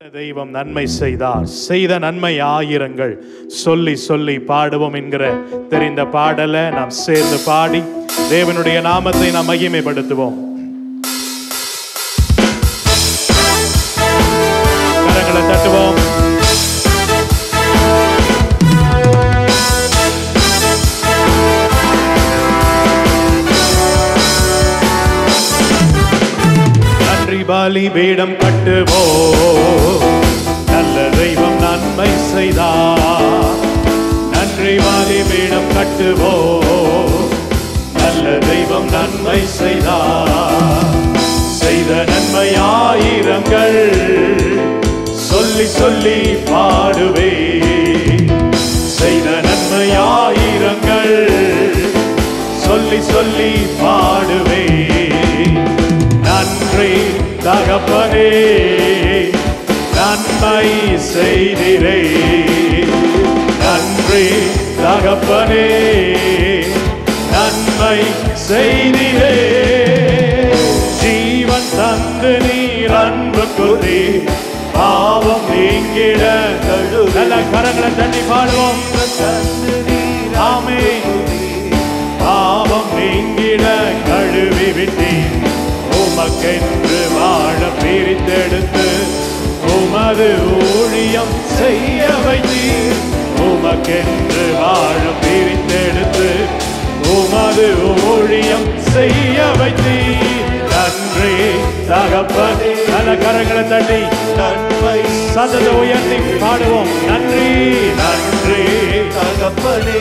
தெய்வம் நன்மை செய்தார் செய்த நன்மை ஆயிரங்கள் சொல்லி சொல்லி பாடுவோம் என்கிற தெரிந்த பாடலை நாம் சேர்ந்து பாடி தேவனுடைய நாமத்தை நாம் மகிமைப்படுத்துவோம் கரங்களை தட்டுவோம் நன்றி பாலி பீடம் கட்டுவோ நல்ல தெய்வம் நன்மை செய்தார் நன்றி பாலி பீடம் கட்டுவோ நல்ல தெய்வம் நன்மை செய்தார் செய்த நன்மை ஆயிரங்கள் சொல்லி சொல்லி பாடுவே செய்த நன்மை ஆயிரங்கள் சொல்லி சொல்லி பாடுவே நன்றி தகப்பனே நன்மை செய்திரே நன்றி தகப்பனே நன்மை செய்திரே ஜீவன் தந்து நீர் அன்பு கொதி பாவம் நீங்கிட நல்ல கரங்களை தண்ணி பாடுவோம் ஆமே பாவம் நீங்கிட கழுவி விட்டேன் உமக்கென்று வாழ பிரித்தெடுத்து உமது ஊழியம் செய்ய வைத்தீர் உமக்கென்று வாழ பிரித்தெடுத்து உமது ஊழியம் செய்ய வைத்தீர் நன்றி தகப்பனே நல்ல கரங்களை தட்டி நன்மை சதத்தை உயர்த்தி பாடுவோம் நன்றி நன்றி தகப்பனே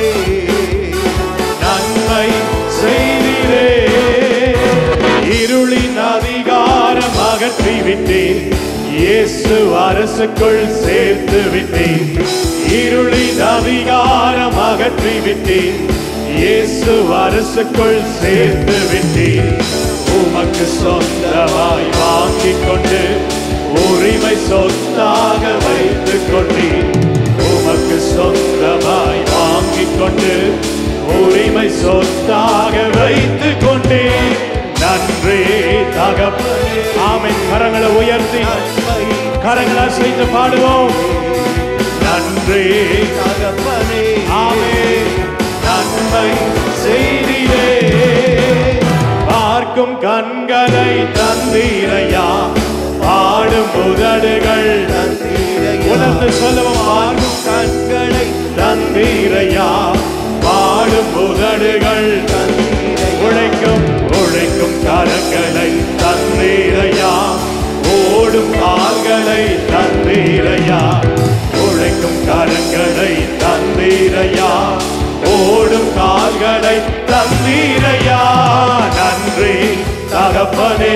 நன்மை செய்திரே இருளின் அதிகாரம் அகற்றி விட்டேன் இயேசு அரசுக்குள் சேர்த்து விட்டேன் இருளின் அதிகாரம் அகற்றி விட்டேன் இயேசு அரசுக்குள் சேர்த்து விட்டேன் உமக்கு சொந்தமாய் வாங்கிக் கொண்டு உரிமை சொத்தாக வைத்துக் கொண்டேன் உமக்கு சொந்தமாய் வாங்கிக் கொண்டு உரிமை சொத்தாக வைத்துக் கொண்டே நன்றி தகப்பனே ஆமென் கரங்களை உயர்த்தி நன்மை கரங்களை அசைத்து பாடுவோம் நன்றி தகப்பனே ஆமே நன்மை செய்திலே பார்க்கும் கண்களை தந்தீரையா பாடும் உதடுகள் உணர்ந்து சொல்லவும் பார்க்கும் கண்களை தந்தீரையா பாடும் உதடுகள் உழைக்கும் உழைக்கும் கரங்களை தந்தீரையா ஓடும் கால்களை தந்தீரையா உழைக்கும் கரங்களை தந்தீரையா ஓடும் கால்களை தந்தீரையா நன்றி தகப்பனே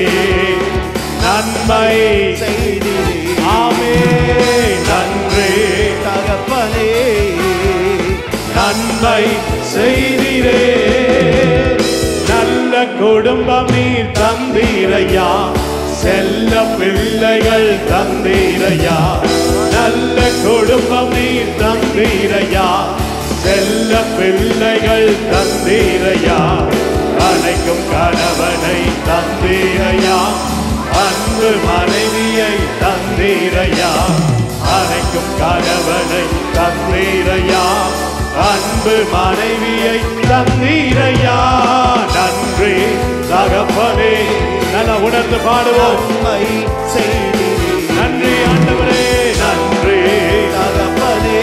நன்மை செய்திரே ஆமே நன்றி தகப்பனே நன்மை செய்திரே நல்ல குடும்பம் நீர் தந்தீரையா செல்ல பிள்ளைகள் தந்தீரையா நல்ல குடும்பம் நீர் தந்தீரையா செல்ல பிள்ளைகள் தந்தீரையா அணைக்கும் கணவனை தந்தீரையா அன்பு மனைவியை தந்தீரையா அணைக்கும் கணவனை தந்தீரையா அன்பு மனைவியை தந்தீரையா நன்றி தகப்பனே நல்ல உணர்ந்து பாடுவோம் நன்மை செய்திரே நன்றி ஆண்டவரே நன்றி தகப்பனே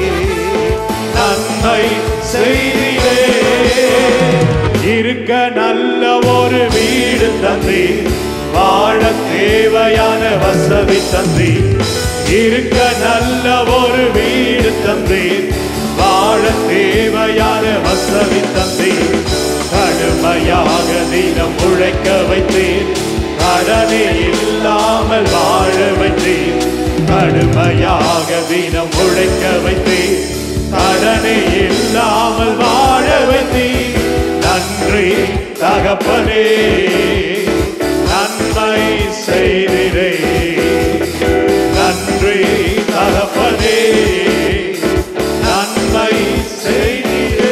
நன்மை செய்திலே இருக்க நல்ல ஒரு வீடு தந்தி வாழ தேவையான வசதி தந்தி இருக்க நல்ல ஒரு வீடு தந்தி வாழ தேவையான வசதி தந்தி கடுமையாக தினம் உழைக்க வைத்தேன் கடனே இல்லாமல் வாழ வைத்தேன் கடுமையாக தினம் உழைக்க வைத்தேன் கடனே இல்லாமல் வாழ வைத்தேன் நன்றி தகப்பனே நன்மை செய்திரே நன்றி தகப்பனே நன்மை செய்திரே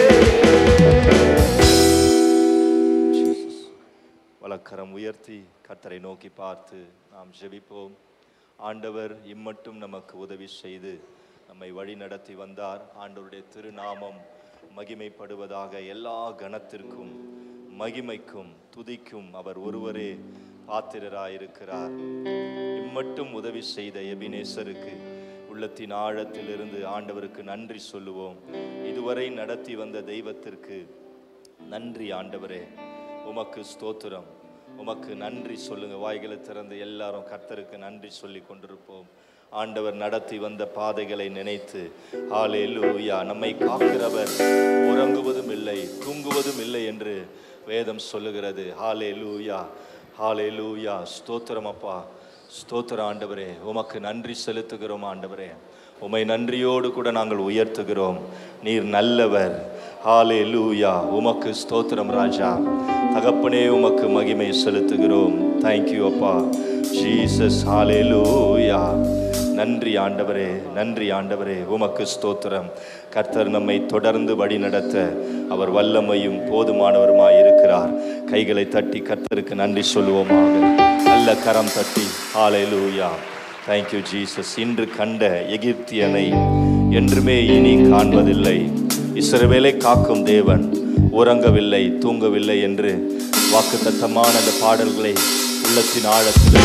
வழக்கரம் உயர்த்தி கர்த்தரை நோக்கி பார்த்து நாம் ஜெபிப்போம் ஆண்டவர் இம்மட்டும் நமக்கு உதவி செய்து நம்மை வழி நடத்தி வந்தார் ஆண்டவருடைய திருநாமம் மகிமைப்படுவதாக எல்லா கணத்திற்கும் மகிமைக்கும் துதிக்கும் அவர் ஒருவரே பாத்திரராயிருக்கிறார் இம்மட்டும் உதவி செய்த எபினேசருக்கு உள்ளத்தின் ஆழத்திலிருந்து ஆண்டவருக்கு நன்றி சொல்லுவோம் இதுவரை நடத்தி வந்த தெய்வத்திற்கு நன்றி ஆண்டவரே உமக்கு ஸ்தோத்திரம் உமக்கு நன்றி சொல்லுங்க வாய்களை திறந்து எல்லாரும் கர்த்தருக்கு நன்றி சொல்லி கொண்டிருப்போம் ஆண்டவர் நடத்தி வந்த பாதைகளை நினைத்து ஆலே லூயா நம்மை காக்கிறவர் உறங்குவதும் இல்லை தூங்குவதும் இல்லை என்று வேதம் சொல்லுகிறது ஹாலே லூயா ஹாலே லூயா ஸ்தோத்திரம் அப்பா ஸ்தோத்திர ஆண்டவரே உமக்கு நன்றி செலுத்துகிறோம் ஆண்டவரே உமை நன்றியோடு கூட நாங்கள் உயர்த்துகிறோம் நீர் நல்லவர் ஹாலே லூயா உமக்கு ஸ்தோத்திரம் ராஜா தகப்பனே உமக்கு மகிமை செலுத்துகிறோம் தேங்க்யூ அப்பா ஜீசஸ் ஹாலே லூயா நன்றி ஆண்டவரே நன்றி ஆண்டவரே உமக்கு ஸ்தோத்திரம் கர்த்தர் நம்மை தொடர்ந்து வழி நடத்த அவர் வல்லமையும் போதுமானவருமாய் இருக்கிறார் கைகளை தட்டி கர்த்தருக்கு நன்றி சொல்லுவோமாக நல்ல கரம் தட்டி ஹalleluya thank you ஜீசஸ் இன்று கண்ட எகிப்தியனை என்றுமே இனி காண்பதில்லை இஸ்ரவேலை காக்கும் தேவன் உறங்கவில்லை தூங்கவில்லை என்று வாக்குத்தத்தமான அந்த பாடல்களை உள்ளத்தின் ஆழத்தில்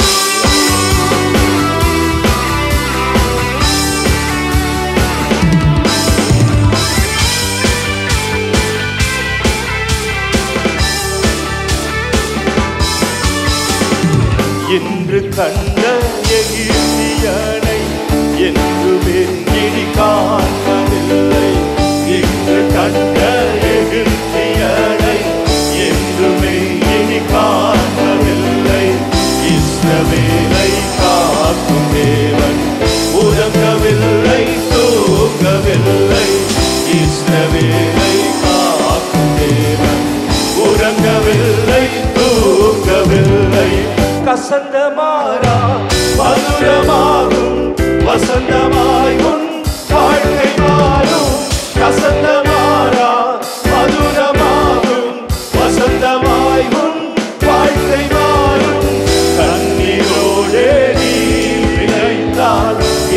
இன்று கண்ட எகிப்தியனை என்றுமே இனி காண்பதில்லை இன்று கண்ட எகிப்தியனை என்றுமே இனி காண்பதில்லை இஸ்ரவேலை காக்கும் தேவன் உறங்கவில்லை தூங்கவில்லை இஸ்ரவேலை காக்கும் தேவன் உறங்கவில்லை தூங்கவில்லை கசந்த மாறா மதுரமாகும் வசந்தமாய் உன் வாழ்க்கை மாறும் கசந்த மாறா மதுரமாகும் வசந்தமாய் உன் வாழ்க்கை மாறும் கண்ணீரோடு நீ விளைந்தால்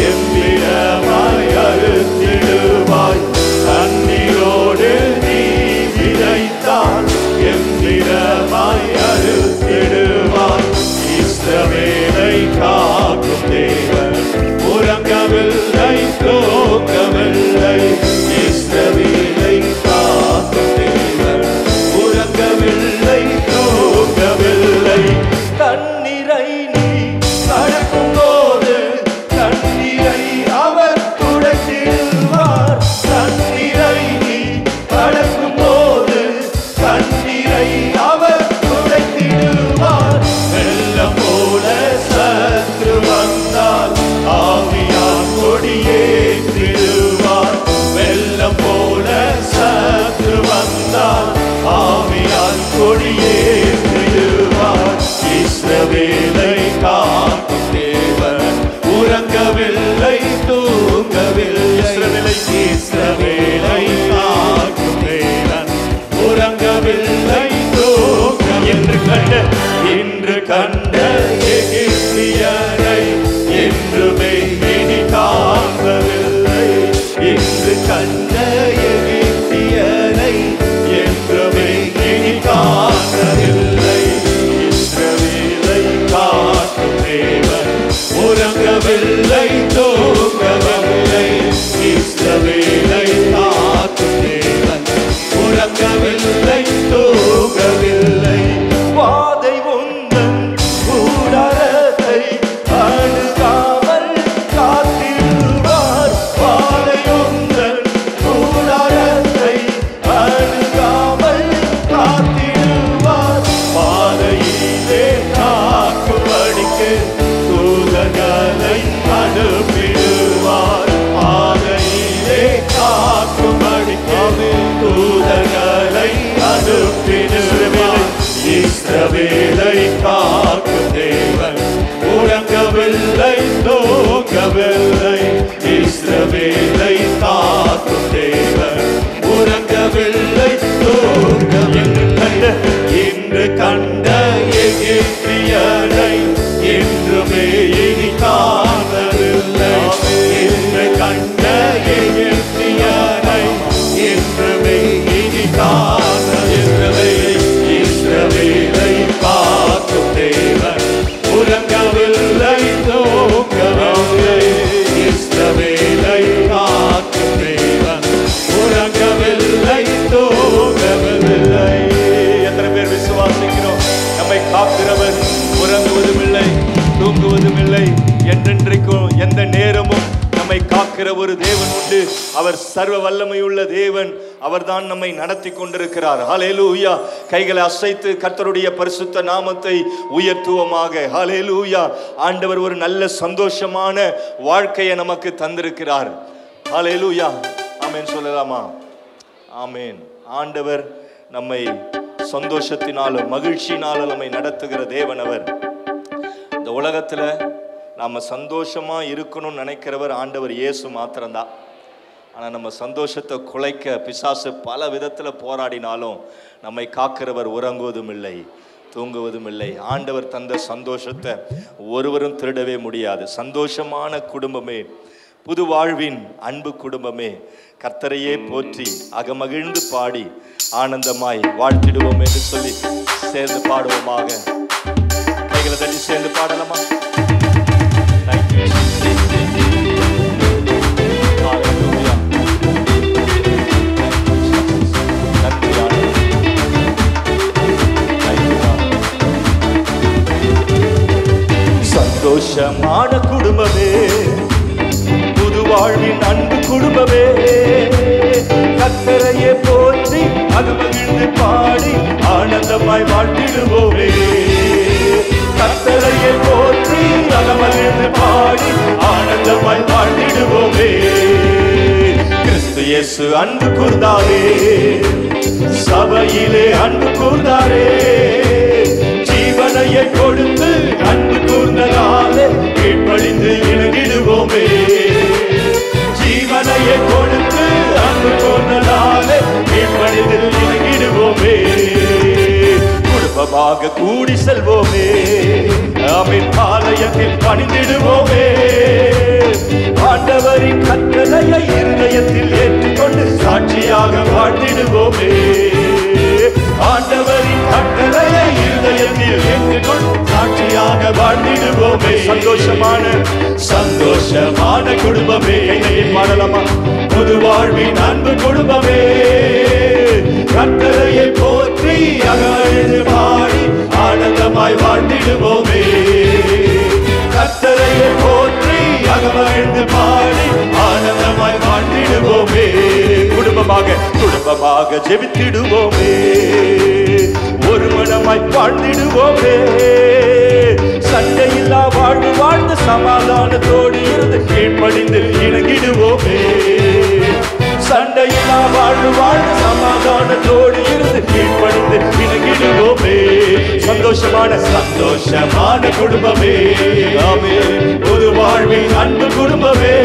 எவ்விடமாய் அறுத்திடுவாய் கண்ணீரோடு நீ விளைத்தால் எவ்விடமாய் அறுத்திடுவாய் இஸ்ரவேலை காக்கும் தேவன் உறங்கவில்லை தூங்கவில்லை இஸ்ரவேலை காக்கும் தேவன் உறங்கவில்லை தூங்கவில்லை தண்ணீரை நீ கடக்கும் போது தண்ணீரை அவர் துடைத்திடுவார் தண்ணீரை நீ கடக்கும் போது தண்ணீரை அவர் துடைத்திடுவார் வெள்ளம் போல சற்று வந்தால் ஆவியார் கொடியேற்றிடுவார் வெள்ளம் போல சற்று வந்தால் ஆவியார் கொடியேற்றிடுவார் இஸ்ரவேலை காக்கும் தேவன் உறங்கவில்லை தூங்கவில்லை இஸ்ரவேலை இஸ்ரவேலை காக்கும் தேவன் உறங்கவில்லை தூங்க என்று கண்ட இன்று கண்ட எகிப்தியரை என்றுமே இனி காண்பதில்லை இன்று கண்ட எகிப்தியரை என்றுமே இனி காண்பதில்லை இஸ்ரவேலை காக்கும் தேவன் உறங்கவில்லை தூங்கவில்லை இஸ்ரவேலை காக்கும் தேவன் உறங்கவில்லை தூங்கவில்லை வாதை உந்தன் கூடாரத்தை அணுகாமல் காத்திடுவார் வாதை உந்தன் கூடாரத்தை அணுகாமல் காத்திடுவார் பாதையிலே காக்கும்படிக்கு தூதர்களை அனுப்பிடுவார் பாதையிலே காக்கும்படிக்கு தூதர்களை அனுப்பிடுவார் இஸ்ரவேலை காக்கும் தேவன் உறங்கவில்லை தூங்கவில்லை இஸ்ரவேலை காக்கும் தேவன் உறங்கவில்லை தூங்கவில்லை இன்று கண்ட எகிப்தியரை என்றுமே இனி கா எந்த நேரமும் நம்மை காக்கிற ஒரு தேவன் உண்டு அவர் சர்வ வல்லமையுள்ள தேவன் அவர்தான் நம்மை நடத்தி கொண்டிருக்கிறார் ஹalleluya கைகளை அசைத்து கர்த்தருடைய பரிசுத்த நாமத்தை உயர்த்துவோமாக ஹalleluya ஆண்டவர் ஒரு நல்ல சந்தோஷமான வாழ்க்கையை நமக்கு தந்திருக்கிறார் ஹalleluya ஆமென் சொல்லலாமா ஆமென் ஆண்டவர் நம்மை சந்தோஷத்தினாலும் மகிழ்ச்சியினாலும் நம்மை நடத்துகிற தேவன் அவர் இந்த உலகத்துல நாம சந்தோஷமா இருக்கணும்னு நினைக்கிறவர் ஆண்டவர் இயேசு மாத்திரம்தான் ஆனா நம்ம சந்தோஷத்தை குலைக்க பிசாசு பல விதத்துல போராடினாலும் நம்மை காக்கிறவர் உறங்குவதும் இல்லை தூங்குவதும் இல்லை ஆண்டவர் தந்த சந்தோஷத்தை ஒருவரும் திருடவே முடியாது சந்தோஷமான குடும்பமே புது வாழ்வின் அன்பு குடும்பமே கர்த்தரையே போற்றி அகமகிழ்ந்து பாடி ஆனந்தமாய் வாழ்த்திடுவோம் என்று சொல்லி சேர்ந்து பாடுவோமாக கைகளை தட்டி சேர்ந்து பாடலாமா Thank you, Jesus. Hallelujah. நன்றி ஆண்டவரே. Thank you, Lord. சந்தோஷமான குடும்பமே புது வாழ்வின் அன்பு குடும்பமே கத்தரையே போற்றி அது மகிழ்ந்து பாடி ஆனந்தமாய் வாழ்த்திடுவோமே கத்தரையே போற்றி அது மகிழ்ந்து பாடி ஆனந்தமாய் வாழ்த்திடுவோமே கிறிஸ்து இயேசு அன்பு கூர்ந்தாரே சபையிலே அன்பு கூர்ந்தாரே ஜீவனையை கொடுத்து அன்பு கூர்ந்ததாலே கீழ்ப்படிந்து இணங்கிடுவோமே ஜீவனையை கொடுத்து அன்பு கூர்ந்ததாலே கீழ்ப்படிந்து இணங்கிடுவோமே குடும்பமாக கூடி செல்வோமே அமின் ஆலயத்தில் பணிந்திடுவோமே ஆண்டவரின் கட்டளையை இருதயத்தில் ஏற்றுக்கொண்டு சாட்சியாக வாழ்ந்திடுவோமே ஆண்டவரின் கட்டளையை இருதயத்தில் ஏற்றுக்கொண்டு சாட்சியாக வாழ்ந்திடுவோமே சந்தோஷமான சந்தோஷமான குடும்பமே என்னை பாடலாமா புது வாழ்வின் அன்பு குடும்பமே கட்டளையை போற்றி அகழ்ந்து பாடி ஆனந்தமாய் வாழ்ந்திடுவோமே கத்தரையை போற்றி அகமகிழ்ந்து பாடி ஆனந்தமாய் வாழ்ந்திடுவோமே குடும்பமாக குடும்பமாக ஜெபித்திடுவோமே ஒரு மனமாய் வாழ்ந்திடுவோமே சண்டையில்லா வாழ்வு வாழ்ந்து சமாதானத்தோடு இருந்து கீழ்ப்படிந்து இணங்கிடுவோமே சண்டையில்லா வாழ்வு வாழ்ந்து சமாதானத்தோடு இருந்து கீழ்ப்படிந்து இணங்கிடுவோமே சந்தோஷமான சந்தோஷமான குடும்பமே ஆமே ஒரு வாழ்வின் அன்பு குடும்பமே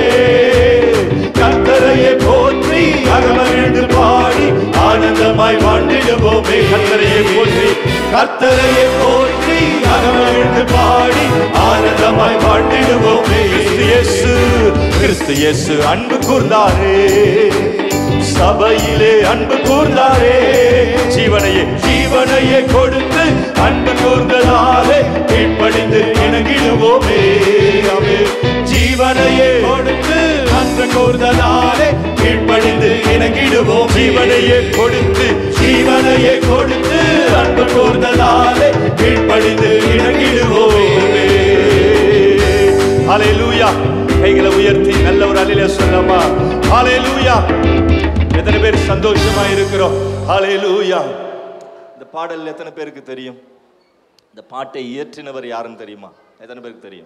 கத்தரையை போற்றி அகமகிழ்ந்து பாடி ஆனந்தமாய் வாழ்ந்திடுவோமே கத்தரையை போற்றி கத்தரையை போற்றி அகமகிழ்ந்து பாடி ஆனந்தமாய் வாழ்ந்திடுவோமே கிறிஸ்து இயேசு கிறிஸ்து இயேசு அன்பு கூர்ந்தாரே சபையிலே அன்பு கூர்ந்தாரே ஜீவனையே ஜீவனையே கொடுத்து அன்பு கூர்ந்ததாலே கீழ்ப்படிந்து இணங்கிடுவோமே ஆமென். ஜீவனையே கொடுத்து அன்பு கூர்ந்ததாலே கீழ்ப்படிந்து இணங்கிடுவோம் ஜீவனையே கொடுத்து ஜீவனையே கொடுத்து அன்பு கூர்ந்ததாலே கீழ்ப்படிந்து இணங்கிடுவோமே ஹalleluya கைகளை உயர்த்தி நல்ல ஒரு அலையில சொல்லமா ஹalleluya எத்தனை பேர் சந்தோஷமா இருக்கிறோம் ஹalleluya இந்த பாடல் எத்தனை பேருக்கு தெரியும் இந்த பாட்டை இயற்றினவர் யாருன்னு தெரியுமா எத்தனை பேருக்கு தெரியும்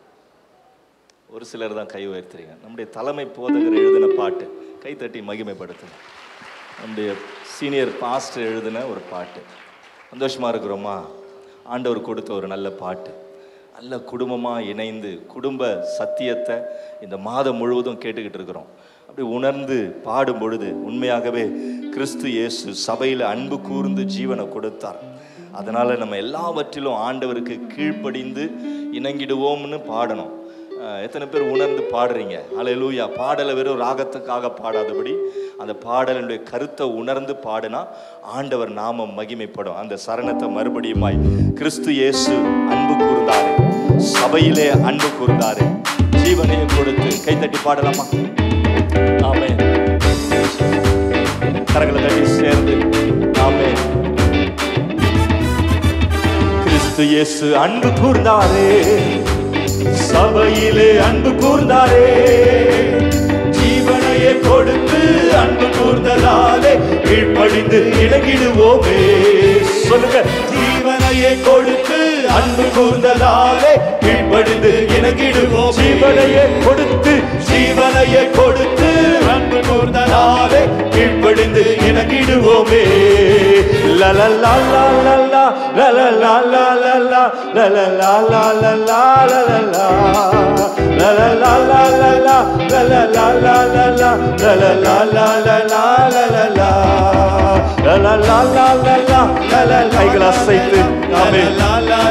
ஒரு சிலர் தான் கை உயர்த்துறீங்க நம்முடைய தலைமை போதகர் எழுதின பாட்டு கை தட்டி மகிமைப்படுத்துங்க நம்முடைய சீனியர் பாஸ்டர் எழுதின ஒரு பாட்டு சந்தோஷமா இருக்கிறோமா ஆண்டவர் கொடுத்த ஒரு நல்ல பாட்டு நல்ல குடும்பமாக இணைந்து குடும்ப சத்தியத்தை இந்த மாதம் முழுவதும் கேட்டுக்கிட்டு இருக்கிறோம் அப்படி உணர்ந்து பாடும் பொழுது உண்மையாகவே கிறிஸ்து இயேசு சபையில் அன்பு கூர்ந்து ஜீவனை கொடுத்தார் அதனால நம்ம எல்லாவற்றிலும் ஆண்டவருக்கு கீழ்ப்படிந்து இணங்கிடுவோம்னு பாடணும் அஹ் எத்தனை பேர் உணர்ந்து பாடுறீங்க அல்லேலூயா பாடலை வெறும் ராகத்துக்காக பாடாதபடி அந்த பாடலினுடைய கருத்தை உணர்ந்து பாடினா ஆண்டவர் நாமம் மகிமைப்படும் அந்த சரணத்தை மறுபடியுமாய் கிறிஸ்து இயேசு அன்பு கூர்ந்தாரு சபையிலே அன்பு கூர்ந்தாரு ஜீவனையை கொடுத்து கைத்தட்டி பாடலாமா ஆமே கரங்களை தட்டி சேர்ந்து ஆமே கிறிஸ்து இயேசு அன்பு கூர்ந்தாரே சபையிலே அன்பு கூர்ந்தாரே ஜீவனையே கொடுத்து அன்பு கூர்ந்ததாலே கீழ்ப்படிந்து இணங்கிடுவோமே சொல்லுங்க ஜீவனையே கொடுத்து அன்பு கூர்ந்ததாலே கீழ்ப்படிந்து இணங்கிடுவோம் ஜீவனையே கொடுத்து ஜீவனையே கொடுத்து அன்பு கூர்ந்ததாலே கீழ்ப்படிந்து இணங்கிடுவோமே லலலா லலலா லலலா லலலா லலலா லலலா லலலா லலலா லலலா லலலா லலலா லலலா லலலா லலலா லலலா லலலா லலலா கைகள் அசைத்து ஆமென்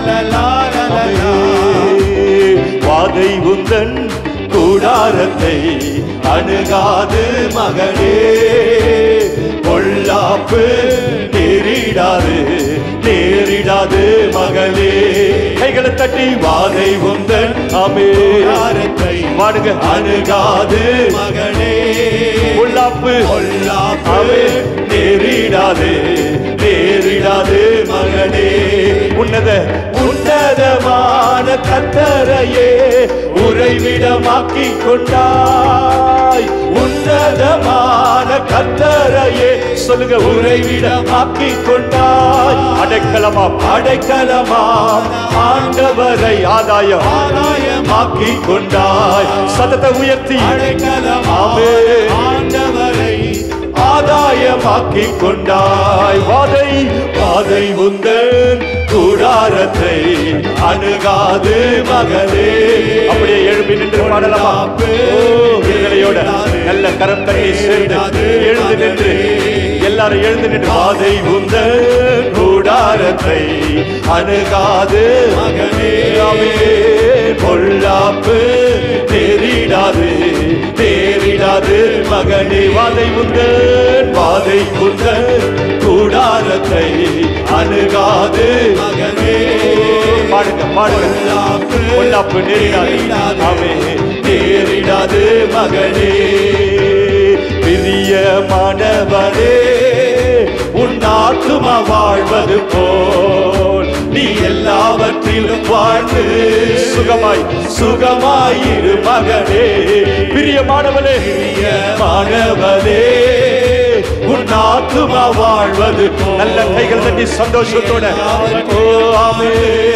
வாதை உந்தன் கூடாரத்தை அணுகாது மகனே பொல்லாப்பு நேரிடாது நேரிடாது மகளே கைகளை தட்டி வாதை உந்தன் அமேரத்தை வாடுங்க அணுகாது மகனே பொல்லாப்பு பொல்லாப்பு நேரிடாது நேரிடாது மகனே உன்னத உன்னதமான கத்தரையே உறைவிடமாக்கி கொண்டாய் உன்னதமான கத்தரையே சொல்லுங்க உறைவிடமாக்கி கொண்டாய் அடைக்கலமாம் அடைக்கலமாம் ஆண்டவரை ஆதாயம் ஆதாயமாக்கி கொண்டாய் சதத்தை உயர்த்தி அடைக்கலமாமே ஆண்டவரை ஆதாயமாக்கி கொண்டாய் வாதை வாதை உந்தன் கூடாரத்தை அணுகாது மகனே அப்படியே எழுப்பி நின்று பாடலாமா ஓ, விடுதலையோட நல்ல கரம் தண்ணி சேர்ந்து எழுந்து நின்று எல்லாரும் எழுந்து நின்று வாதை உந்தன் கூடாரத்தை அணுகாது மகனே பொல்லாப்பு நேரிடாது நேரிடாது மகனே வாதை உந்தன் வாதை உந்தன் கூடாரத்தை அணுகாது மகனே பாடுங்க பாடுங்க பொல்லாப்பு நேரிடாது ஆமே நேரிடாது மகனே பிரிய மாணவனே உன் ஆத்துமா வாழ்வது போல் நீ எல்லாவற்றிலும் வாழ்ந்து சுகமாய் சுகமாயிரு மகனே பிரியமானவனே பிரியமானவனே உன் ஆத்துமா வாழ்வது போல். நல்ல கைகள் தட்டி சந்தோஷத்தோட ஓ ஆமே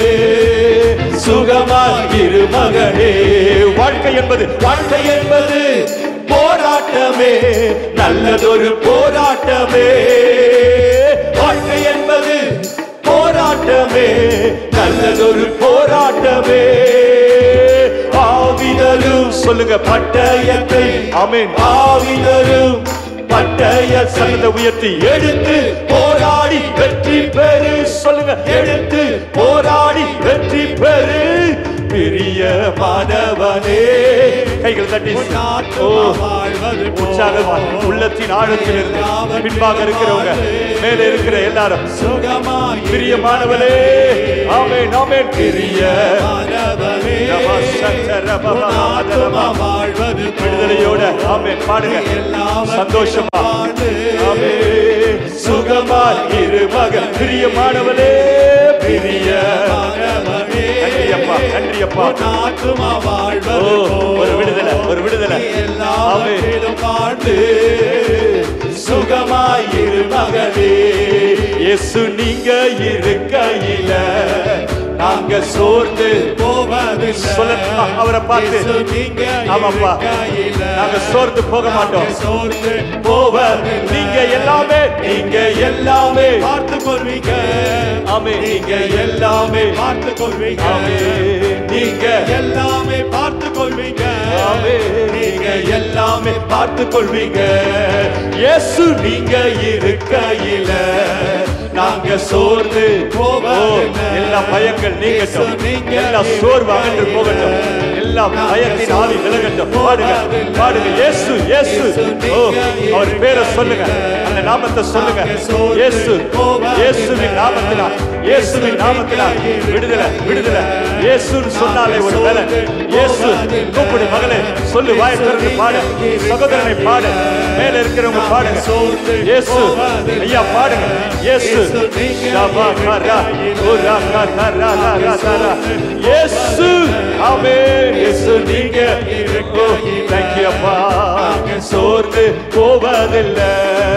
சுகமாயிரு மகனே வாழ்க்கை என்பது வாழ்க்கை என்பது போராட்டமே நல்லதொரு போராட்டமே வாழ்க்கை என்பது போராட்டமே நல்லதொரு போராட்டமே ஆவிதரும் சொல்லுங்க பட்டயத்தை ஆமென் ஆவிதரும் பட்டய சன்னத உயர்த்தி எடுத்து போராடி வெற்றி பெறு சொல்லுங்க எடுத்து போராடி வெற்றி பெறு பெரிய மாணவனே கைகள் தட்டி ஓ உற்சாகமா உள்ளத்தின் ஆழத்தில் இருந்து பின்பாக இருக்கிறவங்க மேலே இருக்கிற எல்லாரும் பிரியமானவனே ஆமென் ஆமென் பிரிய விடுதலையோட ஆமென் பாடுங்க சந்தோஷமா ஆமென் சுகமா இரு மக பிரியமானவனே பிரிய நன்றி அப்பா நன்றி அப்பா ஓ, ஒரு விடுதலை ஒரு விடுதலை ஆமென் வாழ்ந்து சுகமாயிரு மகளே இயேசு நீங்க இருக்கையில நாங்க சோர்ந்து போவதில்லை சொல்லட்டுமா அவரை பார்த்து ஆமாப்பா நாங்க சோர்ந்து போக மாட்டோம் சோர்ந்து போவ நீங்க எல்லாமே நீங்க எல்லாமே பார்த்து கொள்வீங்க ஆமே நீங்க எல்லாமே பார்த்து கொள்வீங்க நீங்க எல்லாமே பார்த்து கொள்வீங்க ஆமே நீங்க எல்லாமே பார்த்து கொள்வீங்க இயேசு நீங்க இருக்கையில நாங்க சோர்ந்து போவோம் எல்லா பயங்கள் நீங்கட்டும் எல்லா சோர்வு அகன்று போகட்டும் எல்லா பயத்தின் ஆவி விலகட்டும் பாடுங்க பாடுங்க இயேசு இயேசு ஓ அவர் பேரை சொல்லுங்க அந்த நாமத்தை சொல்லுங்க இயேசு இயேசுவின் நாமத்தினால் இயேசுவின் நாமத்தினால் விடுதலை விடுதலை இயேசுன்னு சொன்னாலே ஒரு வேலை இயேசு கூப்பிடு மகளே சொல்லு வாய் திறந்து பாடு சகோதரனை பாடு மேல இருக்கிறவங்க பாடுங்க இயேசு ஐயா பாடுங்க இயேசு ஷபா கரா உரா கரா ரா ரா ரா ரா. இயேசு ஆமென் இயேசு நீங்க தேங்க்யூ அப்பா சோர்ந்து போவதில்லை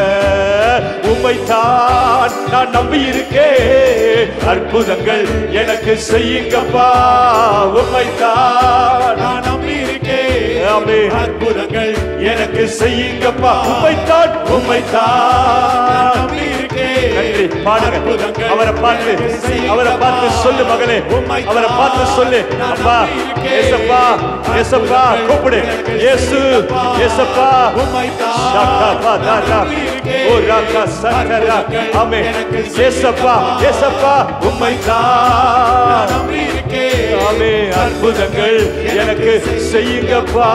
உம்மைத்தான் நான் நம்பி இருக்கேன் அற்புதங்கள் எனக்கு செய்யுங்கப்பா உம்மைத்தான் நான் நம்பி இருக்கேன் ஆமென். அற்புதங்கள் எனக்கு செய்யுங்கப்பா உம்மைத்தான் உம்மைத்தான் நம்பி இருக்கேன் நன்றி பாடுங்க அற்புதங்கள் அவரை பார்த்து எனக்கு செய்யுங்கப்பா. அவரை பார்த்து சொல்லு மகளே உம்மைத்தான் அவரை பார்த்து சொல்லு நான் அப்பா நம்பி இருக்கேன். ஏசப்பா ஏசப்பா அற்புதங்கள் கூப்பிடு எனக்கு இயேசு செய்யுங்கப்பா. ஏசப்பா உம்மைத்தான் ஷாக்கா பா தா தா. நம்பி இருக்கேன். ஓ ராக்கா சக்கரா அற்புதங்கள் ஆமே எனக்கு ஏசப்பா செய்யுங்கப்பா. ஏசப்பா உம்மைத்தான் நம்பி இருக்கேன் ஆமே அற்புதங்கள் எனக்கு செய்யுங்கப்பா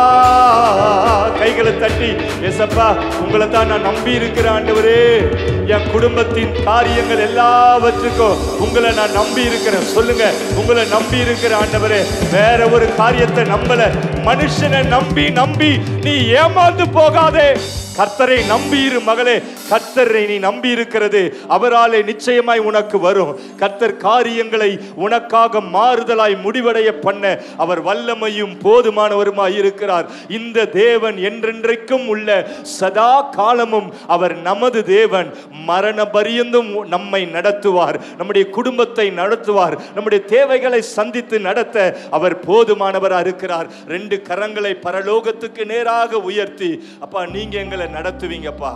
கைகளை தட்டி ஏசப்பா உங்களை தான் நான் நம்பி இருக்கிறேன் ஆண்டவரே என் குடும்பத்தின் காரியங்கள் எல்லாவற்றுக்கும் உங்களை நான் நம்பி இருக்கிறேன் சொல்லுங்க உங்களை நம்பி இருக்கிற ஆண்டவரே வேற ஒரு காரியத்தை நம்பல மனுஷனை நம்பி நம்பி நீ ஏமாந்து போகாதே கர்த்தரை நம்பி இரு மகளே கர்த்தரை நீ நம்பி இருக்கிறது அவராலே நிச்சயமாய் உனக்கு வரும் கர்த்தர் காரியங்களை உனக்காக மாறுதலாய் முடிவடைய பண்ண அவர் வல்லமையும் போதுமானவருமாய் இருக்கிறார் இந்த தேவன் என்றென்றைக்கும் உள்ள சதா காலமும் அவர் நமது தேவன் மரண பரியந்தும் நம்மை நடத்துவார் நம்முடைய குடும்பத்தை நடத்துவார் நம்முடைய தேவைகளை சந்தித்து நடத்த அவர் போதுமானவரா இருக்கிறார் ரெண்டு கரங்களை பரலோகத்துக்கு நேராக உயர்த்தி அப்பா நீங்க எங்களை நடத்துவீங்கப்பா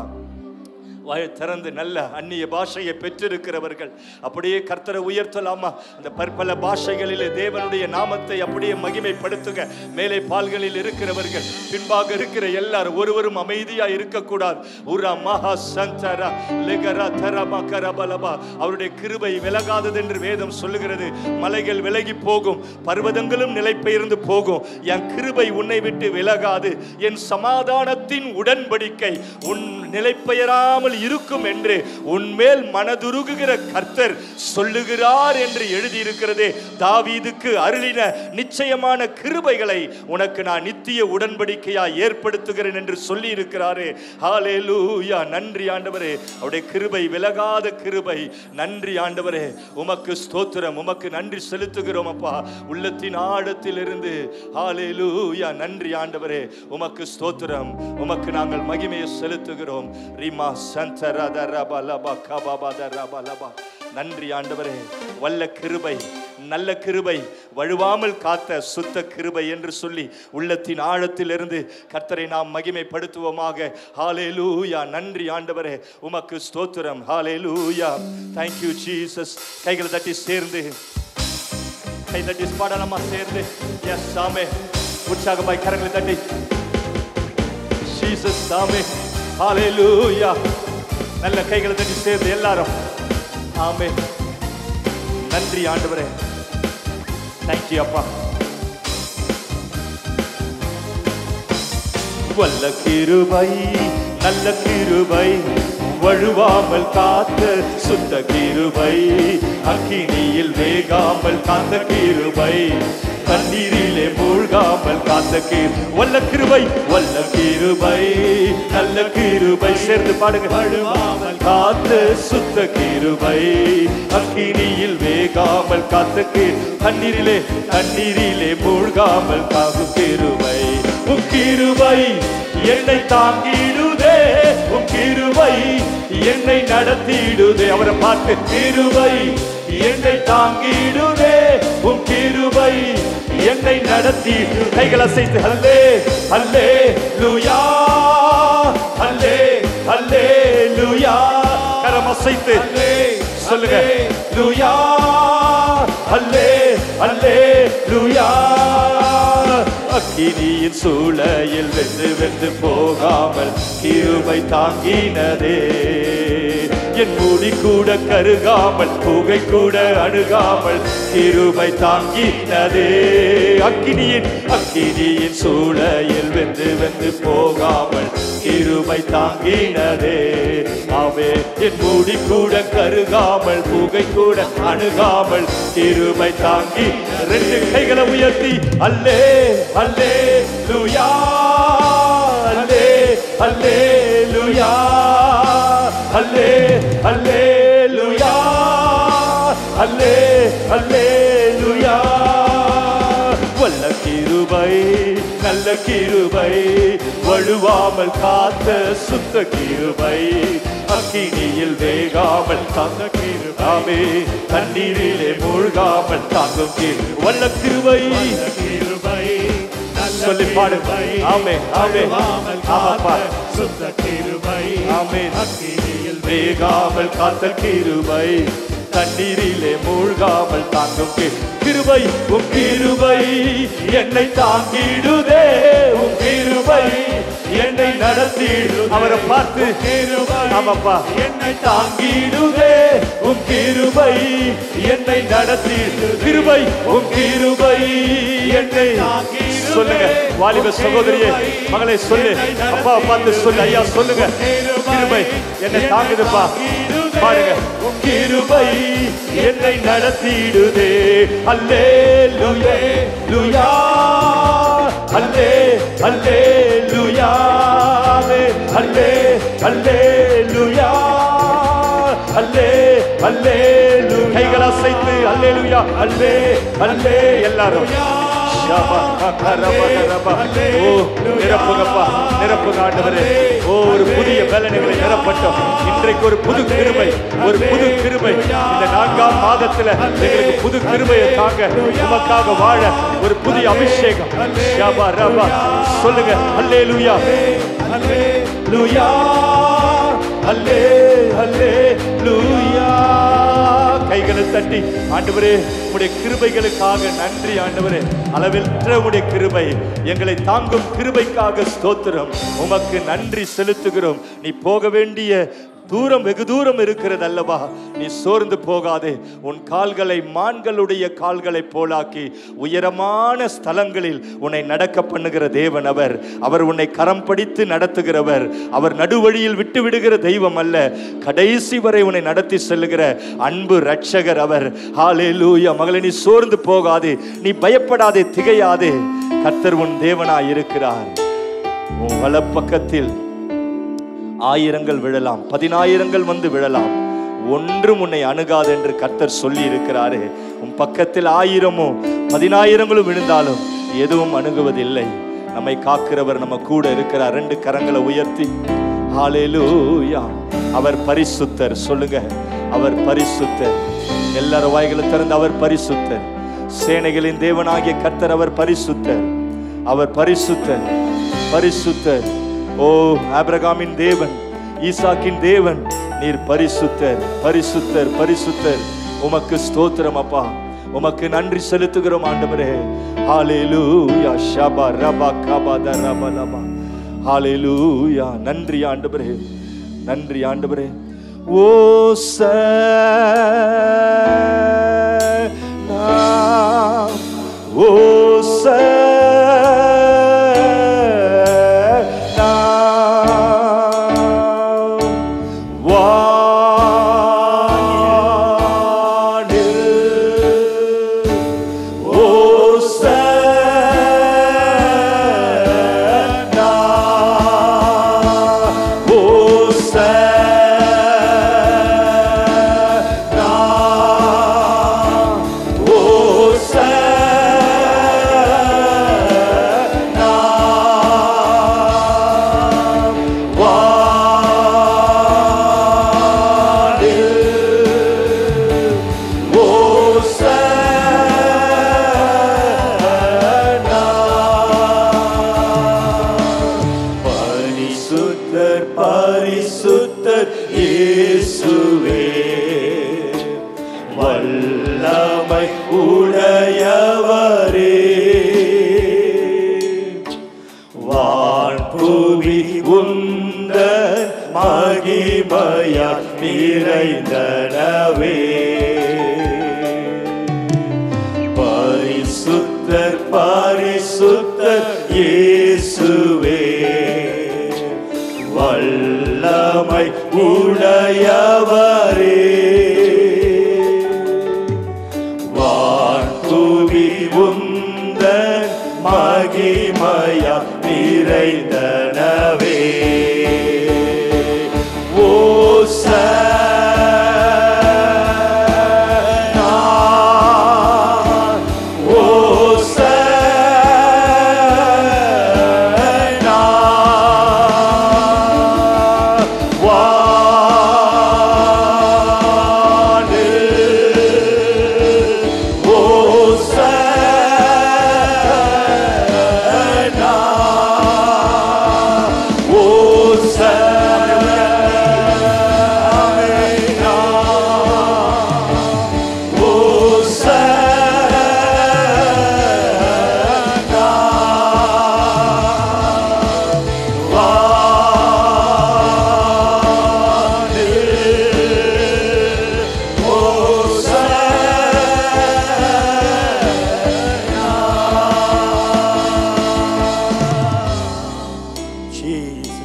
வாயை திறந்து நல்ல அந்நிய பாஷையை பெற்றிருக்கிறவர்கள் அப்படியே கர்த்தரை உயர்த்தலாமா அந்த பற்பல பாஷைகளிலே தேவனுடைய நாமத்தை அப்படியே மகிமைப்படுத்துக மேலே பால்களில் இருக்கிறவர்கள் பின்பாக இருக்கிற எல்லாரும் ஒருவரும் அமைதியா இருக்கக்கூடாது உரா மகா சந்தரா லெகரா தரமா கரபலபா அவருடைய கிருபை விலகாதது என்று வேதம் சொல்லுகிறது மலைகள் விலகி போகும் பர்வதங்களும் நிலைபெயர்ந்து போகும் என் கிருபை உன்னை விட்டு விலகாது என் சமாதானத்தின் உடன்படிக்கை உன் நிலைப்பெயராமல் இருக்கும் என்று உன்மேல் மனதுருகுகிற கர்த்தர் சொல்லுகிறார் என்று எழுதியிருக்கிறதே தாவீதுக்கு அருளின நிச்சயமான கிருபைகளை உனக்கு நான் நித்திய உடன்படிக்கையா ஏற்படுத்துகிறேன் என்று சொல்லி இருக்கிறாரே ஹalleluya நன்றி ஆண்டவரே அவருடைய கிருபை விலகாத கிருபை நன்றி ஆண்டவரே உமக்கு ஸ்தோத்திரம் உமக்கு நன்றி செலுத்துகிறோம் அப்பா உள்ளத்தின் ஆழத்திலிருந்து ஹalleluya நன்றி ஆண்டவரே உமக்கு ஸ்தோத்திரம் உமக்கு நாங்கள் மகிமையை செலுத்துகிறோம் ரிமா சந்தரதரபலப கபபதரபலப நன்றி ஆண்டவரே வல்ல கிருபை நல்ல கிருபை வழுவாமல் காத்த சுத்த கிருபை என்று சொல்லி உள்ளத்தின் ஆழத்திலிருந்து கர்த்தரை நாம் மகிமைப்படுத்துவோமாக ஹalleluya நன்றி ஆண்டவரே உமக்கு ஸ்தோத்திரம் ஹalleluya thank you ஜீசஸ் கைகளை தட்டி சேர்ந்து கை தட்டி பாடலாமா சேர்ந்து எஸ் சாமே உற்சாகமாய் கரங்களை தட்டி ஜீசஸ் சாமே ஹalleluya நல்ல கைகளை தட்டி சேர்ந்து எல்லாரும் ஆமே நன்றி ஆண்டவரே தேங்க்யூ அப்பா வல்ல கிருபை நல்ல கிருபை வழுவாமல் காத்த சுத்த கிருபை அக்கினியில் வேகாமல் காத்த கிருபை தண்ணீரிலே மூழ்காமல் காத்த கீர் வல்ல கிருபை வல்ல கிருபை நல்ல கிருபை சேர்ந்து பாடுங்க வழுவாமல் காத்த சுத்த கிருபை அக்கினியில் வேகாமல் காத்த கீர் தண்ணீரிலே தண்ணீரிலே மூழ்காமல் காக்கும் கிருபை உம் கிருபை என்னை தாங்கிடுதே உம் கிருபை என்னை நடத்திடுதே அவரை பார்த்து கிருபை என்னை தாங்கிடுதே உம் கிருபை என்னை நடத்தி கைகள் அசைத்து அல்லே அல்லே லுயா அல்லே அல்லே லுயா கரம் அசைத்து சொல்லுங்க லுயா அல்லே அல்லே லுயா அக்கினியின் சூளையில் வெந்து வெந்து போகாமல் கிருபை தாங்கினதே என் மூடி கூட கருகாமல் புகை கூட அணுகாமல் கிருபை தாங்கினதே அக்கினியின் அக்கினியின் சூளையில் வெந்து வெந்து போகாமல் கிருபை தாங்கினதே ஆவே என் மூடி கூட கருகாமல் புகை கூட அணுகாமல் கிருபை தாங்கி ரெண்டு கைகளை உயர்த்தி அல்லே அல்லே லுயா அல்லே அல்லே லுயா அல்லே அல்லே லுயா அல்லே அல்லே லுயா வல்ல கிரு கிருபை நல்ல கிருபை வழுவாமல் காத்த சுத்த கிருபை அக்கினியில் வேகாமல் தாங்க கிருபாவே தண்ணீரிலே மூழ்காமல் தாங்கும் கிரு வல்ல கிருபை கிருபை நல்ல சொல்லி பாடு கிருபை, ஆமே ஆமே அழுவாமல் ஆமாப்பா காத்த சுத்த கிருபை ஆமே அக்கினியில் வேகாமல் காத்த கிருபை தண்ணீரிலே மூழ்காமல் தாங்கும் கி- கிருபை உம் கிருபை என்னை தாங்கிடுதே உம் கிருபை என்னை நடத்திடு அவரை பார்த்து கிருபை ஆமாப்பா என்னை தாங்கிடுதே உம் கிருபை என்னை நடத்திடு கிருபை உம் கிருபை என்னை சொல்லுங்க வாலிப சகோதரியே மகளை சொல்லு அப்பா பார்த்து சொல்லு ஐயா சொல்லுங்க கிருபை என்னை தாங்குதுப்பா பாருங்க உம் கிருபை என்னை நடத்திடுதே அல்லே லுயே லுயா அல்லே அல்லே லுயாவே அல்லே அல்லே லுயா அல்லே அல்லே கைகள் அசைத்து அல்லே லுயா அல்லே அல்லே எல்லாரும் ஷபா, கரப, கரப. ஓ நிரப்புங்கப்பா நிரப்புங்க ஆண்டவரே ஓ ஒரு புதிய பலன்களை நிரப்பட்டும் இன்றைக்கு ஒரு புது கிருபை ஒரு புது கிருபை இந்த நான்காம் மாதத்துல எங்களுக்கு புது கிருபையை தாங்க உமக்காக வாழ ஒரு புதிய அபிஷேகம் ஷபா, ரபா. சொல்லுங்க அல்லே லுயா அல்லே லுயா அல்லே அல்லே லுயா கைகளை தட்டி ஆண்டவரே உடைய கிருபைகளுக்காக நன்றி ஆண்டவரே அளவிற்ற உடைய கிருபை எங்களை தாங்கும் கிருபைக்காக ஸ்தோத்திரம் உமக்கு நன்றி செலுத்துகிறோம் நீ போக வேண்டிய தூரம் வெகு தூரம் இருக்கிறது அல்லவா நீ சோர்ந்து போகாதே உன் கால்களை மான்களுடைய கால்களை போலாக்கி உயரமான ஸ்தலங்களில் உன்னை நடக்க பண்ணுகிற தேவன் அவர் அவர் உன்னை கரம் பிடித்து நடத்துகிறவர் அவர் நடுவழியில் விட்டு விடுகிற தெய்வம் அல்ல கடைசி வரை உன்னை நடத்தி செல்லுகிற அன்பு ரட்சகர் அவர் ஹalleluya மகளே நீ சோர்ந்து போகாதே நீ பயப்படாதே திகையாதே கர்த்தர் உன் தேவனாய் இருக்கிறார் உன் வலப்பக்கத்தில் ஆயிரங்கள் விழலாம் பதினாயிரங்கள் வந்து விழலாம் ஒன்றும் உன்னை அணுகாது என்று கர்த்தர் சொல்லி இருக்கிறாரே உன் பக்கத்தில் ஆயிரமோ பதினாயிரங்களும் விழுந்தாலும் எதுவும் அணுகுவதில்லை நம்மை காக்கிறவர் நம்ம கூட இருக்கிறார் ரெண்டு கரங்களை உயர்த்தி ஹalleluya அவர் பரிசுத்தர் சொல்லுங்க அவர் பரிசுத்தர் எல்லாரும் வாய்களை திறந்து அவர் பரிசுத்தர் சேனைகளின் தேவனாகிய கர்த்தர் அவர் பரிசுத்தர் அவர் பரிசுத்தர் பரிசுத்தர் ஓ ஆபிரகாமின் தேவன் ஈசாக்கின் தேவன் நீர் பரிசுத்தர் பரிசுத்தர் பரிசுத்தர் உமக்கு ஸ்தோத்திரம் அப்பா உமக்கு நன்றி செலுத்துகிறோம் ஆண்டவரே ஹalleluya ஷபா ரபா கபா த ரபா லபா ஹalleluya நன்றி ஆண்டவரே நன்றி ஆண்டவரே ஓ ஓ பரிசுத்தர் பரிசுத்தர் இயேசுவே வல்லமை உடையவரே வான்புவி உந்த மகிமையா நிறைந்தனவே பரிசுத்தர் பரிசுத்தர் இயேசுவே வல்லமை உடையவரே வான்புவி உந்த மகிமையா நிறைந்தனவே ஓ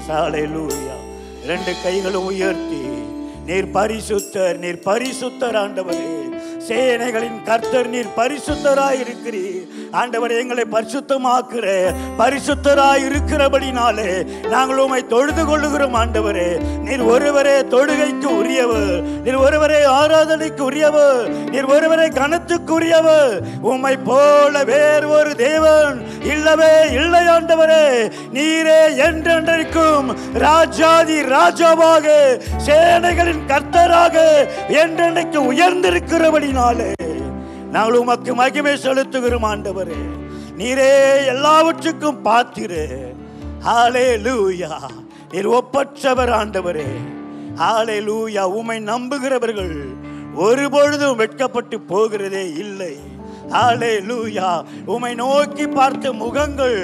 சாலையிலூயா ரெண்டு கைகளும் உயர்த்தி நீர் பரிசுத்தர் நீர் பரிசுத்தர் ஆண்டவரே சேனைகளின் கர்த்தர் நீர் பரிசுத்தராய் இருக்கிறீர் ஆண்டவர் எங்களை பரிசுத்தமாக்குற பரிசுத்தராய் இருக்கிறபடினாலே நாங்கள் உம்மை தொழுது கொள்ளுகிறோம் ஆண்டவரே நீர் ஒருவரே தொழுகைக்கு உரியவர் நீர் ஒருவரே ஆராதனைக்கு உரியவர் நீர் ஒருவரே கனத்துக்குரியவர் உம்மை போல வேறு ஒரு தேவன் இல்லவே இல்லை ஆண்டவரே நீரே என்றென்றைக்கும் ராஜாதி ராஜாவாக சேனைகளின் கர்த்தராக என்றென்றைக்கு உயர்ந்திருக்கிறபடினாலே நாங்கள் உமக்கு மகிமை செலுத்துகிறோம் ஆண்டவரே நீரே எல்லாவற்றுக்கும் பாத்திரு ஹாலே லூயா நீர் ஒப்பற்றவர் ஆண்டவரே ஹாலே லூயா உமை நம்புகிறவர்கள் ஒருபொழுதும் வெட்கப்பட்டு போகிறதே இல்லை ஹாலே லூயா உமை நோக்கி பார்த்த முகங்கள்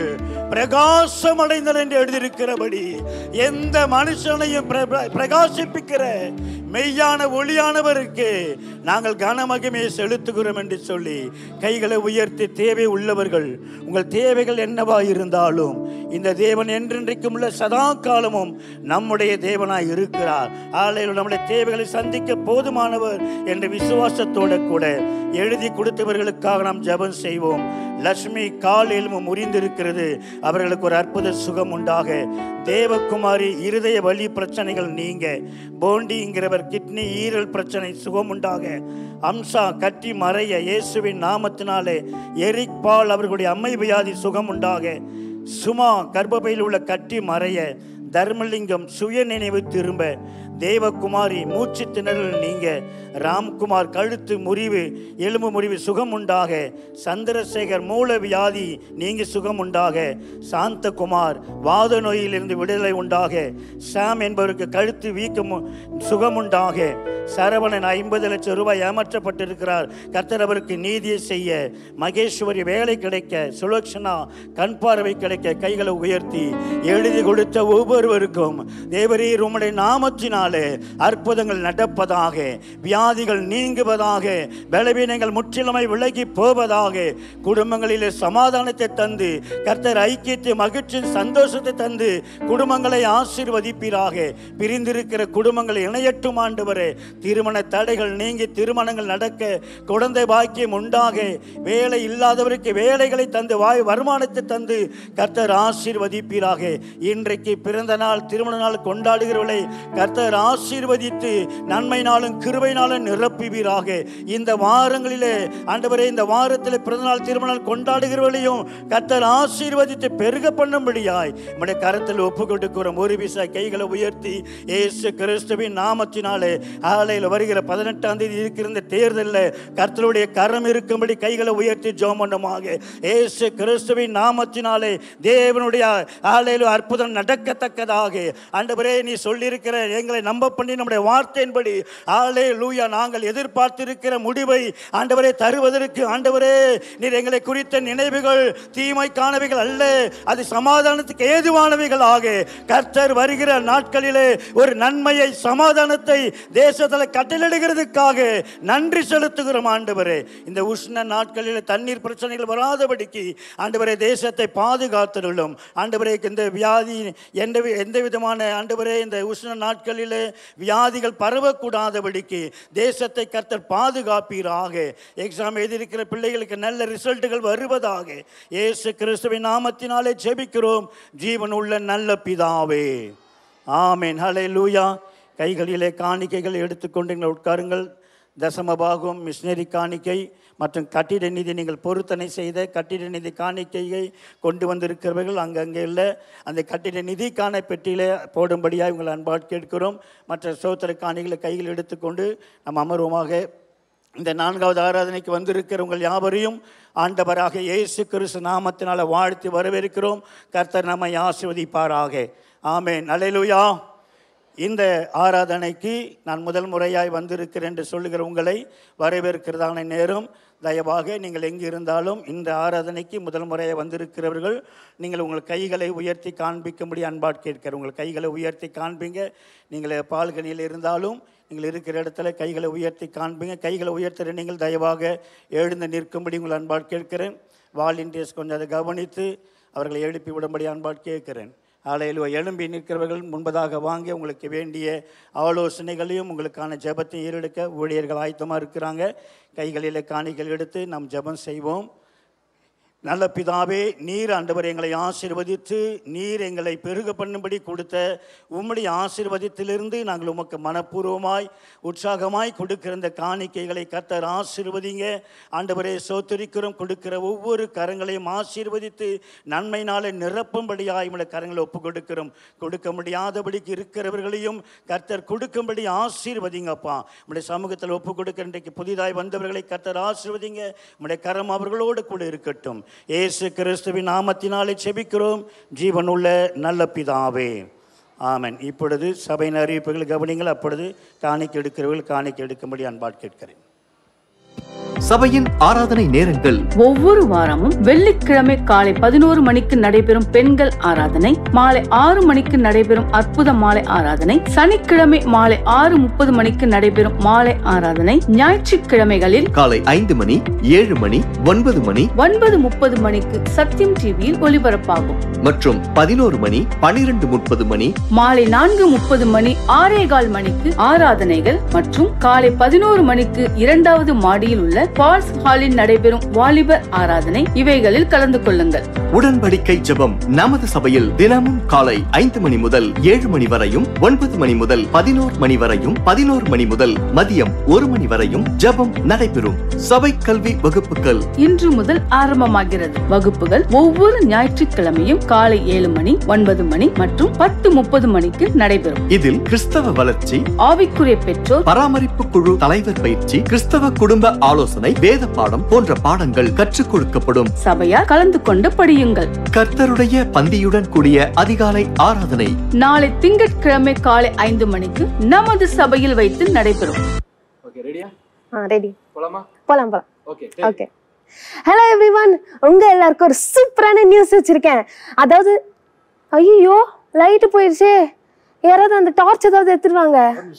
பிரகாசம் அடைந்தன என்று எழுதியிருக்கிறபடி எந்த மனுஷனையும் பிர- பிர- பிரகாசிப்பிக்கிற மெய்யான ஒளியானவருக்கு நாங்கள் கனமகிமையை செலுத்துகிறோம் என்று சொல்லி கைகளை உயர்த்தி தேவை உள்ளவர்கள் உங்கள் தேவைகள் என்னவா இருந்தாலும் இந்த தேவன் என்றென்றைக்கும் உள்ள சதா காலமும் நம்முடைய தேவனாய் இருக்கிறார் ஆலையில் நம்முடைய தேவைகளை சந்திக்க போதுமானவர் என்ற விசுவாசத்தோட கூட எழுதி கொடுத்தவர்களுக்காக நாம் ஜெபம் செய்வோம் லட்சுமி கால் எலும்பு முறிந்திருக்கிறது அவர்களுக்கு ஒரு அற்புத சுகம் உண்டாக தேவகுமாரி இருதய வலி பிரச்சனைகள் நீங்க போண்டிங்கிறவர் கிட்னி ஈரல் பிரச்சனை சுகம் உண்டாக அம்சா கட்டி மறைய இயேசுவின் நாமத்தினாலே எரிக் பால் அவர்களுடைய அம்மை வியாதி சுகம் உண்டாக சுமா கர்ப்பப்பையில் உள்ள கட்டி மறைய தர்மலிங்கம் சுய நினைவு திரும்ப தேவகுமாரி மூச்சு திணறல் நீங்க ராம்குமார் கழுத்து முறிவு எலும்பு முறிவு சுகம் உண்டாக சந்திரசேகர் மூல வியாதி நீங்க சுகம் உண்டாக சாந்தகுமார் வாத நோயிலிருந்து விடுதலை உண்டாக சாம் என்பவருக்கு கழுத்து வீக்கம் உ- சுகம் உண்டாக சரவணன் ஐம்பது லட்சம் ரூபாய் ஏமாற்றப்பட்டிருக்கிறார் கர்த்தர் அவருக்கு நீதியை செய்ய மகேஸ்வரி வேலை கிடைக்க சுலக்ஷனா கண் பார்வை கிடைக்க கைகளை உயர்த்தி எழுதி கொடுத்த ஒவ்வொருவருக்கும் தேவரீர் உம்முடைய நாமத்தினாலே அற்புதங்கள் நடப்பதாக வியாதிகள் நீங்குவதாக பலவீனங்கள் முற்றிலுமை விலகி போவதாக குடும்பங்களிலே சமாதானத்தை தந்து கர்த்தர் ஐக்கியத்தை மகிழ்ச்சி சந்தோஷத்தை தந்து குடும்பங்களை ஆசீர்வதிப்பீராக பிரிந்திருக்கிற குடும்பங்கள் இணையட்டும் ஆண்டவரே திருமண தடைகள் நீங்கி திருமணங்கள் நடக்க குழந்தை பாக்கியம் உண்டாக வேலை இல்லாதவருக்கு வேலைகளை தந்து வாய் வருமானத்தை தந்து கர்த்தர் ஆசீர்வதிப்பீராக இன்றைக்கு பிறந்த நாள் திருமண நாள் கொண்டாடுகிறவர்களை கர்த்தர் ஆசீர்வதித்து நன்மை நாளும் கிருபை நாளும் நிரப்புவீராக இந்த வாரங்களிலே ஆண்டவரே இந்த வாரத்தில் பிறந்த நாள் திருமண நாள் கொண்டாடுகிறவர்களையும் கர்த்தர் ஆசீர்வதித்து பெருக பண்ணும்படியாய் நம்முடைய கரத்தில் ஒப்பு கொடுக்கிறோம் ஒரு விசா கைகளை உயர்த்தி இயேசு கிறிஸ்துவின் நாமத்தினாலே ஆலையில் வருகிற பதினெட்டாம் தேதி இருக்கிற இந்த தேர்தலில் கர்த்தருடைய கரம் இருக்கும்படி கைகளை உயர்த்தி ஜோம் பண்ணுமாக இயேசு கிறிஸ்துவின் நாமத்தினாலே தேவனுடைய ஆலையில் அற்புதம் நடக்கத்தக்கதாக ஆண்டவரே நீ சொல்லியிருக்கிற எங்களை நம்ப பண்ணி நம்முடைய வார்த்தையின்படி ஆலே லூயா நாங்கள் எதிர்பார்த்திருக்கிற முடிவை ஆண்டவரே தருவதற்கு ஆண்டவரே நீர் எங்களை குறித்த நினைவுகள் தீமைக்கானவைகள் அல்ல அது சமாதானத்துக்கு ஏதுவானவைகளாக கர்த்தர் வருகிற நாட்களிலே ஒரு நன்மையை சமாதானத்தை தேசத்தில் கட்டளிடுகிறதுக்காக நன்றி செலுத்துகிறோம் ஆண்டவரே இந்த உஷ்ண நாட்களில் தண்ணீர் பிரச்சனைகள் வராதபடிக்கு ஆண்டவரே தேசத்தை பாதுகாத்துள்ளோம் ஆண்டவரே இந்த வியாதி எந்த வி- எந்த விதமான ஆண்டவரே இந்த உஷ்ண நாட்களிலே வியாதிகள் பரவக்கூடாதபடிக்கு தேசத்தை கர்த்தர் பாதுகாப்பீராக எக்ஸாம் எழுதியிருக்கிற பிள்ளைகளுக்கு நல்ல ரிசல்ட்டுகள் வருவதாக இயேசு கிறிஸ்துவின் நாமத்தினாலே ஜெபிக்கிறோம் ஜீவன் உள்ள நல்ல பிதாவே ஆமென் ஹலே லூயா கைகளிலே காணிக்கைகள் எடுத்துக்கொண்டு நீங்கள் உட்காருங்கள் தசமபாகம் மிஷினரி காணிக்கை மற்றும் கட்டிட நிதி நீங்கள் பொருத்தனை செய்த கட்டிட நிதி காணிக்கையை கொண்டு வந்திருக்கிறவர்கள் அங்கங்கே இல்லை அந்த கட்டிட நிதிக்கான பெட்டியிலே போடும்படியாக உங்கள் அன்பாட் கேட்கிறோம் மற்ற சோத்திர காணிகளை கையில் எடுத்துக்கொண்டு நம்ம அமர்வமாக இந்த நான்காவது ஆராதனைக்கு வந்திருக்கிற உங்கள் யாவரையும் ஆண்டவராக இயேசு கிறிஸ்து நாமத்தினால வாழ்த்தி வரவேற்கிறோம் கர்த்தர் நம்மை ஆசிர்வதிப்பாராக ஆமென் அல்லேலூயா இந்த ஆராதனைக்கு நான் முதல் முறையாய் வந்திருக்கிறேன் என்று சொல்லுகிற உங்களை வரவேற்கிறதான நேரம் தயவாக நீங்கள் எங்கு இருந்தாலும் இந்த ஆராதனைக்கு முதல் முறையாக வந்திருக்கிறவர்கள் நீங்கள் உங்கள் கைகளை உயர்த்தி காண்பிக்கும்படி அன்பாட் கேட்கிறேன் உங்கள் கைகளை உயர்த்தி காண்பீங்க நீங்கள் பால்கனியில் இருந்தாலும் நீங்கள் இருக்கிற இடத்துல கைகளை உயர்த்தி காண்பீங்க கைகளை உயர்த்துற நீங்கள் தயவாக எழுந்து நிற்கும்படி உங்கள் அன்பாட் கேட்கிறேன் வாலண்டியர்ஸ் கொஞ்சம் அதை கவனித்து அவர்களை எழுப்பி விடும்படி அன்பாட் கேட்கிறேன் ஆலையில் எழும்பி நிற்கிறவர்கள் முன்பதாக வாங்கி உங்களுக்கு வேண்டிய ஆலோசனைகளையும் உங்களுக்கான ஜெபத்தை ஈரெடுக்க ஊழியர்கள் ஆயத்தமாக இருக்கிறாங்க கைகளில் காணிகள் எடுத்து நாம் ஜெபம் செய்வோம் நல்ல பிதாவே நீர் ஆண்டவர் எங்களை ஆசீர்வதித்து நீர் எங்களை பெருக பண்ணும்படி கொடுத்த உம்முடைய ஆசீர்வதித்திலிருந்து நாங்கள் உமக்கு மனப்பூர்வமாய் உற்சாகமாய் கொடுக்கிற இந்த காணிக்கைகளை கத்தர் ஆசீர்வதிங்க ஆண்டவரே சோத்தரிக்கிறோம் கொடுக்கிற ஒவ்வொரு கரங்களையும் ஆசீர்வதித்து நன்மையினாலே நிரப்பும்படியாய் உம்முடைய கரங்களை ஒப்பு கொடுக்கிறோம் கொடுக்க முடியாதபடிக்கு இருக்கிறவர்களையும் கர்த்தர் கொடுக்கும்படி ஆசீர்வதிங்கப்பா உம்முடைய சமூகத்தில் ஒப்பு கொடுக்க இன்றைக்கு புதிதாய் வந்தவர்களை கர்த்தர் ஆசீர்வதிங்க உம்முடைய கரம் அவர்களோடு கூட இருக்கட்டும் இயேசு கிறிஸ்துவின் நாமத்தினாலே செபிக்கிறோம் ஜீவனுள்ள நல்ல பிதாவே ஆமென் இப்பொழுது சபையின் அறிவிப்புகள் கவனிங்கள் அப்பொழுது காணிக்கை எடுக்கிறவர்கள் காணிக்கை எடுக்கும்படி அன்பாட் கேட்கிறேன் சபையின் ஆராதனை நேரங்கள் ஒவ்வொரு வாரமும் வெள்ளிக்கிழமை காலை பதினோரு மணிக்கு நடைபெறும் பெண்கள் ஆராதனை மாலை ஆறு மணிக்கு நடைபெறும் அற்புத மாலை ஆராதனை சனிக்கிழமை மாலை ஆறு முப்பது மணிக்கு நடைபெறும் மாலை ஆராதனை ஞாயிற்றுக்கிழமைகளில் காலை ஐந்து மணி ஏழு மணி ஒன்பது மணி ஒன்பது முப்பது மணிக்கு சத்தியம் டிவியில் ஒளிபரப்பாகும் மற்றும் பதினோரு மணி பனிரெண்டு முப்பது மணி மாலை நான்கு முப்பது மணி ஆறே கால் மணிக்கு ஆராதனைகள் மற்றும் காலை பதினோரு மணிக்கு இரண்டாவது மாடியில் உள்ள பால்ஸ் ஹாலில் நடைபெறும் வாலிபர் ஆராதனை இவைகளில் கலந்து கொள்ளுங்கள் உடன்படிக்கை ஜெபம் நமது சபையில் தினமும் காலை ஐந்து மணி முதல் ஏழு மணி வரையும் ஒன்பது மணி முதல் பதினோரு மணி வரையும் பதினோரு மணி முதல் மதியம் ஒரு மணி வரையும் ஜெபம் நடைபெறும் சபை கல்வி வகுப்புகள் இன்று முதல் ஆரம்பமாகிறது வகுப்புகள் ஒவ்வொரு ஞாயிற்றுக்கிழமையும் காலை ஏழு மணி ஒன்பது மணி மற்றும் பத்து முப்பது மணிக்கு நடைபெறும் இதில் கிறிஸ்தவ வளர்ச்சி ஆவிக்குரிய பெற்றோர் பராமரிப்பு குழு தலைவர் பயிற்சி கிறிஸ்தவ குடும்ப ஆலோசனை வேத பாடம் போன்ற பாடங்கள் கற்றுக் கொடுக்கப்படும் சபையார் கலந்து கொண்டு படியுங்கள் கர்த்தருடைய பந்தியுடன் கூடிய அதிகாலை ஆராதனை நாளை திங்கட்கிழமை காலை ஐந்து மணிக்கு நமது சபையில் வைத்து நடைபெறும் ஆ ரெடி போலாம் போலாம் ஓகே ஓகே ஹலோ எவ்ரிவன் உங்க எல்லாருக்கும் ஒரு சூப்பரான நியூஸ் வச்சிருக்கேன் அதாவது ஐயோ லைட் போயிடுச்சே யாராவது அந்த டார்ச் ஏதாவது எடுத்துருவாங்க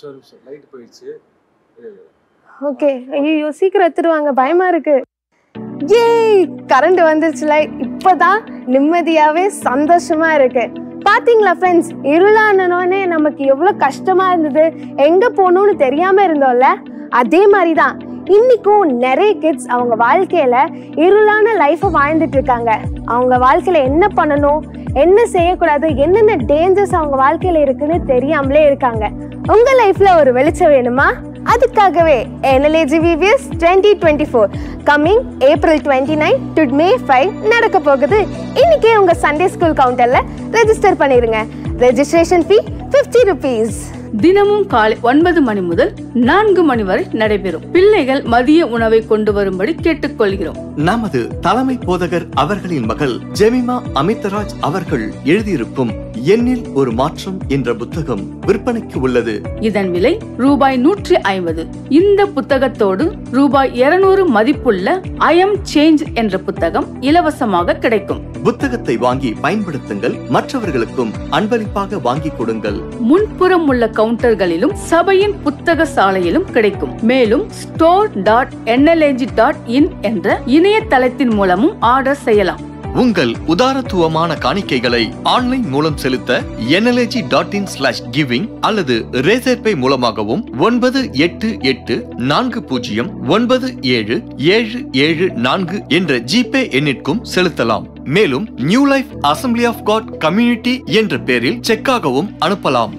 ஓகே ஐயோ சீக்கிரம் எடுத்துருவாங்க பயமா இருக்கு ஏய் கரண்ட் வந்துருச்சுல இப்பதான் நிம்மதியாவே சந்தோஷமா இருக்கு பாத்தீங்களா ஃப்ரெண்ட்ஸ் இருளானோடனே நமக்கு எவ்வளவு கஷ்டமா இருந்தது எங்க போகணும்னு தெரியாம இருந்தோம்ல அதே மாதிரி தான் இன்னைக்கும் நிறைய கிட்ஸ் அவங்க வாழ்க்கையில இருளான லைஃப்பை வாழ்ந்துட்டு இருக்காங்க அவங்க வாழ்க்கையில என்ன பண்ணணும் என்ன செய்யக்கூடாது என்னென்ன டேஞ்சர்ஸ் அவங்க வாழ்க்கையில இருக்குன்னு தெரியாமலே இருக்காங்க உங்க லைஃப்ல ஒரு வெளிச்சம் வேணுமா அதுக்காகவே NLAG VBS twenty twenty four coming April twenty nine to May five நடக்க போகுது இன்னைக்கே உங்க சண்டே ஸ்கூல் கவுண்டர்ல ரெஜிஸ்டர் பண்ணிருங்க ரெஜிஸ்ட்ரேஷன் ஃபீ ஃபிஃப்டி ருபீஸ் தினமும் காலை ஒன்பது மணி முதல் நான்கு மணி வரை நடைபெறும் பிள்ளைகள் மதிய உணவை கொண்டு வரும்படி கேட்டுக்கொள்கிறோம் நமது தலைமை போதகர் அவர்களின் மகள் ஜெமிமா அமிர்தராஜ் அவர்கள் எழுதியிருக்கும் எண்ணில் ஒரு மாற்றம் என்ற புத்தகம் விற்பனைக்கு உள்ளது இதன் விலை ரூபாய் நூற்றி ஐம்பது இந்த புத்தகத்தோடு ரூபாய் இருநூறு மதிப்புள்ள ஐஎம் சேஞ்ச் என்ற புத்தகம் இலவசமாக கிடைக்கும் புத்தகத்தை வாங்கி பயன்படுத்துங்கள் மற்றவர்களுக்கும் அன்பளிப்பாக வாங்கி கொடுங்கள் முன்புறம் உள்ள கவுண்டர்களிலும் சபையின் புத்தக சாலையிலும் கிடைக்கும் மேலும் store dot NLAG dot in என்ற இணையதளத்தின் மூலமும் ஆர்டர் செய்யலாம் உங்கள் உதாரத்துவமான காணிக்கைகளை ஆன்லைன் மூலம் செலுத்த NLAG dot in slash giving அல்லது ரேசர் பே மூலமாகவும் ஒன்பது எட்டு எட்டு நான்கு பூஜ்ஜியம் ஒன்பது ஏழு ஏழு ஏழு நான்கு என்ற ஜிபே எண்ணிற்கும் செலுத்தலாம் மேலும் New Life Assembly of God community என்ற பெயரில் செக்காகவும் அனுப்பலாம்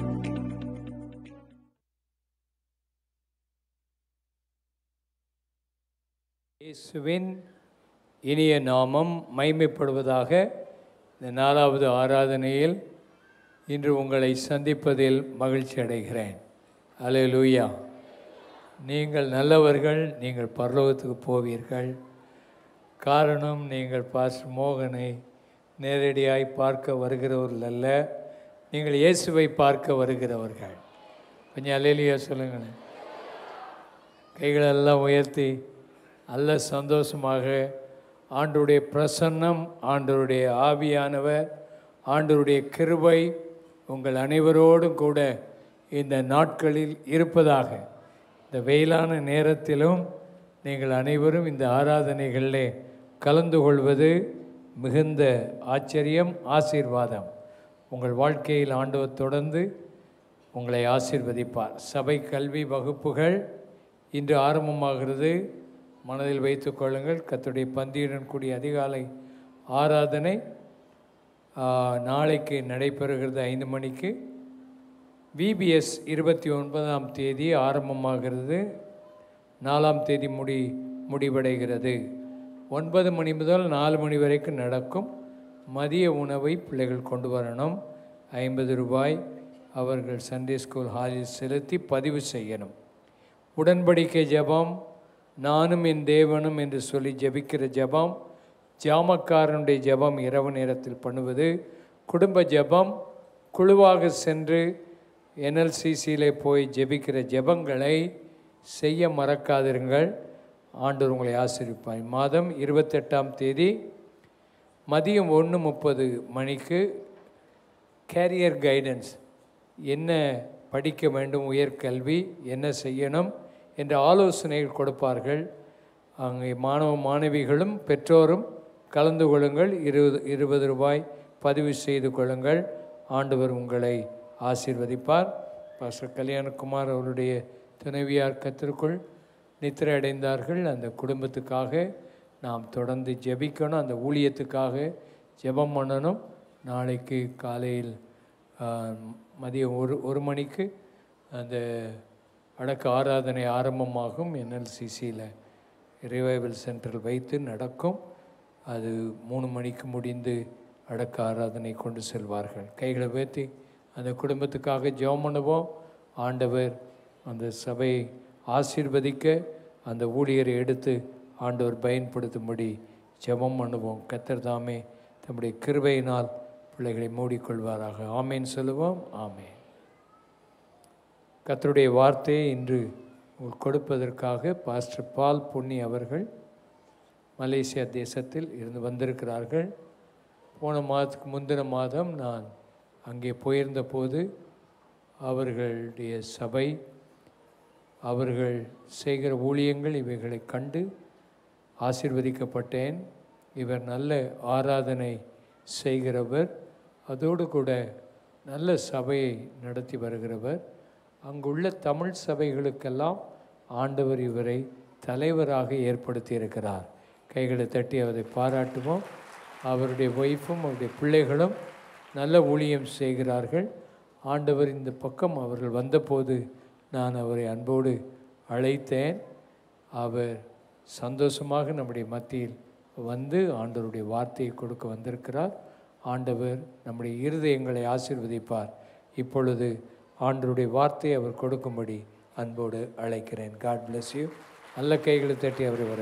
இயேசுவின் இனிய நாமம் மைமைப்படுவதாக இந்த நாலாவது ஆராதனையில் இன்று உங்களை சந்திப்பதில் மகிழ்ச்சி அடைகிறேன் அல்லேலூயா நீங்கள் நல்லவர்கள் நீங்கள் பரலோகத்துக்கு போவீர்கள் காரணம் நீங்கள் பாஸ்டர் மோகனை நேரடியாய் பார்க்க வருகிறவர்கள் அல்ல நீங்கள் இயேசுவை பார்க்க வருகிறவர்கள் கொஞ்சம் அல்லேலியா சொல்லுங்களேன் கைகளெல்லாம் உயர்த்தி நல்ல சந்தோஷமாக ஆண்டவருடைய பிரசன்னம் ஆண்டவருடைய ஆவியானவர் ஆண்டவருடைய கிருபை உங்கள் அனைவரோடும் கூட இந்த நாட்களில் இருப்பதாக இந்த வெயிலான நேரத்திலும் நீங்கள் அனைவரும் இந்த ஆராதனைகளிலே கலந்து கொள்வது மிகுந்த ஆச்சரியம் ஆசீர்வாதம் உங்கள் வாழ்க்கையில் ஆண்டவர் தொடர்ந்து உங்களை ஆசீர்வதிப்பார் சபை கல்வி வகுப்புகள் இன்று ஆரம்பமாகிறது மனதில் வைத்துக் கொள்ளுங்கள் கர்த்தருடைய பந்தியுடன் கூடிய அதிகாலை ஆராதனை ஆ, நாளைக்கு நடைபெறுகிறது ஐந்து மணிக்கு விபிஎஸ் இருபத்தி ஒன்பதாம் தேதி ஆரம்பமாகிறது நாலாம் தேதி முடி முடிவடைகிறது ஒன்பது மணி முதல் நாலு மணி வரைக்கும் நடக்கும் மதிய உணவை பிள்ளைகள் கொண்டு வரணும் ஐம்பது ரூபாய் அவர்கள் சண்டே ஸ்கூல் ஹாலில் செலுத்தி பதிவு செய்யணும் உடன்படிக்கை ஜெபம் நானும் என் தேவனும் என்று சொல்லி ஜெபிக்கிற ஜெபம் ஜாமக்காரனுடைய ஜெபம் இரவு நேரத்தில் பண்ணுவது குடும்ப ஜெபம் குழுவாக சென்று என்எல்சிசியில் போய் ஜெபிக்கிற ஜெபங்களை செய்ய மறக்காதிருங்கள் ஆண்டவர் உங்களை ஆசிரிப்பார் மாதம் இருபத்தெட்டாம் தேதி மதியம் ஒன்று முப்பது மணிக்கு கேரியர் கைடன்ஸ் என்ன படிக்க வேண்டும் உயர்கல்வி என்ன செய்யணும் என்ற ஆலோசனைகள் கொடுப்பார்கள் அங்கே மாணவ மாணவிகளும் பெற்றோரும் கலந்து கொள்ளுங்கள் இருபது இருபது ரூபாய் பதிவு செய்து கொள்ளுங்கள் ஆண்டவர் உங்களை ஆசீர்வதிப்பார் பாஸ்டர் கல்யாணகுமார் அவருடைய துணைவியார் கத்திற்குள் நித்திரை அடைந்தார்கள் அந்த குடும்பத்துக்காக நாம் தொடர்ந்து ஜெபிக்கணும் அந்த ஊழியத்துக்காக ஜெபம் பண்ணணும் நாளைக்கு காலையில் ஆ, மதியம் ஒரு ஒரு மணிக்கு அந்த அடக்க ஆராதனை ஆரம்பமாகும் என்எல்சிசியில் ரிவைவல் சென்டரில் வைத்து நடக்கும் அது மூணு மணிக்கு முடிந்து அடக்க ஆராதனை கொண்டு செல்வார்கள் கைகளை உயர்த்தி அந்த குடும்பத்துக்காக ஜெபம் பண்ணுவோம் ஆண்டவர் அந்த சபையை ஆசீர்வதிக்க அந்த ஊழியரை எடுத்து ஆண்டவர் பயன்படுத்தும்படி ஜெபம் பண்ணுவோம் கத்தர் தாமே தம்முடைய கிருபையினால் பிள்ளைகளை மூடிக்கொள்வாராக ஆமேன் சொல்லுவோம் ஆமேன் கர்த்தருடைய வார்த்தையை இன்று உங்களுக்கு கொடுப்பதற்காக பாஸ்டர் பால் பொன்னி அவர்கள் மலேசியா தேசத்தில் இருந்து வந்திருக்கிறார்கள் போன மாதத்துக்கு முந்தின மாதம் நான் அங்கே போயிருந்த போது அவர்களுடைய சபை அவர்கள் செய்கிற ஊழியங்கள் இவைகளை கண்டு ஆசீர்வதிக்கப்பட்டேன் இவர் நல்ல ஆராதனை செய்கிறவர் அதோடு கூட நல்ல சபையை நடத்தி வருகிறவர் அங்குள்ள தமிழ் சபைகளுக்கெல்லாம் ஆண்டவர் இவரை தலைவராக ஏற்படுத்தி இருக்கிறார் கைகளை தட்டி அவரை பாராட்டுவோம் அவருடைய ஒய்ஃபும் அவருடைய பிள்ளைகளும் நல்ல ஊழியம் செய்கிறார்கள் ஆண்டவர் இந்த பக்கம் அவர்கள் வந்தபோது நான் அவரை அன்போடு அழைத்தேன் அவர் சந்தோஷமாக நம்முடைய மத்தியில் வந்து ஆண்டவருடைய வார்த்தையை கொடுக்க வந்திருக்கிறார் ஆண்டவர் நம்முடைய இருதயங்களை ஆசீர்வதிப்பார் இப்பொழுது ஆண்டவருடைய வார்த்தையை அவர் கொடுக்கும்படி அன்போடு அழைக்கிறேன் காட் bless யூ நல்ல கைகளை தட்டி அவரை வர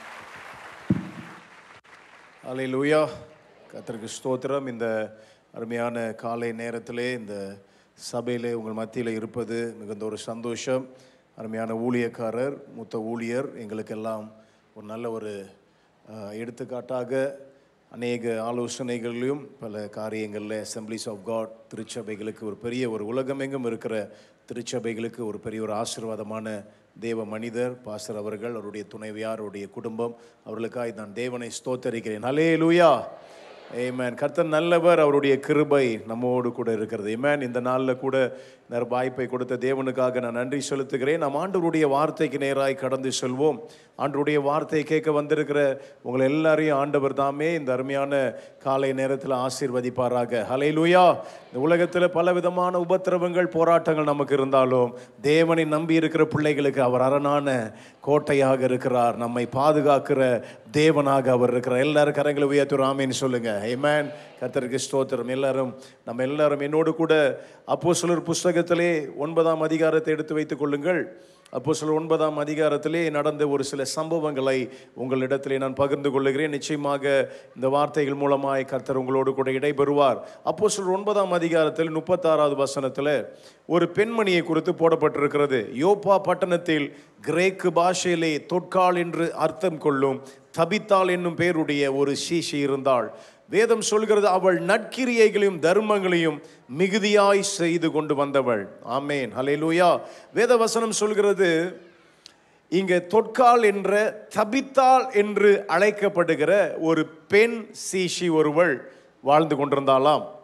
அலையிலூயா கர்த்தருக்கு ஸ்தோத்திரம் இந்த அருமையான காலை நேரத்திலே இந்த சபையிலே உங்கள் மத்தியில் இருப்பது மிகுந்த ஒரு சந்தோஷம் அருமையான ஊழியக்காரர் மூத்த ஊழியர் எங்களுக்கெல்லாம் ஒரு நல்ல ஒரு அஹ், எடுத்துக்காட்டாக அநேக ஆலோசனைகளிலும் பல காரியங்களில் அசம்பிளிஸ் ஆஃப் காட் திருச்சபைகளுக்கு ஒரு பெரிய ஒரு உலகமெங்கும் இருக்கிற திருச்சபைகளுக்கு ஒரு பெரிய ஒரு ஆசீர்வாதமான தேவ மனிதர் பாஸ்டர் அவர்கள் அவருடைய துணைவியார் அவருடைய குடும்பம் அவர்களுக்காக நான் தேவனை ஸ்தோத்தரிக்கிறேன் ஹலே லூயா ஏமேன் கர்த்தர் நல்லவர் அவருடைய கிருபை நம்மோடு கூட இருக்கிறது ஏமேன் இந்த நாளில் கூட நேர வாய்ப்பை கொடுத்த தேவனுக்காக நான் நன்றி செலுத்துகிறேன் நாம் ஆண்டவருடைய வார்த்தைக்கு நேராய் கடந்து செல்வோம் ஆண்டவருடைய வார்த்தையை கேட்க வந்திருக்கிற உங்களை எல்லாரையும் ஆண்டவர் தாமே இந்த அருமையான காலை நேரத்தில் ஆசீர்வதிப்பாராக ஹலே லூயா இந்த உலகத்தில் பல விதமான உபத்திரவங்கள் போராட்டங்கள் நமக்கு இருந்தாலும் தேவனை நம்பி இருக்கிற பிள்ளைகளுக்கு அவர் அரணான கோட்டையாக இருக்கிறார் நம்மை பாதுகாக்கிற தேவனாக அவர் இருக்கிறார் எல்லாரும் கரங்களை உயர்த்து ஆமேன்னு சொல்லுங்க ஏமேன் கர்த்தருக்கு ஸ்தோத்திரம் எல்லாரும் நம்ம எல்லாரும் என்னோடு கூட அப்போ புஸ்தகத்திலே ஒன்பதாம் அதிகாரத்தை எடுத்து வைத்துக் கொள்ளுங்கள் அப்போ ஒன்பதாம் அதிகாரத்திலே நடந்த ஒரு சில சம்பவங்களை உங்களிடத்திலே நான் பகிர்ந்து கொள்ளுகிறேன் நிச்சயமாக இந்த வார்த்தைகள் மூலமாய் கர்த்தர் உங்களோடு கூட இடைபெறுவார் அப்போ ஒன்பதாம் அதிகாரத்தில் முப்பத்தாறாவது வசனத்தில் ஒரு பெண்மணியை குறித்து போடப்பட்டிருக்கிறது யோப்பா பட்டணத்தில் கிரேக்கு பாஷையிலே தொட்கால் என்று அர்த்தம் கொள்ளும் தபித்தாள் என்னும் பேருடைய ஒரு சீஷி இருந்தாள் வேதம் சொல்கிறது அவள் நற்கிரியைகளையும் தர்மங்களையும் மிகுதியாய் செய்து கொண்டு வந்தவள் ஆமேன் ஹalleluya வேத வசனம் சொல்கிறது இங்கே தொட்கால் என்ற தபித்தாள் என்று அழைக்கப்படுகிற ஒரு பெண் சீஷி ஒருவள் வாழ்ந்து கொண்டிருந்தாளாம்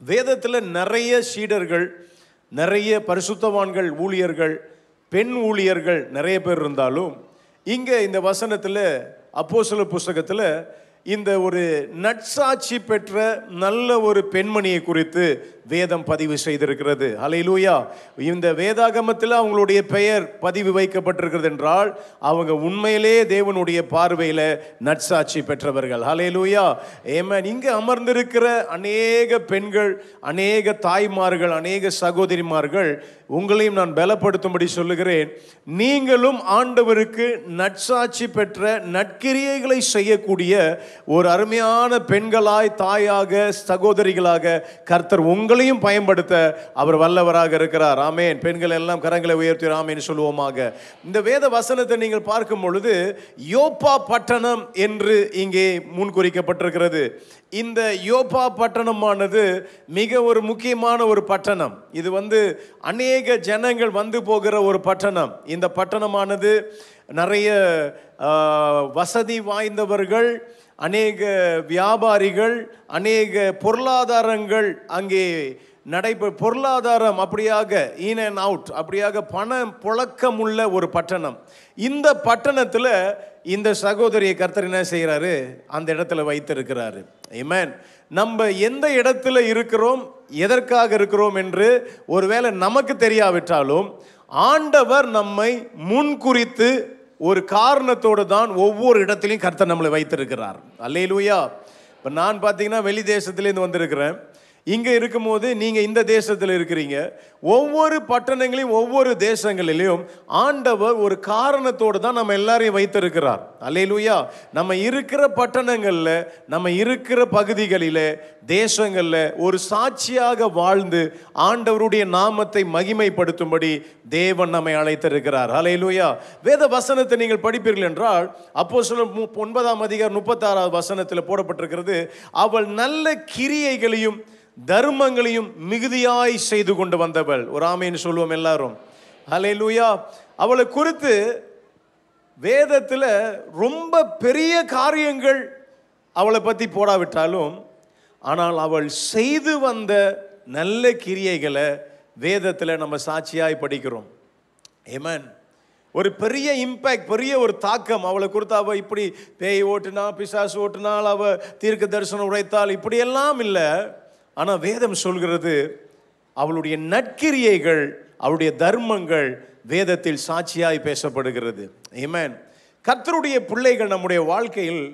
வேதத்தில் நிறைய சீடர்கள் நிறைய பரிசுத்தவான்கள் ஊழியர்கள் பெண் ஊழியர்கள் நிறைய பேர் இருந்தாலும் இங்கே இந்த வசனத்தில் அப்போஸ்தல புஸ்தகத்தில் இந்த ஒரு நட்சாட்சி பெற்ற நல்ல ஒரு பெண்மணியை குறித்து வேதம் பதிவு செய்திருக்கிறது ஹalleluya இந்த வேதாகமத்தில் அவங்களுடைய பெயர் பதிவு வைக்கப்பட்டிருக்கிறது என்றால் அவங்க உண்மையிலே தேவனுடைய பார்வையில் நட்சாட்சி பெற்றவர்கள் ஹalleluya ஏமன் இங்கே அமர்ந்திருக்கிற அநேக பெண்கள் அநேக தாய்மார்கள் அநேக சகோதரிமார்கள் உங்களையும் நான் பலப்படுத்தும்படி சொல்லுகிறேன் நீங்களும் ஆண்டவருக்கு நட்சாட்சி பெற்ற நற்கிரியைகளை செய்யக்கூடிய ஒரு அருமையான பெண்களாய் தாயாக சகோதரிகளாக கர்த்தர் உங்களையும் பயன்படுத்த அவர் வல்லவராக இருக்கிறார் ஆமேன் பெண்கள் எல்லாம் கரங்களை உயர்த்தி ஆமேன் சொல்லுவோமாக இந்த வேத வசனத்தை நீங்கள் பார்க்கும் பொழுது யோப்பா பட்டணம் என்று இங்கே முன்குறிக்கப்பட்டிருக்கிறது இந்த யோப்பா பட்டணமானது மிக ஒரு முக்கியமான ஒரு பட்டணம் இது வந்து அநேக ஜனங்கள் வந்து போகிற ஒரு பட்டணம் இந்த பட்டணமானது நிறைய ஆ, வசதி வாய்ந்தவர்கள் அநேக வியாபாரிகள் அநேக பொருளாதாரங்கள் அங்கே நடைபெ பொருளாதாரம் அப்படியாக இன் அண்ட் அவுட் அப்படியாக பண புழக்கம் உள்ள ஒரு பட்டணம் இந்த பட்டணத்தில் இந்த சகோதரியை கர்த்தர் என்ன செய்கிறாரு அந்த இடத்துல வைத்திருக்கிறாரு Amen நம்ம எந்த இடத்துல இருக்கிறோம் எதற்காக இருக்கிறோம் என்று ஒருவேளை நமக்கு தெரியாவிட்டாலும் ஆண்டவர் நம்மை முன்குறித்து ஒரு காரணத்தோடு தான் ஒவ்வொரு இடத்திலையும் கர்த்தர் நம்மளை வைத்திருக்கிறார் அல்லேலூயா இப்போ நான் பார்த்தீங்கன்னா வெளி தேசத்துலேருந்து வந்திருக்கிறேன் இங்கே இருக்கும்போது நீங்கள் இந்த தேசத்தில் இருக்கிறீங்க ஒவ்வொரு பட்டணங்களையும் ஒவ்வொரு தேசங்களிலும் ஆண்டவர் ஒரு காரணத்தோடு தான் நம்ம எல்லாரையும் வைத்திருக்கிறார் அல்லேலூயா நம்ம இருக்கிற பட்டணங்களில் நம்ம இருக்கிற பகுதிகளில் தேசங்களில் ஒரு சாட்சியாக வாழ்ந்து ஆண்டவருடைய நாமத்தை மகிமைப்படுத்தும்படி தேவன் நம்மை அழைத்திருக்கிறார் அல்லேலூயா வேத வசனத்தை நீங்கள் படிப்பீர்கள் என்றால் அப்போ சொல்ல ஒன்பதாம் அதிகாரம் முப்பத்தாறாவது வசனத்தில் போடப்பட்டிருக்கிறது அவள் நல்ல கிரியைகளையும் தர்மங்களையும் மிகுதியாய் செய்து கொண்டு வந்தவள் ஒரு ஆமைன்னு சொல்லுவோம் எல்லாரும் ஹalleluya அவளை குறித்து வேதத்தில் ரொம்ப பெரிய காரியங்கள் அவளை பற்றி போடாவிட்டாலும் ஆனால் அவள் செய்து வந்த நல்ல கிரியைகளை வேதத்தில் நம்ம சாட்சியாய் படிக்கிறோம் ஏமன் ஒரு பெரிய இம்பேக்ட் பெரிய ஒரு தாக்கம் அவளை கொடுத்து அவள் இப்படி பேய் ஓட்டுனா பிசாசு ஓட்டுனால் அவள் தீர்க்க தரிசனம் உரைத்தால் இப்படியெல்லாம் இல்லை ஆனால் வேதம் சொல்கிறது அவளுடைய நற்கிரியைகள் அவளுடைய தர்மங்கள் வேதத்தில் சாட்சியாய் பேசப்படுகிறது ஏமேன் கர்த்தருடைய பிள்ளைகள் நம்முடைய வாழ்க்கையில்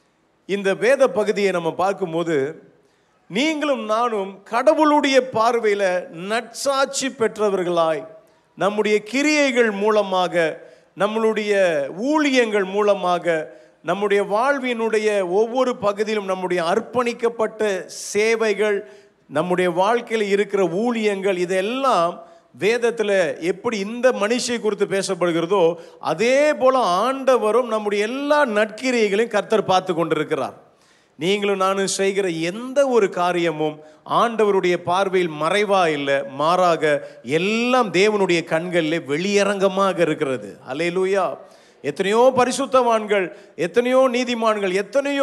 இந்த வேத பகுதியை நம்ம பார்க்கும்போது நீங்களும் நானும் கடவுளுடைய பார்வையில் நற்சாட்சி பெற்றவர்களாய் நம்முடைய கிரியைகள் மூலமாக நம்மளுடைய ஊழியங்கள் மூலமாக நம்முடைய வாழ்வினுடைய ஒவ்வொரு பகுதியிலும் நம்முடைய அர்ப்பணிக்கப்பட்ட சேவைகள் நம்முடைய வாழ்க்கையில் இருக்கிற ஊழியங்கள் இதெல்லாம் வேதத்தில் எப்படி இந்த மனுஷை குறித்து பேசப்படுகிறதோ அதே போல ஆண்டவரும் நம்முடைய எல்லா நற்கிரியைகளையும் கர்த்தர் பார்த்து கொண்டிருக்கிறார் நீங்களும் நானும் செய்கிற எந்த ஒரு காரியமும் ஆண்டவருடைய பார்வையில் மறைவா இல்லை மாறாக எல்லாம் தேவனுடைய கண்களில் வெளியரங்கமாக இருக்கிறது அலையலூயா எத்தனையோ பரிசுத்தவான்கள் எத்தனையோ நீதிமான்கள் எத்தனையோ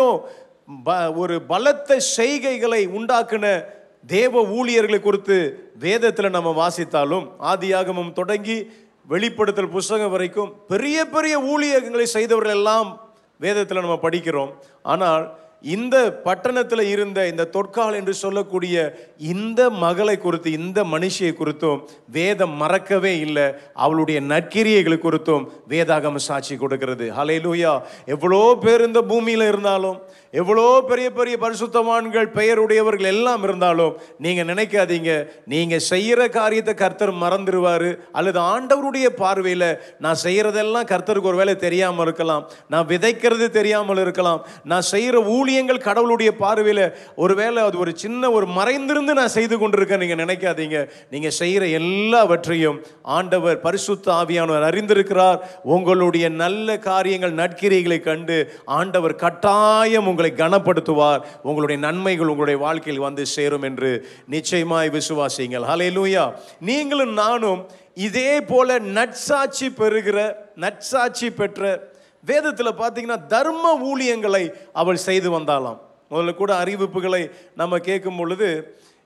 ப- ஒரு பலத்த செய்கைகளை உண்டாக்குன தேவ ஊழியர்களை குறித்து வேதத்தில் நம்ம வாசித்தாலும் ஆதியாகமம் தொடங்கி வெளிப்படுத்தல் புஸ்தகம் வரைக்கும் பெரிய பெரிய ஊழியர்களை செய்தவர்கள் எல்லாம் வேதத்தில் நம்ம படிக்கிறோம் ஆனால் இந்த பட்டணத்தில் இருந்த இந்த தொற்கால் என்று சொல்லக்கூடிய இந்த மகளை குறித்து இந்த மனுஷியை குறித்தும் வேதம் மறக்கவே இல்லை அவளுடைய நற்கிரியைகளை குறித்தும் வேதாகம சாட்சி கொடுக்கிறது ஹalleluya எவ்வளோ பேர் இந்த பூமியில் இருந்தாலும் எவ்வளோ பெரிய பெரிய பரிசுத்தவான்கள் பெயருடையவர்கள் எல்லாம் இருந்தாலும் நீங்கள் நினைக்காதீங்க நீங்கள் செய்கிற காரியத்தை கர்த்தர் மறந்துடுவார் அல்லது ஆண்டவருடைய பார்வையில் நான் செய்கிறதெல்லாம் கர்த்தருக்கு ஒருவேளை தெரியாமல் இருக்கலாம் நான் விதைக்கிறது தெரியாமல் இருக்கலாம் நான் செய்கிற ஊழியங்கள் கடவுளுடைய பார்வையில் ஒருவேளை அது ஒரு சின்ன ஒரு மறைந்திருந்து நான் செய்து கொண்டிருக்கேன் நீங்கள் நினைக்காதீங்க நீங்கள் செய்கிற எல்லாவற்றையும் ஆண்டவர் பரிசுத்த ஆவியானவர் அறிந்திருக்கிறார் உங்களுடைய நல்ல காரியங்கள் நற்கிரைகளை கண்டு ஆண்டவர் கட்டாயம் உங்களை கனப்படுத்துவார் உங்களுடைய நன்மைகள் உங்களுடைய வாழ்க்கையில் வந்து சேரும் என்று நிச்சயமாய் விசுவாசிங்கள் ஹalleluya நீங்களும் நானும் இதே போல நற்சாட்சி பெறுகிற நற்சாட்சி பெற்ற வேதத்தில் பார்த்தீங்கன்னா தர்ம ஊழியங்களை அவள் செய்து வந்தாளாம் முதல்ல கூட அறிவிப்புகளை நம்ம கேட்கும் பொழுது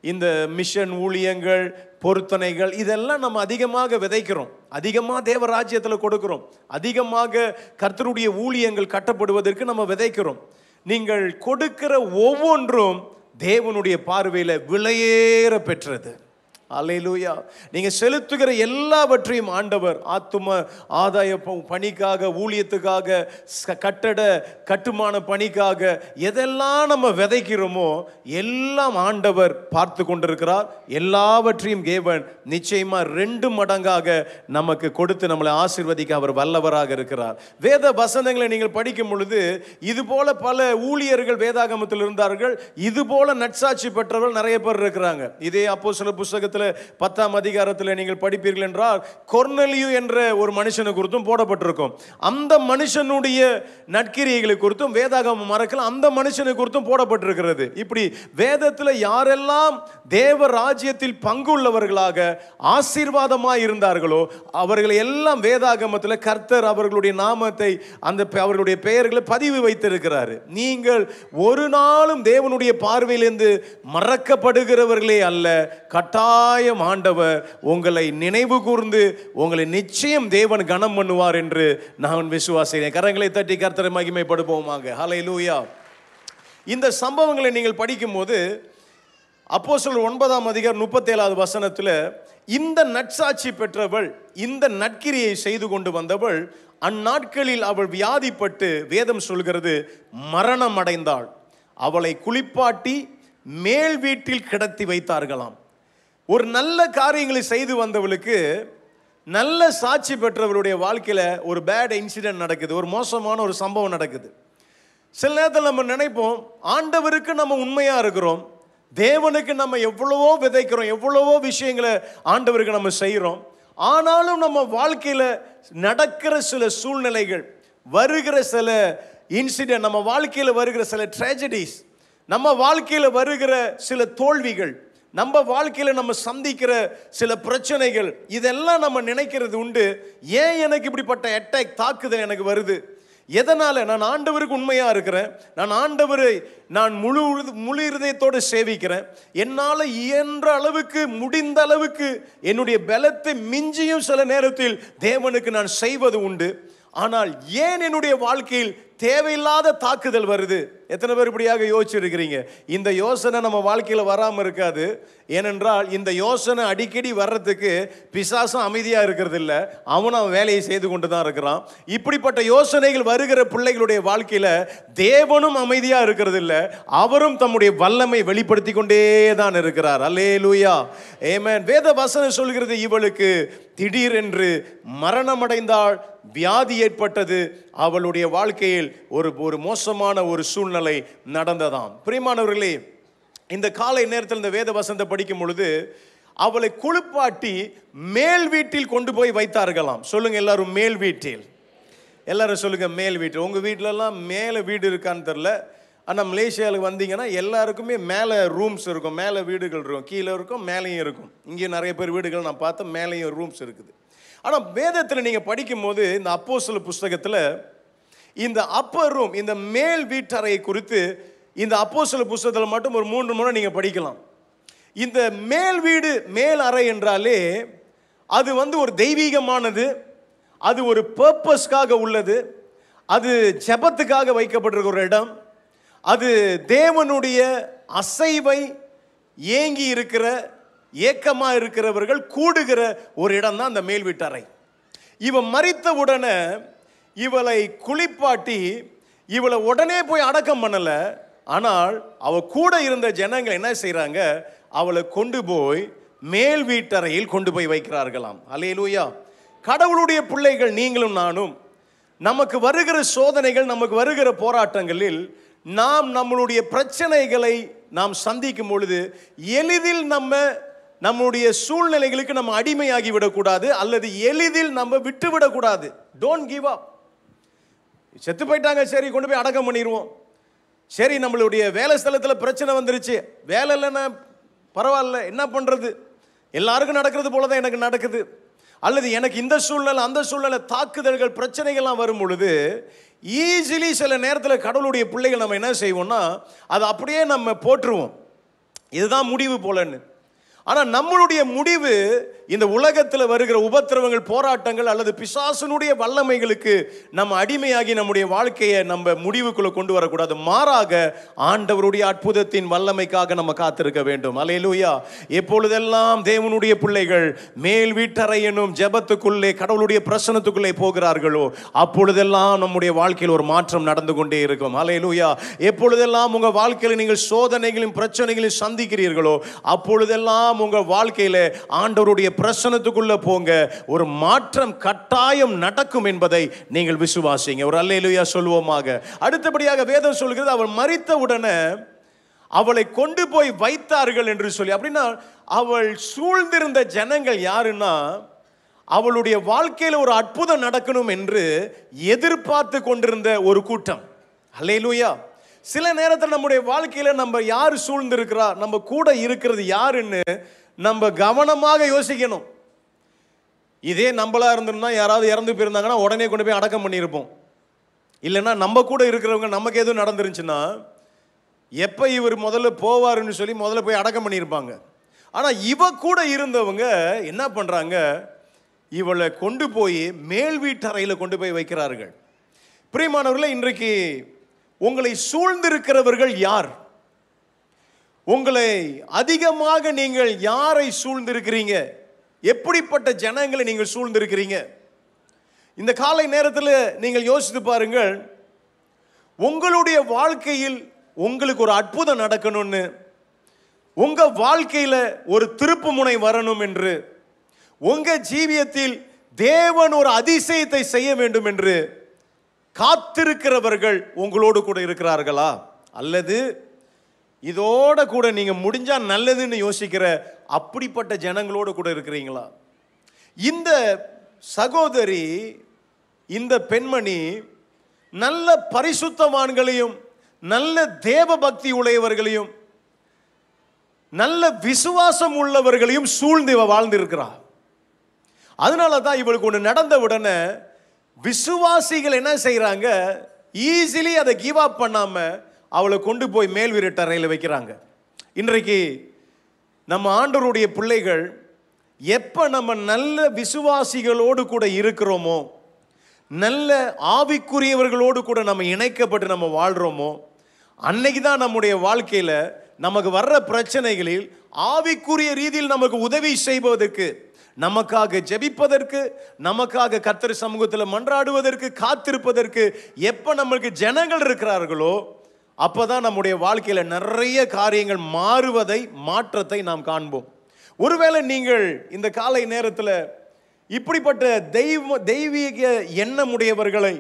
இந்த மிஷன் ஊழியங்கள் பொருத்தனைகள் இதெல்லாம் நம்ம அதிகமாக விதைக்கிறோம் அதிகமாக தேவராஜ்யத்தில் கொடுக்கிறோம் அதிகமாக கர்த்தருடைய ஊழியங்கள் கட்டப்படுவதற்கு நம்ம விதைக்கிறோம் நீங்கள் கொடுக்கிற ஒவ்வொன்றும் தேவனுடைய பார்வையில் விலையேற பெற்றது அல்லேலூயா நீங்க செலுத்துகிற எல்லாவற்றையும் ஆண்டவர் ஆத்தும ஆதாய ப- பணிக்காக ஊழியத்துக்காக ச- கட்டட கட்டுமான பணிக்காக எதெல்லாம் நம்ம விதைக்கிறோமோ எல்லாம் ஆண்டவர் பார்த்து கொண்டிருக்கிறார் எல்லாவற்றையும் தேவன் நிச்சயமா ரெண்டு மடங்காக நமக்கு கொடுத்து நம்மளை ஆசீர்வதிக்க அவர் வல்லவராக இருக்கிறார் வேத வசனங்களை நீங்கள் படிக்கும் பொழுது இது போல பல ஊழியர்கள் வேதாகமத்தில் இருந்தார்கள் இது போல நற்சாட்சி பெற்றவர்கள் நிறைய பேர் இருக்கிறாங்க இதே அப்போ சில புஸ்தகத்தில் பத்தாம் அதிகாரத்தில் நீங்கள் படிப்பீர்கள் என்றால் கொர்னலியு என்ற ஒரு மனுஷனை குறித்தும் போடப்பட்டிருக்கும் அந்த மனுஷனுடைய நற்கிரியைகளை குறித்தும் வேதாகமம் மறக்கல அந்த மனுஷனை குறித்தும் போடப்பட்டிருக்கிறது இப்படி வேதத்தில் யாரெல்லாம் தேவ ராஜ்யத்தில் பங்குள்ளவர்களாக ஆசீர்வாதமாக இருந்தார்களோ அவர்களை எல்லாம் வேதாகமத்தில் கர்த்தர் அவர்களுடைய நாமத்தை அந்த பெ- அவர்களுடைய பெயர்களை பதிவு வைத்திருக்கிறாரு நீங்கள் ஒரு நாளும் தேவனுடைய பார்வையிலிருந்து மறக்கப்படுகிறவர்களே அல்ல கட்டாயம் ஆண்டவர் உங்களை நினைவு கூர்ந்து உங்களை நிச்சயம் தேவன் கனம் பண்ணுவார் என்று நான் விசுவாசிக்கிறேன் கரங்களை தட்டி கர்த்தரை மகிமைப்படுப்போமாக ஹalleluya இந்த சம்பவங்களை நீங்கள் படிக்கும்போது அப்போஸ்தலர் ஒன்பதாம் அதிகாரம் முப்பத்தேழாவது வசனத்தில் இந்த நற்சாட்சி பெற்றவள் இந்த நற்கிரியை செய்து கொண்டு வந்தவள் அந்நாட்களில் அவள் வியாதிப்பட்டு வேதம் சொல்கிறது மரணம் அடைந்தாள் அவளை குளிப்பாட்டி மேல் வீட்டில் கிடத்தி வைத்தார்களாம் ஒரு நல்ல காரியங்களை செய்து வந்தவளுக்கு நல்ல சாட்சி பெற்றவளுடைய வாழ்க்கையில் ஒரு பேட் இன்சிடென்ட் நடக்குது ஒரு மோசமான ஒரு சம்பவம் நடக்குது சில நேரத்தில் நம்ம நினைப்போம் ஆண்டவருக்கு நம்ம உண்மையா இருக்கிறோம் தேவனுக்கு நம்ம எவ்வளவோ விதைக்கிறோம் எவ்வளவோ விஷயங்களை ஆண்டவருக்கு நம்ம செய்கிறோம் ஆனாலும் நம்ம வாழ்க்கையில் நடக்கிற சில சூழ்நிலைகள் வருகிற சில இன்சிடென்ட் நம்ம வாழ்க்கையில் வருகிற சில ட்ராஜடிஸ் நம்ம வாழ்க்கையில் வருகிற சில தோல்விகள் நம்ம வாழ்க்கையில் நம்ம சந்திக்கிற சில பிரச்சனைகள் இதெல்லாம் நம்ம நினைக்கிறது உண்டு ஏன் எனக்கு இப்படிப்பட்ட அட்டாக் தாக்குதல் எனக்கு வருது எதனால நான் ஆண்டவருக்கு உண்மையா இருக்கிறேன் நான் ஆண்டவரை நான் முழு உருது- முழு இருதயத்தோடு சேவிக்கிறேன் என்னால் இயன்ற அளவுக்கு முடிந்த அளவுக்கு என்னுடைய பலத்தை மிஞ்சியும் சில நேரத்தில் தேவனுக்கு நான் செய்வது உண்டு ஆனால் ஏன் என்னுடைய வாழ்க்கையில் தேவையில்லாத தாக்குதல் வருது எத்தனை பேர் இப்படியாக யோசிச்சிருக்கிறீங்க இந்த யோசனை நம்ம வாழ்க்கையில் வராமல் இருக்காது ஏனென்றால் இந்த யோசனை அடிக்கடி வர்றதுக்கு பிசாசும் அமைதியாக இருக்கிறது இல்லை அவனும் அவன் வேலையை செய்து கொண்டு தான் இருக்கிறான் இப்படிப்பட்ட யோசனைகள் வருகிற பிள்ளைகளுடைய வாழ்க்கையில் தேவனும் அமைதியாக இருக்கிறது இல்லை அவரும் தம்முடைய வல்லமை வெளிப்படுத்தி கொண்டே தான் இருக்கிறார் அல்லே லூயா ஏமேன் வேத வசனம் சொல்கிறது இவளுக்கு திடீரென்று மரணமடைந்தாள் வியாதி ஏற்பட்டது அவளுடைய வாழ்க்கையில் ஒரு ஒரு மோசமான ஒரு சூழ்நிலை நடந்ததாம் பிரியமானவர்களே இந்த காலை நேரத்தில் இந்த வேத வசனத்தை படிக்கும் பொழுது அவளை குளிப்பாட்டி மேல் வீட்டில் கொண்டு போய் வைத்தார்களாம் சொல்லுங்க எல்லாரும் மேல் வீட்டில் எல்லாரும் சொல்லுங்க மேல் வீட்டு உங்க வீட்டிலலாம் மேலே வீடு இருக்கான்னு தெரில ஆனால் மலேசியாவுக்கு வந்தீங்கன்னா எல்லாருக்குமே மேலே ரூம்ஸ் இருக்கும் மேலே வீடுகள் இருக்கும் கீழே இருக்கும் மேலேயும் இருக்கும் இங்கேயும் நிறைய பேர் வீடுகள் நான் பார்த்தேன் மேலேயும் ரூம்ஸ் இருக்குது ஆனால் வேதத்தில் நீங்கள் படிக்கும்போது இந்த அப்போஸ்தல புஸ்தகத்தில் இந்த அப்பர் ரூம் இந்த மேல் வீட்டறையை குறித்து இந்த அப்போஸ்தல புஸ்தகத்தில் மட்டும் ஒரு மூன்று முறை நீங்கள் படிக்கலாம் இந்த மேல் வீடு மேல் அறை என்றாலே அது வந்து ஒரு தெய்வீகமானது அது ஒரு பர்பஸ்க்காக உள்ளது அது ஜெபத்துக்காக வைக்கப்பட்டிருக்கிற ஒரு இடம் அது தேவனுடைய அசைவை ஏங்கி இருக்கிற ஏக்கமாக இருக்கிறவர்கள் கூடுகிற ஒரு இடம் தான் அந்த மேல் வீட்டறை இவன் மறித்த உடனே இவளை குளிப்பாட்டி இவளை உடனே போய் அடக்கம் பண்ணல ஆனால் அவ கூட இருந்த ஜனங்கள் என்ன செய்றாங்க அவளை கொண்டு போய் மேல் வீட்டறையில் கொண்டு போய் வைக்கிறார்களாம் அலையலூயா கடவுளுடைய பிள்ளைகள் நீங்களும் நானும் நமக்கு வருகிற சோதனைகள் நமக்கு வருகிற போராட்டங்களில் நாம் நம்மளுடைய பிரச்சனைகளை நாம் சந்திக்கும் பொழுது எளிதில் நம்ம நம்முடைய சூழ்நிலைகளுக்கு நம்ம அடிமையாகி விடக்கூடாது அல்லது எளிதில் நம்ம விட்டு விடக்கூடாது டோன்ட் கிவ் அப் செத்து போயிட்டாங்க சரி கொண்டு போய் அடக்கம் பண்ணிடுவோம் சரி நம்மளுடைய வேலை ஸ்தலத்தில் பிரச்சனை வந்துருச்சு வேலை இல்லைன்னா பரவாயில்ல என்ன பண்ணுறது எல்லாருக்கும் நடக்கிறது போல தான் எனக்கு நடக்குது அல்லது எனக்கு இந்த சூழ்நிலை அந்த சூழ்நிலை தாக்குதல்கள் பிரச்சனைகள்லாம் வரும் பொழுது ஈஸிலி சில நேரத்தில் கடவுளுடைய பிள்ளைகள் நம்ம என்ன செய்வோம்னா அதை அப்படியே நம்ம போட்டுருவோம் இதுதான் முடிவு போலன்னு ஆனா நம்மளுடைய முடிவு இந்த உலகத்தில் வருகிற உபத்திரவங்கள் போராட்டங்கள் அல்லது பிசாசனுடைய வல்லமைகளுக்கு நம்ம அடிமையாகி நம்முடைய வாழ்க்கையை நம்ம முடிவுக்குள்ள கொண்டு வரக்கூடாது மாறாக ஆண்டவருடைய அற்புதத்தின் வல்லமைக்காக நம்ம காத்திருக்க வேண்டும் அலையலூயா எப்பொழுதெல்லாம் தேவனுடைய பிள்ளைகள் மேல் வீட்டறை எனும் ஜெபத்துக்குள்ளே கடவுளுடைய பிரசனத்துக்குள்ளே போகிறார்களோ அப்பொழுதெல்லாம் நம்முடைய வாழ்க்கையில் ஒரு மாற்றம் நடந்து கொண்டே இருக்கும் அலையலூயா எப்பொழுதெல்லாம் உங்க வாழ்க்கையில் நீங்கள் சோதனைகளையும் பிரச்சனைகளையும் சந்திக்கிறீர்களோ அப்பொழுதெல்லாம் உங்க வாழ்க்கையில ஆண்டவருடைய பிரசனத்துக்குள்ள போங்க ஒரு மாற்றம் கட்டாயம் நடக்கும் என்பதை நீங்கள் விசுவாசிங்க ஒரு அல்லேலூயா சொல்லுவோமாக அடுத்தபடியாக வேதம் சொல்கிறது அவள் மறித்த உடனே அவளை கொண்டு போய் வைத்தார்கள் என்று சொல்லி அப்படின்னா அவள் சூழ்ந்திருந்த ஜனங்கள் யாருன்னா அவளுடைய வாழ்க்கையில் ஒரு அற்புதம் நடக்கணும் என்று எதிர்பார்த்து கொண்டிருந்த ஒரு கூட்டம் அல்லேலூயா சில நேரத்தில் நம்முடைய வாழ்க்கையில நம்ம யார் சூழ்ந்திருக்கிறா நம்ம கூட இருக்கிறது யாருன்னு நம்ம கவனமாக யோசிக்கணும் இதே நம்மளா இருந்திருந்தா யாராவது இறந்து போயிருந்தாங்கன்னா உடனே கொண்டு போய் அடக்கம் பண்ணியிருப்போம் இல்லைன்னா நம்ம கூட இருக்கிறவங்க நமக்கு எதுவும் நடந்துருந்துச்சுன்னா எப்போ இவர் முதல்ல போவாருன்னு சொல்லி முதல்ல போய் அடக்கம் பண்ணியிருப்பாங்க ஆனால் இவ கூட இருந்தவங்க என்ன பண்ணுறாங்க இவளை கொண்டு போய் மேல் வீட்டறையில் கொண்டு போய் வைக்கிறார்கள் பிரியமானவர்களே இன்றைக்கு உங்களை சூழ்ந்திருக்கிறவர்கள் யார் உங்களை அதிகமாக நீங்கள் யாரை சூழ்ந்திருக்கிறீங்க எப்படிப்பட்ட ஜனங்களை நீங்கள் சூழ்ந்திருக்கிறீங்க இந்த காலை நேரத்தில் நீங்கள் யோசித்து பாருங்கள் உங்களுடைய வாழ்க்கையில் உங்களுக்கு ஒரு அற்புதம் நடக்கணும்னு உங்க வாழ்க்கையில ஒரு திருப்பு முனை வரணும் என்று உங்க ஜீவியத்தில் தேவன் ஒரு அதிசயத்தை செய்ய வேண்டும் என்று காத்திருக்கிறவர்கள் உங்களோடு கூட இருக்கிறார்களா அல்லது இதோட கூட நீங்க முடிஞ்சா நல்லதுன்னு யோசிக்கிற அப்படிப்பட்ட ஜனங்களோடு கூட இருக்கிறீங்களா இந்த சகோதரி இந்த பெண்மணி நல்ல பரிசுத்தவான்களையும் நல்ல தேவ பக்தி உடையவர்களையும் நல்ல விசுவாசம் உள்ளவர்களையும் சூழ்ந்து இவ வாழ்ந்திருக்கிறார் அதனால தான் இவளுக்கு ஒன்று நடந்த உடனே விசுவாசிகள் என்ன செய்கிறாங்க ஈஸிலி அதை கிவ் அப் பண்ணாம அவளை கொண்டு போய் மேல் வீரட்டறையில் வைக்கிறாங்க இன்றைக்கு நம்ம ஆண்டவருடைய பிள்ளைகள் எப்போ நம்ம நல்ல விசுவாசிகளோடு கூட இருக்கிறோமோ நல்ல ஆவிக்குரியவர்களோடு கூட நம்ம இணைக்கப்பட்டு நம்ம வாழ்கிறோமோ அன்னைக்கு தான் நம்முடைய வாழ்க்கையில் நமக்கு வர்ற பிரச்சனைகளில் ஆவிக்குரிய ரீதியில் நமக்கு உதவி செய்வதற்கு நமக்காக ஜெபிப்பதற்கு நமக்காக கர்த்தர் சமூகத்தில் மன்றாடுவதற்கு காத்திருப்பதற்கு எப்போ நம்மளுக்கு ஜனங்கள் இருக்கிறார்களோ அப்பதான் நம்முடைய வாழ்க்கையில் நிறைய காரியங்கள் மாறுவதை மாற்றத்தை நாம் காண்போம் ஒருவேளை நீங்கள் இந்த காலை நேரத்தில் இப்படிப்பட்ட தெய்வ தெய்வீக எண்ணமுடையவர்களை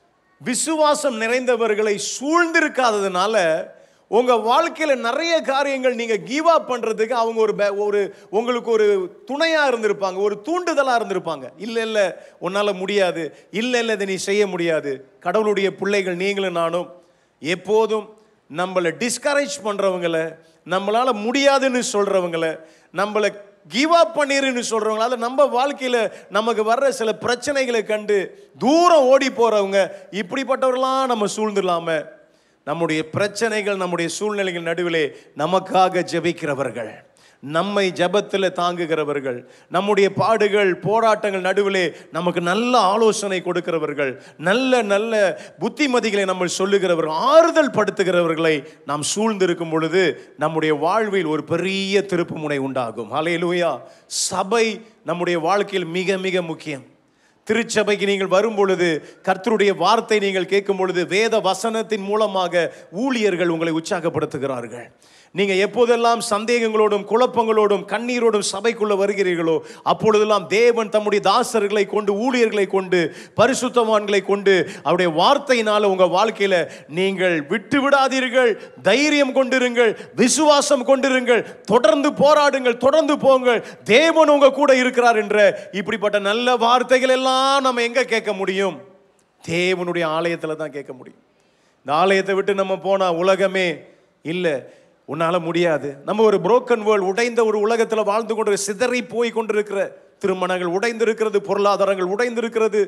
விசுவாசம் நிறைந்தவர்களை சூழ்ந்திருக்காததுனால உங்க வாழ்க்கையில நிறைய காரியங்கள் நீங்க கிவ் அப் பண்றதுக்கு அவங்க ஒரு பே- ஒரு உங்களுக்கு ஒரு துணையா இருந்திருப்பாங்க ஒரு தூண்டுதலா இருந்திருப்பாங்க இல்ல இல்ல உன்னால முடியாது இல்ல இல்ல இதை நீ செய்ய முடியாது கடவுளுடைய பிள்ளைகள் நீங்களும் நானும் எப்போதும் நம்மளை டிஸ்கரேஜ் பண்றவங்கள நம்மளால முடியாதுன்னு சொல்றவங்கள நம்மளை கிவ் அப் பண்ணிருன்னு சொல்றவங்கள அது நம்ம வாழ்க்கையில நமக்கு வர்ற சில பிரச்சனைகளை கண்டு தூரம் ஓடி போறவங்க இப்படிப்பட்டவர்களாம் நம்ம சூழ்ந்துடலாம நம்முடைய பிரச்சனைகள் நம்முடைய சூழ்நிலைகள் நடுவிலே நமக்காக ஜெபிக்கிறவர்கள் நம்மை ஜெபத்தில் தாங்குகிறவர்கள் நம்முடைய பாடுகள் போராட்டங்கள் நடுவிலே நமக்கு நல்ல ஆலோசனை கொடுக்கிறவர்கள் நல்ல நல்ல புத்திமதிகளை நம்ம சொல்லுகிறவர்கள் ஆறுதல் படுத்துகிறவர்களை நாம் சூழ்ந்திருக்கும் பொழுது நம்முடைய வாழ்வில் ஒரு பெரிய திருப்புமுனை உண்டாகும் ஹalleluya சபை நம்முடைய வாழ்க்கையில் மிக மிக முக்கியம் திருச்சபைக்கு நீங்கள் வரும் பொழுது கர்த்தருடைய வார்த்தை நீங்கள் கேட்கும் பொழுது வேத வசனத்தின் மூலமாக ஊழியர்கள் உங்களை உற்சாகப்படுத்துகிறார்கள் நீங்க எப்போதெல்லாம் சந்தேகங்களோடும் குழப்பங்களோடும் கண்ணீரோடும் சபைக்குள்ள வருகிறீர்களோ அப்பொழுதெல்லாம் தேவன் தம்முடைய தாசர்களை கொண்டு ஊழியர்களை கொண்டு பரிசுத்தவான்களை கொண்டு அவருடைய வார்த்தையினால உங்க வாழ்க்கையில நீங்கள் விட்டு விடாதீர்கள் தைரியம் கொண்டிருங்கள் விசுவாசம் கொண்டிருங்கள் தொடர்ந்து போராடுங்கள் தொடர்ந்து போங்கள் தேவன் உங்க கூட இருக்கிறார் என்ற இப்படிப்பட்ட நல்ல வார்த்தைகள் எல்லாம் நம்ம எங்க கேட்க முடியும் தேவனுடைய ஆலயத்துல தான் கேட்க முடியும் இந்த ஆலயத்தை விட்டு நம்ம போனா உலகமே இல்லை உன்னால முடியாது நம்ம ஒரு புரோக்கன் வேர்ல்ட் உடைந்த ஒரு உலகத்தில் வாழ்ந்து கொண்டு சிதறி போய் கொண்டிருக்கிற திருமணங்கள் உடைந்திருக்கிறது பொருளாதாரங்கள் உடைந்திருக்கிறது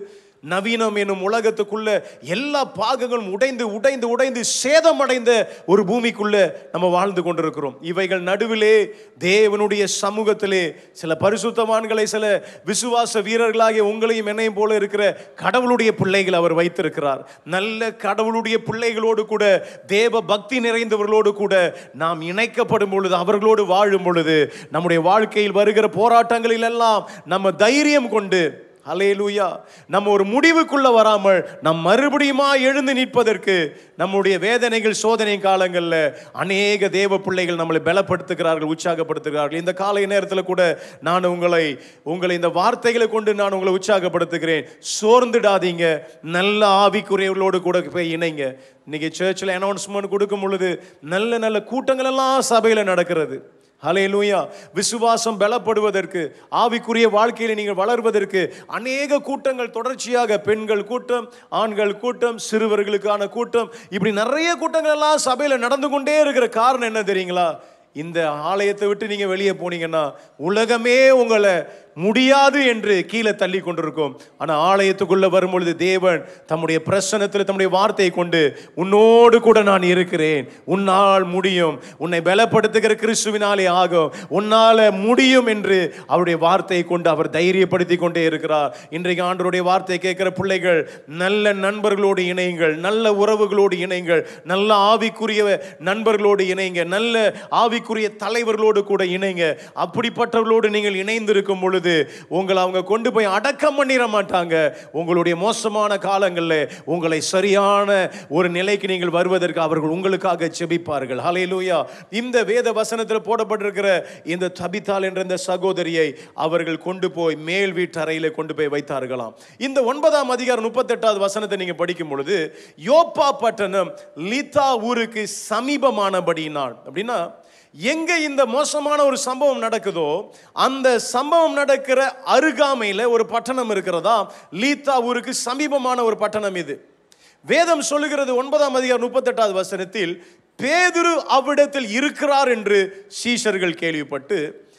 நவீனம் என்னும் உலகத்துக்குள்ள எல்லா பாகங்களும் உடைந்து உடைந்து உடைந்து சேதமடைந்த ஒரு பூமிக்குள்ள நம்ம வாழ்ந்து கொண்டிருக்கிறோம் இவைகள் நடுவிலே தேவனுடைய சமூகத்திலே சில பரிசுத்தவான்களை சில விசுவாச வீரர்களாகிய உங்களையும் என்னையும் போல இருக்கிற கடவுளுடைய பிள்ளைகள் அவர் வைத்திருக்கிறார் நல்ல கடவுளுடைய பிள்ளைகளோடு கூட தேவ பக்தி நிறைந்தவர்களோடு கூட நாம் இணைக்கப்படும் பொழுது அவர்களோடு வாழும் பொழுது நம்முடைய வாழ்க்கையில் வருகிற போராட்டங்களில் எல்லாம் நம்ம தைரியம் கொண்டு ஹalleluya நம்ம ஒரு முடிவுக்குள்ள வராமல் நம் மறுபடியுமா எழுந்து நிற்பதற்கு நம்முடைய வேதனைகள் சோதனை காலங்களில் அநேக தேவ பிள்ளைகள் நம்மளை பலப்படுத்துகிறார்கள் உற்சாகப்படுத்துகிறார்கள் இந்த காலை நேரத்தில் கூட நான் உங்களை உங்களை இந்த வார்த்தைகளை கொண்டு நான் உங்களை உற்சாகப்படுத்துகிறேன் சோர்ந்துடாதீங்க நல்ல ஆவிக்குரியவர்களோடு கூட போய் இணைங்க இன்னைக்கு சர்ச்சில் அனௌன்ஸ்மெண்ட் கொடுக்கும் பொழுது நல்ல நல்ல கூட்டங்கள் எல்லாம் சபையில் நடக்கிறது ஹalleluya விசுவாசம் பலப்படுவதற்கு ஆவிக்குரிய வாழ்க்கையில் நீங்கள் வளர்வதற்கு அநேக கூட்டங்கள் தொடர்ச்சியாக பெண்கள் கூட்டம் ஆண்கள் கூட்டம் சிறுவர்களுக்கான கூட்டம் இப்படி நிறைய கூட்டங்கள் எல்லாம் சபையில் நடந்து கொண்டே இருக்கிற காரணம் என்ன தெரியுங்களா இந்த ஆலயத்தை விட்டு நீங்க வெளியே போனீங்கன்னா உலகமே உங்களை முடியாது என்று கீழே தள்ளி கொண்டிருக்கும் ஆனா ஆலயத்துக்குள்ள வரும்பொழுது தேவன் தம்முடைய பிரசனத்தில் தம்முடைய வார்த்தையை கொண்டு உன்னோடு கூட நான் இருக்கிறேன் உன்னால் முடியும் உன்னை பலப்படுத்துகிற கிறிஸ்துவினாலே ஆகும் உன்னால முடியும் என்று அவருடைய வார்த்தையை கொண்டு அவர் தைரியப்படுத்தி கொண்டே இருக்கிறார் இன்றைக்கு ஆண்டவருடைய வார்த்தையை கேட்கிற பிள்ளைகள் நல்ல நண்பர்களோடு இணையுங்கள் நல்ல உறவுகளோடு இணையுங்கள் நல்ல ஆவிக்குரிய நண்பர்களோடு இணைங்க நல்ல ஆவிக்குரிய தலைவர்களோடு கூட இணைங்க அப்படிப்பட்டவர்களோடு நீங்கள் இணைந்திருக்கும் பொழுது உங்களை அவங்க கொண்டு போய் அடக்கம் பண்ணிட மாட்டாங்க உங்களுடைய மோசமான காலங்களில் உங்களை சரியான ஒரு நிலைக்கு நீங்கள் வருவதற்கு அவர்கள் உங்களுக்காக செபிப்பார்கள் ஹalleluya இந்த வேத வசனத்தில் போடப்பட்டிருக்கிற இந்த தபித்தால் என்ற இந்த சகோதரியை அவர்கள் கொண்டு போய் மேல் வீட்டு அறையில கொண்டு போய் வைத்தார்களாம் இந்த ஒன்பதாம் அதிகாரம் முப்பத்தெட்டாவது வசனத்தை நீங்க படிக்கும் பொழுது யோப்பா பட்டணம் லீதா ஊருக்கு சமீபமானபடியினால் அப்படின்னா எங்க இந்த மோசமான ஒரு சம்பவம் நடக்குதோ அந்த சம்பவம் நடக்கிற அருகாமையில் ஒரு பட்டணம் இருக்கிறதா லீத்தா ஊருக்கு சமீபமான ஒரு பட்டணம் இது வேதம் சொல்லுகிறது ஒன்பதாம் அதிகாரம் முப்பத்தெட்டாவது வசனத்தில் பேதுரு அவ்விடத்தில் இருக்கிறார் என்று சீஷர்கள் கேள்விப்பட்டு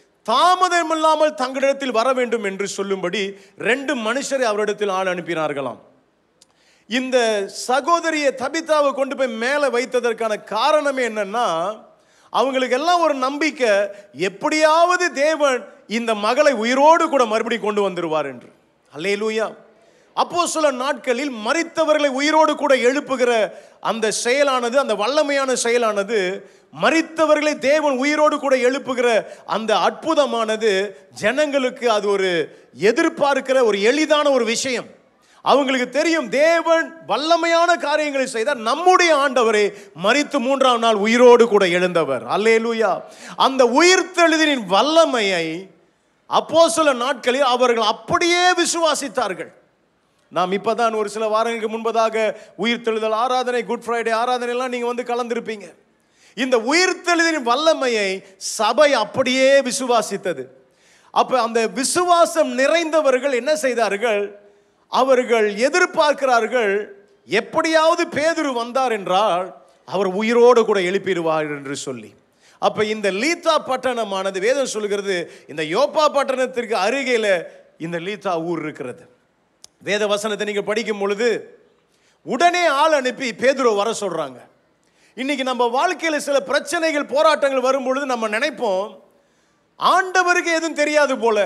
தாமதம் இல்லாமல் தங்களிடத்தில் வர வேண்டும் என்று சொல்லும்படி ரெண்டு மனுஷரை அவரிடத்தில் ஆள் அனுப்பினார்களாம் இந்த சகோதரியை தபிதாவை கொண்டு போய் மேலே வைத்ததற்கான காரணமே என்னன்னா அவங்களுக்கு எல்லாம் ஒரு நம்பிக்கை எப்படியாவது தேவன் இந்த மகளை உயிரோடு கூட மறுபடியும் கொண்டு வந்துருவார் என்று அல்லேலூயா அப்போ சில நாட்களில் மரித்தவர்களை உயிரோடு கூட எழுப்புகிற அந்த செயலானது அந்த வல்லமையான செயலானது மரித்தவர்களை தேவன் உயிரோடு கூட எழுப்புகிற அந்த அற்புதமானது ஜனங்களுக்கு அது ஒரு எதிர்பார்க்கிற ஒரு எளிதான ஒரு விஷயம் அவங்களுக்கு தெரியும் தேவன் வல்லமையான காரியங்களை செய்தார் நம்முடைய ஆண்டவரே மரித்து மூன்றாம் நாள் உயிரோடு கூட எழுந்தவர் அல்லேலூயா அந்த உயிர்த்தெழுதினின் வல்லமையை அப்போ சில நாட்களில் அவர்கள் அப்படியே விசுவாசித்தார்கள் நாம் இப்பதான் ஒரு சில வாரங்களுக்கு முன்பதாக உயிர்த்தெழுதல் ஆராதனை குட் ஃப்ரைடே ஆராதனை எல்லாம் நீங்க வந்து கலந்திருப்பீங்க இந்த உயிர்த்தெழுதின் வல்லமையை சபை அப்படியே விசுவாசித்தது அப்ப அந்த விசுவாசம் நிறைந்தவர்கள் என்ன செய்தார்கள் அவர்கள் எதிர்பார்க்கிறார்கள் எப்படியாவது பேதுரு வந்தார் என்றால் அவர் உயிரோடு கூட எழுப்பிடுவார் என்று சொல்லி அப்ப இந்த லீத்தா பட்டணமானது வேதம் சொல்கிறது இந்த யோப்பா பட்டணத்திற்கு அருகில இந்த லீத்தா ஊர் இருக்கிறது வேத வசனத்தை நீங்க படிக்கும் பொழுது உடனே ஆள் அனுப்பி பேதுரு வர சொல்றாங்க இன்னைக்கு நம்ம வாழ்க்கையில சில பிரச்சனைகள் போராட்டங்கள் வரும் பொழுது நம்ம நினைப்போம் ஆண்டவருக்கு எதுவும் தெரியாது போல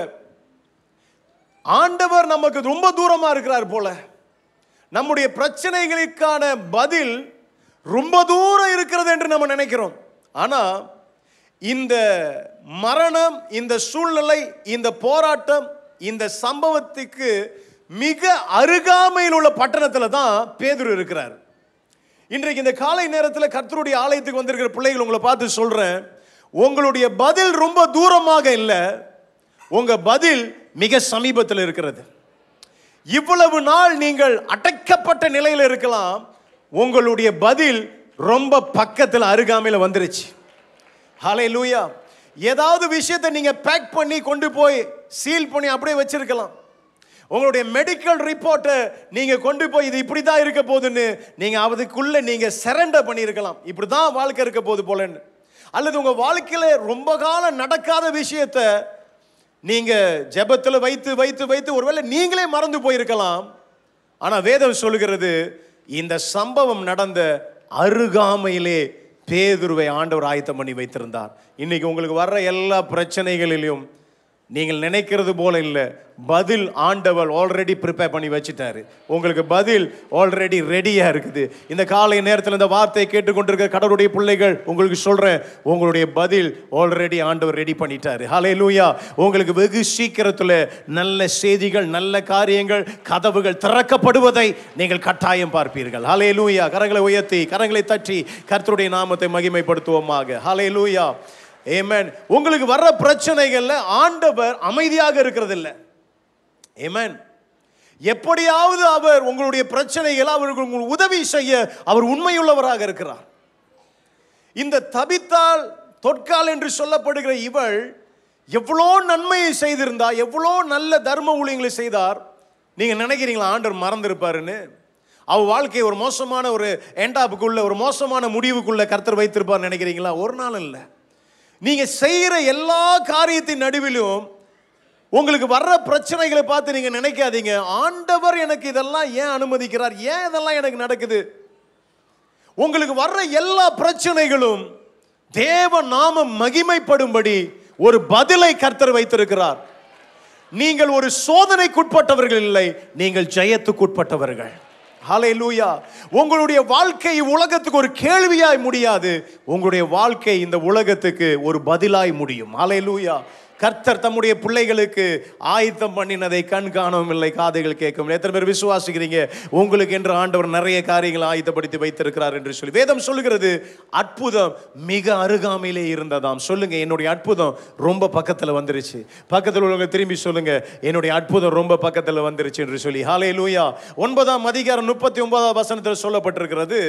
ஆண்டவர் நமக்கு ரொம்ப தூரமா இருக்கிறார் போல நம்முடைய பிரச்சனைகளுக்கான பதில் ரொம்ப தூரம் இருக்கிறது என்று நம்ம நினைக்கிறோம் ஆனா இந்த மரணம் இந்த சூழ்நிலை இந்த போராட்டம் இந்த சம்பவத்துக்கு மிக அருகாமையில் உள்ள பட்டணத்தில் தான் பேதுரு இருக்கிறார் இன்றைக்கு இந்த காலை நேரத்தில் கர்த்தருடைய ஆலயத்துக்கு வந்திருக்கிற பிள்ளைகள் உங்களை பார்த்து சொல்றேன் உங்களுடைய பதில் ரொம்ப தூரமாக இல்லை உங்க பதில் மிக சமீபத்தில் இருக்கிறது இவ்வளவு நாள் நீங்கள் அடைக்கப்பட்ட நிலையில் இருக்கலாம் உங்களுடைய பதில் ரொம்ப பக்கத்தில் அருகாமையில் வந்துருச்சு ஹாலே லூயா ஏதாவது விஷயத்தை நீங்க பேக் பண்ணி கொண்டு போய் சீல் பண்ணி அப்படியே வச்சிருக்கலாம் உங்களுடைய மெடிக்கல் ரிப்போர்ட்டை நீங்க கொண்டு போய் இது இப்படி தான் இருக்க போகுதுன்னு நீங்க அதுக்குள்ள நீங்க சரண்டர் பண்ணியிருக்கலாம் இப்படி தான் வாழ்க்கை இருக்க போகுது போலன்னு அல்லது உங்க வாழ்க்கையில ரொம்ப காலம் நடக்காத விஷயத்தை நீங்க ஜெபத்தில் வைத்து வைத்து வைத்து ஒருவேளை நீங்களே மறந்து போயிருக்கலாம் ஆனா வேதம் சொல்கிறது இந்த சம்பவம் நடந்த அருகாமையிலே பேதுருவை ஆண்டவர் ஆயத்தம் பண்ணி வைத்திருந்தார் இன்னைக்கு உங்களுக்கு வர்ற எல்லா பிரச்சனைகளிலும் நீங்கள் நினைக்கிறது போல இல்லை பதில் ஆண்டவர் ஆல்ரெடி ப்ரிப்பேர் பண்ணி வச்சுட்டாரு உங்களுக்கு பதில் ஆல்ரெடி ரெடியாக இருக்குது இந்த காலை நேரத்தில் இந்த வார்த்தையை கேட்டுக்கொண்டிருக்க கடவுளுடைய பிள்ளைகள் உங்களுக்கு சொல்கிறேன் உங்களுடைய பதில் ஆல்ரெடி ஆண்டவர் ரெடி பண்ணிட்டாரு ஹலே லூயா உங்களுக்கு வெகு சீக்கிரத்தில் நல்ல செய்திகள் நல்ல காரியங்கள் கதவுகள் திறக்கப்படுவதை நீங்கள் கட்டாயம் பார்ப்பீர்கள் ஹலே லூயா கரங்களை உயர்த்தி கரங்களை தட்டி கர்த்தருடைய நாமத்தை மகிமைப்படுத்துவோமாக ஹலே லூயா ஏமேன் உங்களுக்கு வர்ற பிரச்சனைகள்ல ஆண்டவர் அமைதியாக இருக்கிறது இல்லை ஏமேன் எப்படியாவது அவர் உங்களுடைய பிரச்சனைகளை அவருக்கு உங்களுக்கு உதவி செய்ய அவர் உண்மையுள்ளவராக இருக்கிறார் இந்த தபித்தால் தொற்கால் என்று சொல்லப்படுகிற இவள் எவ்வளோ நன்மையை செய்திருந்தா எவ்வளோ நல்ல தர்ம ஊழியங்களை செய்தார் நீங்க நினைக்கிறீங்களா ஆண்டவர் மறந்திருப்பாருன்னு அவ வாழ்க்கையை ஒரு மோசமான ஒரு எண்டாப்புக்குள்ள ஒரு மோசமான முடிவுக்குள்ள கர்த்தர் வைத்திருப்பார் நினைக்கிறீங்களா ஒரு நாள் இல்லை நீங்க செய்யற எல்லா காரியத்தின் நடுவிலும் உங்களுக்கு வர்ற பிரச்சனைகளை பார்த்து நீங்க நினைக்காதீங்க ஆண்டவர் எனக்கு இதெல்லாம் ஏன் அனுமதிக்கிறார் ஏன் இதெல்லாம் எனக்கு நடக்குது உங்களுக்கு வர்ற எல்லா பிரச்சனைகளும் தேவ நாமம் மகிமைப்படும்படி ஒரு பதிலை கர்த்தர் வைத்திருக்கிறார் நீங்கள் ஒரு சோதனைக்குட்பட்டவர்கள் இல்லை நீங்கள் ஜெயத்துக்குட்பட்டவர்கள் ஹலே லூயா உங்களுடைய வாழ்க்கை உலகத்துக்கு ஒரு கேள்வியாய் முடியாது உங்களுடைய வாழ்க்கை இந்த உலகத்துக்கு ஒரு பதிலாய் முடியும் ஹலே லூயா கர்த்தர் தம்முடைய பிள்ளைகளுக்கு ஆயத்தம் பண்ணினதை கண் காணவும் இல்லை காதுகள் கேட்கும் எத்தனை பேர் விசுவாசிக்கிறீங்க உங்களுக்கு என்று ஆண்டவர் நிறைய காரியங்களை ஆயத்தப்படுத்தி வைத்திருக்கிறார் என்று சொல்லி வேதம் சொல்லுகிறது அற்புதம் மிக அருகாமையிலே இருந்ததாம் சொல்லுங்க என்னுடைய அற்புதம் ரொம்ப பக்கத்தில் வந்துருச்சு பக்கத்தில் உள்ளவங்க திரும்பி சொல்லுங்க என்னுடைய அற்புதம் ரொம்ப பக்கத்தில் வந்துருச்சு என்று சொல்லி ஹாலே லூயா ஒன்பதாம் அதிகாரம் முப்பத்தி ஒன்பதாம் வசனத்தில் சொல்லப்பட்டிருக்கிறது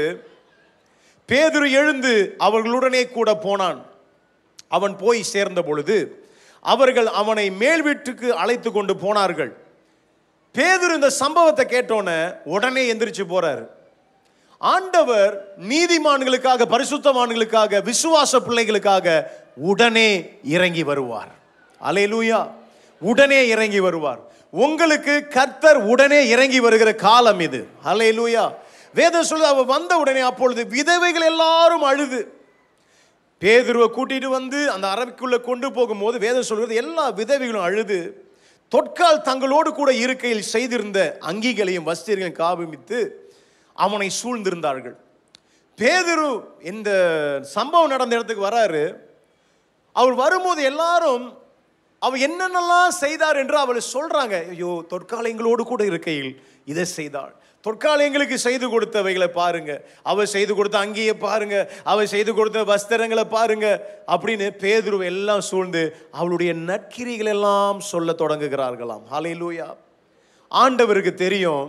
பேதுரு எழுந்து அவர்களுடனே கூட போனான் அவன் போய் சேர்ந்த பொழுது அவர்கள் அவனை மேல் வீட்டுக்கு அழைத்து கொண்டு போனார்கள் பேதுரு இந்த சம்பவத்தை கேட்டோன்னே உடனே எந்திரிச்சு போறாரு ஆண்டவர் நீதிமான்களுக்காக பரிசுத்தவான்களுக்காக விசுவாச பிள்ளைகளுக்காக உடனே இறங்கி வருவார் அலேலூயா உடனே இறங்கி வருவார் உங்களுக்கு கர்த்தர் உடனே இறங்கி வருகிற காலம் இது அலேலூயா வேதம் சொல்லுது அவ வந்த உடனே அப்பொழுது விதவைகள் எல்லாரும் அழுது பேதுருவை கூட்டிட்டு வந்து அந்த அரபிக்குள்ள கொண்டு போகும்போது வேதம் சொல்கிறது எல்லா விதவைகளும் அழுது தொற்கால் தங்களோடு கூட இருக்கையில் செய்திருந்த அங்கிகளையும் வஸ்திரங்களையும் காபிமித்து அவனை சூழ்ந்திருந்தார்கள் பேதுரு இந்த சம்பவம் நடந்த இடத்துக்கு வராரு அவர் வரும்போது எல்லாரும் அவர் என்னென்னலாம் செய்தார் என்று அவளை சொல்றாங்க ஐயோ தொற்காலங்களோடு கூட இருக்கையில் இதை செய்தாள் தொற்காலங்களுக்கு செய்து கொடுத்தவைகளை பாருங்க அவ செய்து கொடுத்த அங்கேயே பாருங்க அவ செய்து கொடுத்த வஸ்திரங்களை பாருங்க அப்படின்னு பேதுருவை எல்லாம் சூழ்ந்து அவளுடைய நற்கிரிகள் எல்லாம் சொல்ல தொடங்குகிறார்களாம் ஹலே லூயா ஆண்டவருக்கு தெரியும்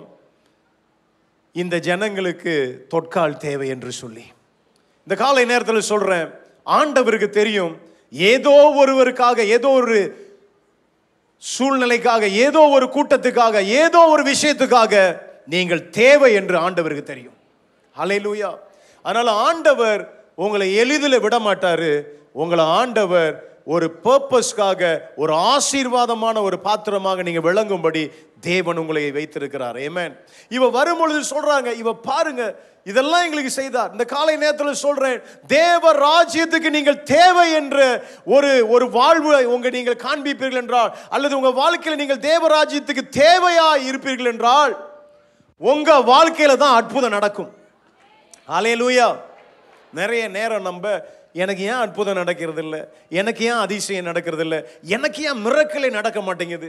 இந்த ஜனங்களுக்கு தொற்கால் தேவை என்று சொல்லி இந்த காலை நேரத்தில் சொல்றேன் ஆண்டவருக்கு தெரியும் ஏதோ ஒருவருக்காக ஏதோ ஒரு சூழ்நிலைக்காக ஏதோ ஒரு கூட்டத்துக்காக ஏதோ ஒரு விஷயத்துக்காக நீங்கள் தேவை என்று ஆண்டவருக்கு தெரியும் ஹalleluya அதனால ஆண்டவர் உங்களை எளிதில் விட மாட்டாரு உங்களை ஆண்டவர் ஒரு பர்பஸ்க்காக ஒரு ஆசீர்வாதமான ஒரு பாத்திரமாக நீங்க விளங்கும்படி தேவன் உங்களை வைத்திருக்கிறார் ஏமேன் இவ வரும்பொழுது சொல்றாங்க இவ பாருங்க இதெல்லாம் எங்களுக்கு செய்தார் இந்த காலை நேரத்தில் சொல்றேன் தேவ ராஜ்யத்துக்கு நீங்கள் தேவை என்ற ஒரு ஒரு வாழ்வு உங்க நீங்கள் காண்பிப்பீர்கள் என்றால் அல்லது உங்க வாழ்க்கையில் நீங்கள் தேவ ராஜ்யத்துக்கு தேவையா இருப்பீர்கள் என்றால் உங்க வாழ்க்கையில தான் அற்புதம் நடக்கும் அலையலூயா நிறைய நேரம் நம்ம எனக்கு ஏன் அற்புதம் நடக்கிறது இல்லை எனக்கு ஏன் அதிசயம் நடக்கிறது இல்லை எனக்கு ஏன் மிரக்கலை நடக்க மாட்டேங்குது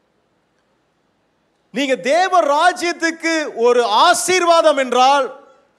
நீங்க தேவ ராஜ்யத்துக்கு ஒரு ஆசீர்வாதம் என்றால்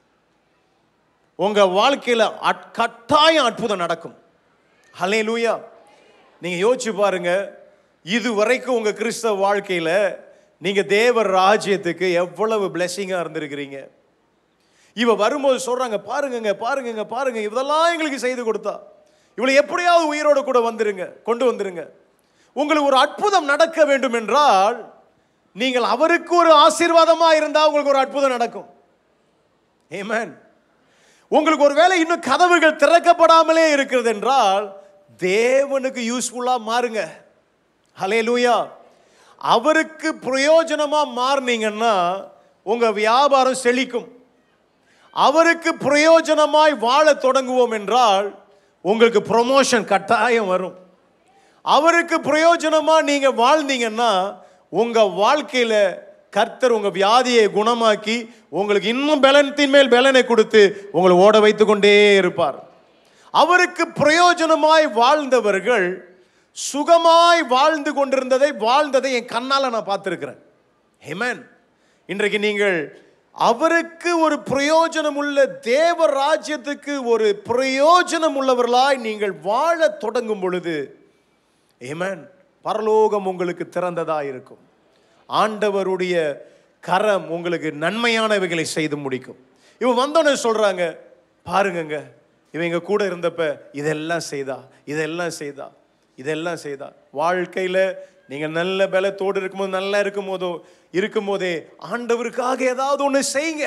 உங்க வாழ்க்கையில அட்- கட்டாயம் அற்புதம் நடக்கும் ஹலே லூயா நீங்க யோசிச்சு பாருங்க இது வரைக்கும் உங்க கிறிஸ்தவ வாழ்க்கையில நீங்க தேவ ராஜ்யத்துக்கு எவ்வளவு பிளெஸிங்கா இருந்திருக்கிறீங்க இவ வரும்போது சொல்றாங்க பாருங்கங்க பாருங்கங்க பாருங்க இதெல்லாம் எங்களுக்கு செய்து கொடுத்தா இவளை எப்படியாவது உயிரோட கூட வந்துருங்க கொண்டு வந்துருங்க உங்களுக்கு ஒரு அற்புதம் நடக்க வேண்டும் என்றால் நீங்கள் அவருக்கு ஒரு ஆசீர்வாதமா இருந்தா உங்களுக்கு ஒரு அற்புதம் நடக்கும் ஏமேன் உங்களுக்கு ஒருவேளை இன்னும் கதவுகள் திறக்கப்படாமலே இருக்கிறது என்றால் தேவனுக்கு யூஸ்ஃபுல்லா மாறுங்க ஹலே லூயா அவருக்கு பிரயோஜனமா மாறுனீங்கன்னா உங்க வியாபாரம் செழிக்கும் அவருக்கு பிரயோஜனமாய் வாழ தொடங்குவோம் என்றால் உங்களுக்கு ப்ரொமோஷன் கட்டாயம் வரும் அவருக்கு பிரயோஜனமா நீங்க வாழ்ந்தீங்கன்னா உங்க வாழ்க்கையில கர்த்தர் உங்க வியாதியை குணமாக்கி உங்களுக்கு இன்னும் பலனத்தின் மேல் பலனை கொடுத்து உங்களை ஓட வைத்து கொண்டே இருப்பார் அவருக்கு பிரயோஜனமாய் வாழ்ந்தவர்கள் சுகமாய் வாழ்ந்து கொண்டிருந்ததை வாழ்ந்ததை என் கண்ணால நான் பார்த்திருக்கிறேன் ஹேமன் இன்றைக்கு நீங்கள் அவருக்கு ஒரு பிரயோஜனம் உள்ள தேவ ராஜ்யத்துக்கு ஒரு பிரயோஜனம் உள்ளவர்களாய் நீங்கள் வாழ தொடங்கும் பொழுது ஏமன் பரலோகம் உங்களுக்கு திறந்ததா இருக்கும் ஆண்டவருடைய கரம் உங்களுக்கு நன்மையானவைகளை செய்து முடிக்கும் இவன் வந்தோடனே சொல்றாங்க பாருங்கங்க இவங்க கூட இருந்தப்ப இதெல்லாம் செய்தா இதெல்லாம் செய்தா இதெல்லாம் செய்தா வாழ்க்கையில நீங்க நல்ல பலத்தோடு இருக்கும்போது நல்லா இருக்கும்போதோ இருக்கும்போதே ஆண்டவருக்காக ஏதாவது ஒன்று செய்யுங்க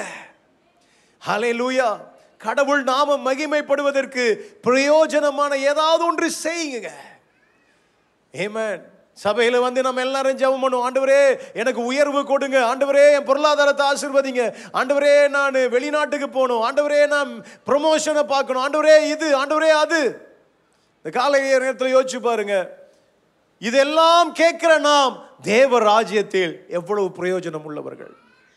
ஹலே லூயா கடவுள் நாம மகிமைப்படுவதற்கு பிரயோஜனமான ஏதாவது ஒன்று செய்யுங்க ஏமன் சபையில வந்து நம்ம எல்லாரும் ஜெபம் பண்ணுவோம் ஆண்டவரே எனக்கு உயர்வு கொடுங்க ஆண்டவரே என் பொருளாதாரத்தை ஆசீர்வதிங்க ஆண்டவரே நான் வெளிநாட்டுக்கு போகணும் ஆண்டவரே நான் ப்ரொமோஷனை பார்க்கணும் ஆண்டவரே இது ஆண்டவரே அது இந்த காலை நேரத்தில் யோசிச்சு பாருங்க இதெல்லாம் கேட்கிற நாம் தேவ ராஜ்யத்தில் எவ்வளவு பிரயோஜனம் உள்ளவர்கள்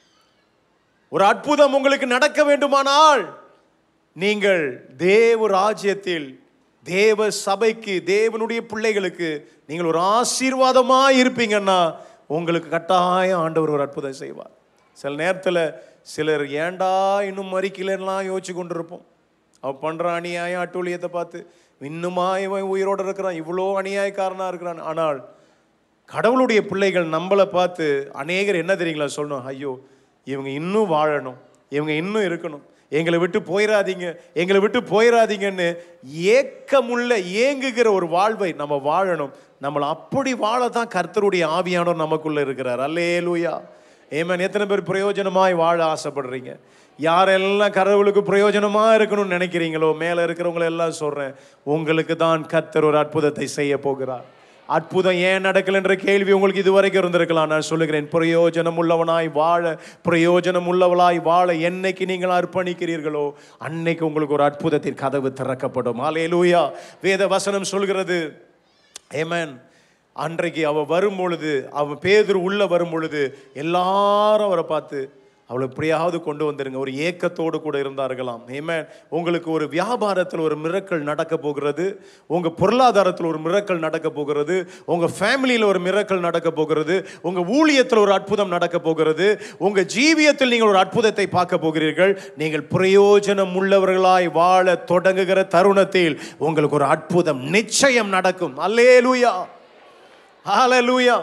ஒரு அற்புதம் உங்களுக்கு நடக்க வேண்டுமானால் நீங்கள் தேவ ராஜ்யத்தில் தேவ சபைக்கு தேவனுடைய பிள்ளைகளுக்கு நீங்கள் ஒரு ஆசீர்வாதமா இருப்பீங்கன்னா உங்களுக்கு கட்டாயம் ஆண்டவர் ஒரு அற்புதம் செய்வார் சில நேரத்தில் சிலர் ஏண்டா இன்னும் மறிக்கலன்னுலாம் யோசிச்சு கொண்டிருப்போம் அவன் பண்ற அநியாயம் அட்டூழியத்தை பார்த்து இன்னுமா இவன் உயிரோடு இருக்கிறான் இவ்வளோ அநியாயக்காரனா இருக்கிறான் ஆனால் கடவுளுடைய பிள்ளைகள் நம்மளை பார்த்து அநேகர் என்ன தெரியுங்களா சொல்லணும் ஐயோ இவங்க இன்னும் வாழணும் இவங்க இன்னும் இருக்கணும் எங்களை விட்டு போயிடாதீங்க எங்களை விட்டு போயிடாதீங்கன்னு ஏக்கமுள்ள ஏங்குகிற ஒரு வாழ்வை நம்ம வாழணும் நம்மளை அப்படி வாழ தான் கர்த்தருடைய ஆவியானவர் நமக்குள்ள இருக்கிறார் அல்லே லூயா ஏமன் எத்தனை பேர் பிரயோஜனமாய் வாழ ஆசைப்படுறீங்க யாரெல்லாம் கடவுளுக்கு பிரயோஜனமா இருக்கணும்னு நினைக்கிறீங்களோ மேல இருக்கிறவங்களை எல்லாம் சொல்றேன் உங்களுக்கு தான் கர்த்தர் ஒரு அற்புதத்தை செய்ய போகிறார் அற்புதம் ஏன் நடக்கல என்ற கேள்வி உங்களுக்கு இதுவரைக்கும் இருந்திருக்கலாம் நான் சொல்லுகிறேன் பிரயோஜனம் உள்ளவனாய் வாழ பிரயோஜனம் உள்ளவளாய் வாழ என்னைக்கு நீங்கள் அர்ப்பணிக்கிறீர்களோ அன்னைக்கு உங்களுக்கு ஒரு அற்புதத்தின் கதவு திறக்கப்படும் ஆலேலூயா வேத வசனம் சொல்கிறது ஏமன் அன்றைக்கு அவ வரும் பொழுது அவன் பேதுரு உள்ள வரும் பொழுது எல்லாரும் அவரை பார்த்து அவளை எப்படியாவது கொண்டு வந்துருங்க ஒரு ஏக்கத்தோடு கூட இருந்தார்களாம் ஏமேன் உங்களுக்கு ஒரு வியாபாரத்தில் ஒரு மிரக்கல் நடக்க போகிறது உங்க பொருளாதாரத்தில் ஒரு மிரக்கல் நடக்க போகிறது உங்க ஃபேமிலியில் ஒரு மிரக்கல் நடக்க போகிறது உங்க ஊழியத்தில் ஒரு அற்புதம் நடக்க போகிறது உங்க ஜீவியத்தில் நீங்கள் ஒரு அற்புதத்தை பார்க்க போகிறீர்கள் நீங்கள் பிரயோஜனம் உள்ளவர்களாய் வாழ தொடங்குகிற தருணத்தில் உங்களுக்கு ஒரு அற்புதம் நிச்சயம் நடக்கும் அல்லேலூயா ஹalleluya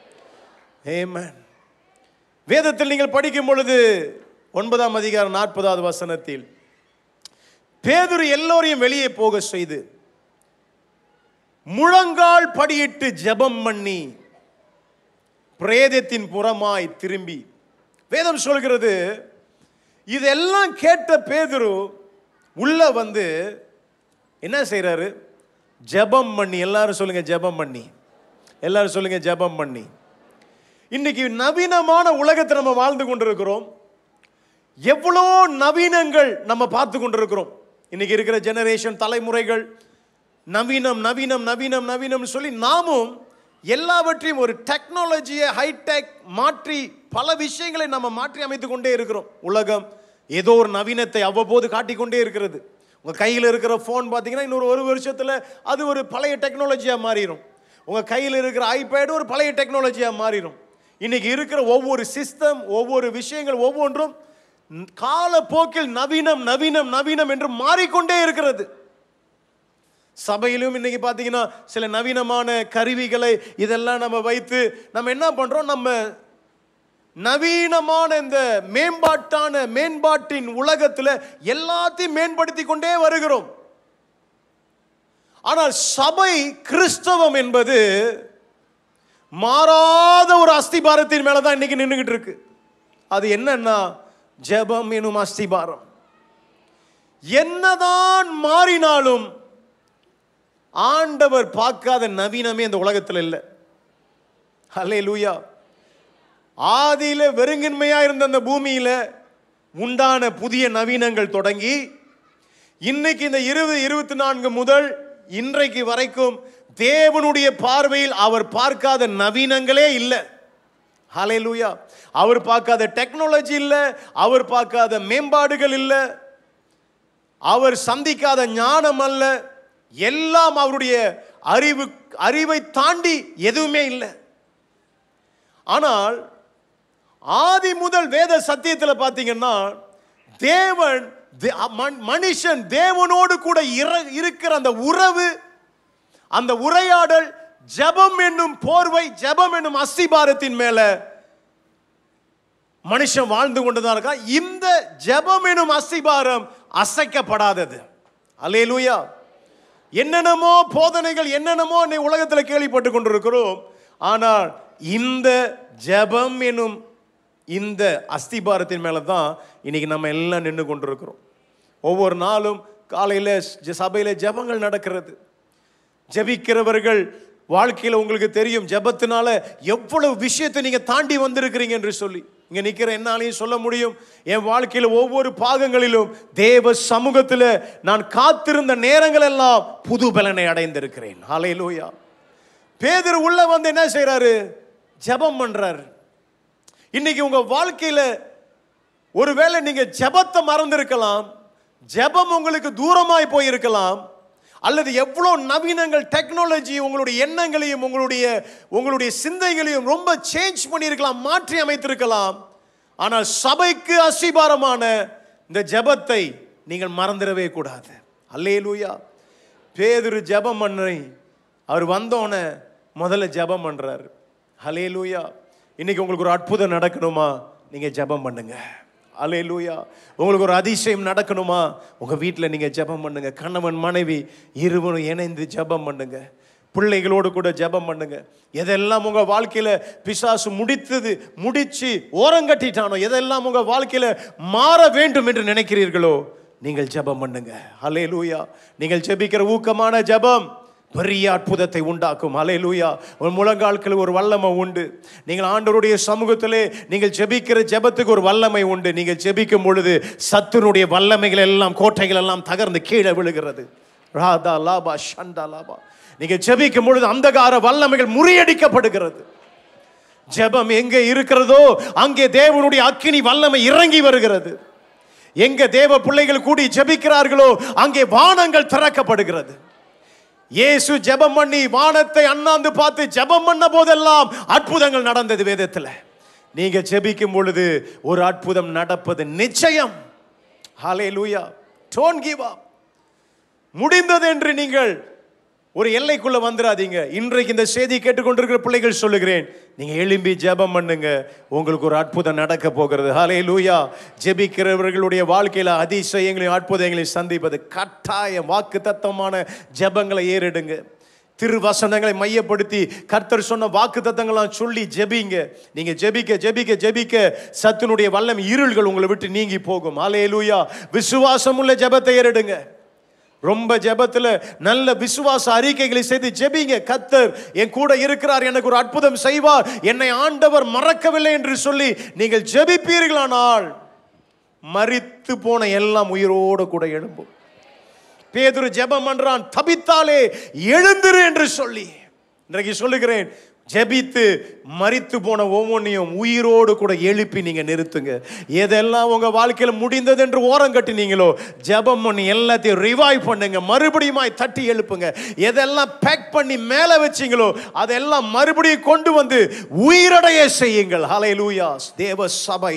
ஆமென் வேதத்தில் நீங்கள் படிக்கும் பொழுது ஒன்பதாம் அதிகாரம் நாற்பதாவது வசனத்தில் பேதுரு எல்லோரையும் வெளியே போக செய்து முழங்கால் படியிட்டு ஜெபம் பண்ணி பிரேதத்தின் புறமாய் திரும்பி வேதம் சொல்கிறது இதெல்லாம் கேட்ட பேதுரு உள்ள வந்து என்ன செய்றாரு ஜெபம் பண்ணி எல்லாரும் சொல்லுங்க ஜெபம் பண்ணி எல்லாரும் சொல்லுங்க ஜெபம் பண்ணி இன்னைக்கு நவீனமான உலகத்தை நம்ம வாழ்ந்து கொண்டிருக்கிறோம் எவ்வளோ நவீனங்கள் நம்ம பார்த்து கொண்டிருக்கிறோம் இன்னைக்கு இருக்கிற ஜெனரேஷன் தலைமுறைகள் நவீனம் நவீனம் நவீனம் நவீனம் சொல்லி நாமும் எல்லாவற்றையும் ஒரு டெக்னாலஜியை ஹைடெக் மாற்றி பல விஷயங்களை நம்ம மாற்றி அமைத்து கொண்டே இருக்கிறோம் உலகம் ஏதோ ஒரு நவீனத்தை அவ்வப்போது காட்டிக்கொண்டே இருக்கிறது உங்கள் கையில் இருக்கிற ஃபோன் பார்த்தீங்கன்னா இன்னொரு ஒரு வருஷத்தில் அது ஒரு பழைய டெக்னாலஜியாக மாறிடும் உங்கள் கையில் இருக்கிற ஐபேடு ஒரு பழைய டெக்னாலஜியாக மாறிடும் இன்னைக்கு இருக்கிற ஒவ்வொரு சிஸ்டம் ஒவ்வொரு விஷயங்கள் ஒவ்வொன்றும் காலப்போக்கில் நவீனம் நவீனம் நவீனம் என்று மாறிக்கொண்டே இருக்கிறது சபையிலும் இன்னைக்கு பார்த்தீங்கன்னா சில நவீனமான கருவிகளை இதெல்லாம் நம்ம வைத்து நம்ம என்ன பண்றோம் நம்ம நவீனமான இந்த மேம்பாட்டான மேம்பாட்டின் உலகத்துல எல்லாத்தையும் மேம்படுத்தி கொண்டே வருகிறோம் ஆனால் சபை கிறிஸ்தவம் என்பது மாறாத ஒரு அஸ்திபாரத்தின் மேல தான் இன்னைக்கு நின்றுகிட்டு இருக்கு அது என்னன்னா ஜெபம் எனும் அஸ்திபாரம் என்னதான் மாறினாலும் ஆண்டவர் பார்க்காத நவீனமே இந்த உலகத்தில் இல்லை ஹலே லூயா ஆதியில வெறுங்கின்மையா இருந்த அந்த பூமியில உண்டான புதிய நவீனங்கள் தொடங்கி இன்னைக்கு இந்த இருபது இருபத்தி நான்கு முதல் இன்றைக்கு வரைக்கும் தேவனுடைய பார்வையில் அவர் பார்க்காத நவீனங்களே இல்லை ஹalleluya அவர் பார்க்காத டெக்னாலஜி இல்லை அவர் பார்க்காத மேம்பாடுகள் இல்லை அவர் சந்திக்காத ஞானம் அல்ல எல்லாம் அவருடைய அறிவு அறிவை தாண்டி எதுவுமே இல்லை ஆனால் ஆதி முதல் வேத சத்தியத்தில் பார்த்தீங்கன்னா தேவன் தே- மன்- மனுஷன் தேவனோடு கூட இர- இருக்கிற அந்த உறவு அந்த உரையாடல் ஜெபம் என்னும் போர்வை ஜெபம் என்னும் அஸ்திபாரத்தின் மேல மனுஷன் வாழ்ந்து கொண்டுதான் இருக்கான் இந்த ஜெபம் எனும் அஸ்திபாரம் அசைக்கப்படாதது அல்லேலூயா என்னென்னமோ போதனைகள் என்னென்னமோ நீ உலகத்தில் கேள்விப்பட்டு கொண்டிருக்கிறோம் ஆனால் இந்த ஜெபம் எனும் இந்த அஸ்திபாரத்தின் மேலே தான் இன்னைக்கு நம்ம எல்லாம் நின்று கொண்டிருக்கிறோம் ஒவ்வொரு நாளும் காலையில் சபையில் ஜெபங்கள் நடக்கிறது ஜெபிக்கிறவர்கள் வாழ்க்கையில் உங்களுக்கு தெரியும் ஜெபத்தினால எவ்வளவு விஷயத்தை நீங்கள் தாண்டி வந்திருக்கிறீங்க என்று சொல்லி இங்கே நிற்கிற என்னாலையும் சொல்ல முடியும் என் வாழ்க்கையில் ஒவ்வொரு பாகங்களிலும் தேவ சமூகத்தில் நான் காத்திருந்த நேரங்கள் எல்லாம் புது பலனை அடைந்திருக்கிறேன் ஹalleluya பேதர் உள்ள வந்து என்ன செய்றாரு ஜெபம் பண்றாரு இன்னைக்கு உங்க வாழ்க்கையில ஒருவேளை நீங்க ஜெபத்தை மறந்திருக்கலாம் ஜெபம் உங்களுக்கு தூரமாய் போயிருக்கலாம் அல்லது எவ்வளோ நவீனங்கள் டெக்னாலஜி உங்களுடைய எண்ணங்களையும் உங்களுடைய உங்களுடைய சிந்தைகளையும் ரொம்ப சேஞ்ச் பண்ணியிருக்கலாம் மாற்றி அமைத்திருக்கலாம் ஆனால் சபைக்கு அசிபாரமான இந்த ஜெபத்தை நீங்கள் மறந்துடவே கூடாது அல்லேலூயா பேதுரு ஜெபம் பண்ணி அவர் வந்தோடனே முதல்ல ஜெபம் பண்றாரு ஹலேலூயா இன்னைக்கு உங்களுக்கு ஒரு அற்புதம் நடக்கணுமா நீங்க ஜெபம் பண்ணுங்க அலேலூயா உங்களுக்கு ஒரு அதிசயம் நடக்கணுமா உங்க வீட்டில் நீங்க ஜெபம் பண்ணுங்க கணவன் மனைவி இருவரும் இணைந்து ஜெபம் பண்ணுங்க பிள்ளைகளோடு கூட ஜெபம் பண்ணுங்க எதெல்லாம் உங்க வாழ்க்கையில பிசாசு முடித்தது முடிச்சு ஓரங்கட்டிட்டானோ எதெல்லாம் உங்க வாழ்க்கையில மாற வேண்டும் என்று நினைக்கிறீர்களோ நீங்கள் ஜெபம் பண்ணுங்க ஹalleluya நீங்கள் ஜெபிக்கிற ஊக்கமான ஜெபம் பெரிய அற்புதத்தை உண்டாக்கும் ஹalleluya ஒரு முழங்கால்கள் ஒரு வல்லமை உண்டு நீங்கள் ஆண்டவருடைய சமூகத்திலே நீங்கள் ஜெபிக்கிற ஜெபத்துக்கு ஒரு வல்லமை உண்டு நீங்கள் ஜெபிக்கும் பொழுது சத்துனுடைய வல்லமைகள் எல்லாம் கோட்டைகள் எல்லாம் தகர்ந்து கீழே விழுகிறது ராதா லாபா ஷண்டா லாபா நீங்க ஜெபிக்கும் பொழுது அந்தகார வல்லமைகள் முறியடிக்கப்படுகிறது ஜெபம் எங்கே இருக்கிறதோ அங்கே தேவனுடைய அக்கினி வல்லமை இறங்கி வருகிறது எங்க தேவ பிள்ளைகள் கூடி ஜெபிக்கிறார்களோ அங்கே வானங்கள் திறக்கப்படுகிறது இயேசு ஜெபம் பண்ணி வானத்தை அண்ணாந்து பார்த்து ஜெபம் பண்ண போதெல்லாம் அற்புதங்கள் நடந்தது வேதத்துல நீங்க ஜெபிக்கும் பொழுது ஒரு அற்புதம் நடப்பது நிச்சயம் ஹalleluya don't give up முடிந்தது என்று நீங்கள் ஒரு எல்லைக்குள்ள வந்துடாதீங்க இன்றைக்கு இந்த செய்தி கேட்டுக்கொண்டிருக்கிற பிள்ளைகள் சொல்லுகிறேன் நீங்க எழும்பி ஜெபம் பண்ணுங்க உங்களுக்கு ஒரு அற்புதம் நடக்க போகிறது ஹலே லூயா ஜெபிக்கிறவர்களுடைய வாழ்க்கையில அதிசயங்களையும் அற்புதங்களையும் சந்திப்பது கட்டாயம் வாக்கு தத்தமான ஜெபங்களை ஏறிடுங்க திருவசனங்களை மையப்படுத்தி கர்த்தர் சொன்ன வாக்கு தத்தங்களாம் சொல்லி ஜெபிங்க நீங்க ஜெபிக்க ஜெபிக்க ஜெபிக்க சத்துனுடைய வல்லம் இருள்கள் உங்களை விட்டு நீங்கி போகும் ஹலே லூயா விசுவாசம் உள்ள ஜெபத்தை ஏறிடுங்க ரொம்ப ஜெபத்துல நல்ல விசுவாச அறிக்கைகளை செய்து ஜெபிங்க கத்தர் என் கூட இருக்கிறார் எனக்கு ஒரு அற்புதம் செய்வார் என்னை ஆண்டவர் மறக்கவில்லை என்று சொல்லி நீங்கள் ஜெபிப்பீர்களானால் மரித்து போன எல்லாம் உயிரோடு கூட எழும்பும் பேதுரு ஜெபம் பண்றான் தபித்தாலே எழுந்திரு என்று சொல்லி இன்றைக்கு சொல்லுகிறேன் ஜெபித்து மரித்து போன ஒவ்வொன்றையும் உயிரோடு கூட எழுப்பி நீங்க நிறுத்துங்க எதெல்லாம் உங்க வாழ்க்கையில் முடிந்தது என்று ஓரம் கட்டினீங்களோ ஜெபம் பண்ணி எல்லாத்தையும் ரிவைவ் பண்ணுங்க மறுபடியுமாய் தட்டி எழுப்புங்க எதெல்லாம் பேக் பண்ணி மேலே வச்சீங்களோ அதெல்லாம் மறுபடியும் கொண்டு வந்து உயிரடைய செய்யுங்கள் ஹலை லூயாஸ் தேவ சபை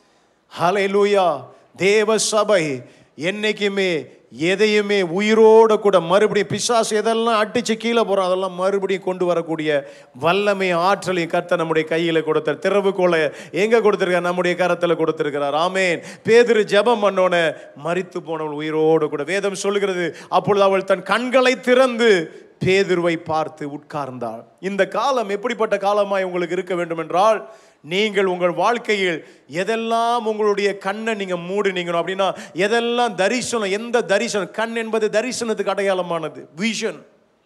ஹலை லூயா தேவ சபை என்னைக்குமே எதையுமே உயிரோட கூட மறுபடியும் பிசாசு எதெல்லாம் அடிச்சு கீழே போகிறோம் அதெல்லாம் மறுபடியும் கொண்டு வரக்கூடிய வல்லமை ஆற்றலையும் கர்த்தர் நம்முடைய கையில் கொடுத்தார் திறவுகோலை எங்கே கொடுத்துருக்கார் நம்முடைய கரத்தில் கொடுத்துருக்கிறார் ஆமேன் பேதுரு ஜெபம் பண்ணோன்னே மரித்து போனவள் உயிரோடு கூட வேதம் சொல்லுகிறது அப்பொழுது அவள் தன் கண்களை திறந்து பேதுருவை பார்த்து உட்கார்ந்தாள் இந்த காலம் எப்படிப்பட்ட காலமாய் உங்களுக்கு இருக்க வேண்டும் என்றால் நீங்கள் உங்கள் வாழ்க்கையில் எதெல்லாம் உங்களுடைய கண்ணை நீங்க மூடினீங்களோ அப்படின்னா எதெல்லாம் தரிசனம் எந்த தரிசனம் கண் என்பது தரிசனத்துக்கு அடையாளமானது விஷன்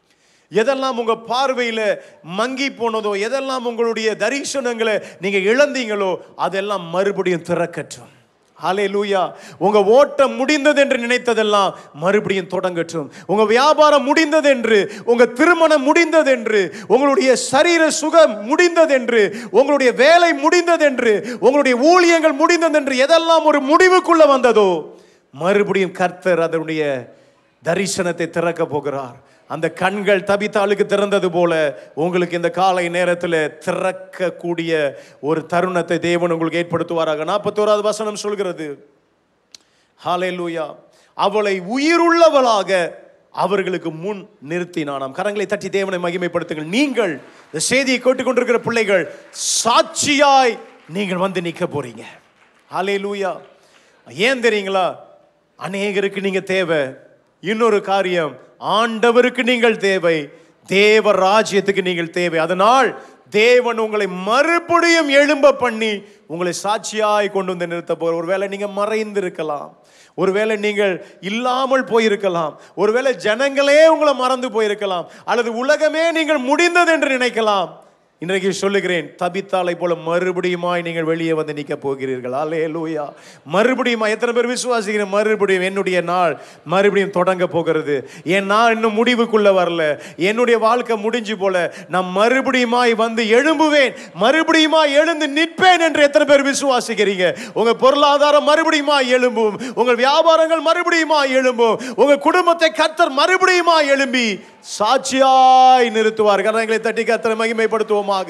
எதெல்லாம் உங்க பார்வையில மங்கி போனதோ எதெல்லாம் உங்களுடைய தரிசனங்களை நீங்க இழந்தீங்களோ அதெல்லாம் மறுபடியும் திறக்கட்டும் ஹலே லூயா உங்க ஓட்டம் முடிந்தது என்று நினைத்ததெல்லாம் மறுபடியும் தொடங்கட்டும் உங்க வியாபாரம் முடிந்தது என்று உங்க திருமணம் முடிந்தது என்று உங்களுடைய சரீர சுகம் முடிந்தது என்று உங்களுடைய வேலை முடிந்தது என்று உங்களுடைய ஊழியங்கள் முடிந்தது என்று எதெல்லாம் ஒரு முடிவுக்குள்ள வந்ததோ மறுபடியும் கர்த்தர் அதனுடைய தரிசனத்தை திறக்க போகிறார் அந்த கண்கள் தபித்தாளுக்கு திறந்தது போல உங்களுக்கு இந்த காலை நேரத்தில் திறக்கக்கூடிய ஒரு தருணத்தை தேவன் உங்களுக்கு ஏற்படுத்துவாராக நாற்பத்தோராவது வசனம் சொல்கிறது ஹalleluya அவளை உயிருள்ளவளாக அவர்களுக்கு முன் நிறுத்தினானாம் கரங்களை தட்டி தேவனை மகிமைப்படுத்துங்கள் நீங்கள் இந்த செய்தியை கேட்டுக்கொண்டிருக்கிற பிள்ளைகள் சாட்சியாய் நீங்கள் வந்து நிற்க போறீங்க ஹalleluya ஏன் தெரியுங்களா அநேகருக்கு நீங்க தேவை இன்னொரு காரியம் ஆண்டவருக்கு நீங்கள் தேவை தேவ ராஜ்யத்துக்கு நீங்கள் தேவை அதனால் தேவன் உங்களை மறுபடியும் எழும்ப பண்ணி உங்களை சாட்சியாய் கொண்டு வந்து நிறுத்த போற ஒருவேளை நீங்க மறைந்து இருக்கலாம் ஒருவேளை நீங்கள் இல்லாமல் போயிருக்கலாம் ஒருவேளை ஜனங்களே உங்களை மறந்து போயிருக்கலாம் அல்லது உலகமே நீங்கள் முடிந்தது என்று நினைக்கலாம் இன்றைக்கு சொல்லுகிறேன் தபித்தாலை போல மறுபடியுமாய் நீங்கள் வெளியே வந்து நிற்க போகிறீர்கள் அல்லே லூயா மறுபடியும் எத்தனை பேர் விசுவாசிக்கிறேன் மறுபடியும் என்னுடைய நாள் மறுபடியும் தொடங்க போகிறது என் நாள் இன்னும் முடிவுக்குள்ள வரல என்னுடைய வாழ்க்கை முடிஞ்சு போல நான் மறுபடியுமாய் வந்து எழும்புவேன் மறுபடியுமாய் எழுந்து நிற்பேன் என்று எத்தனை பேர் விசுவாசிக்கிறீங்க உங்க பொருளாதாரம் மறுபடியுமாய் எழும்பும் உங்கள் வியாபாரங்கள் மறுபடியுமாய் எழும்பும் உங்க குடும்பத்தை கத்தர் மறுபடியுமாய் எழும்பி சாட்சியாய் நிறுத்துவார் கரங்களை தட்டி கத்தரை மகிமைப்படுத்துவோமாக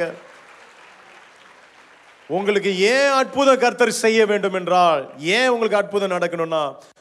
உங்களுக்கு ஏன் அற்புதம் கர்த்தர் செய்ய வேண்டும் என்றால் ஏன் உங்களுக்கு அற்புதம் நடக்கணும்னா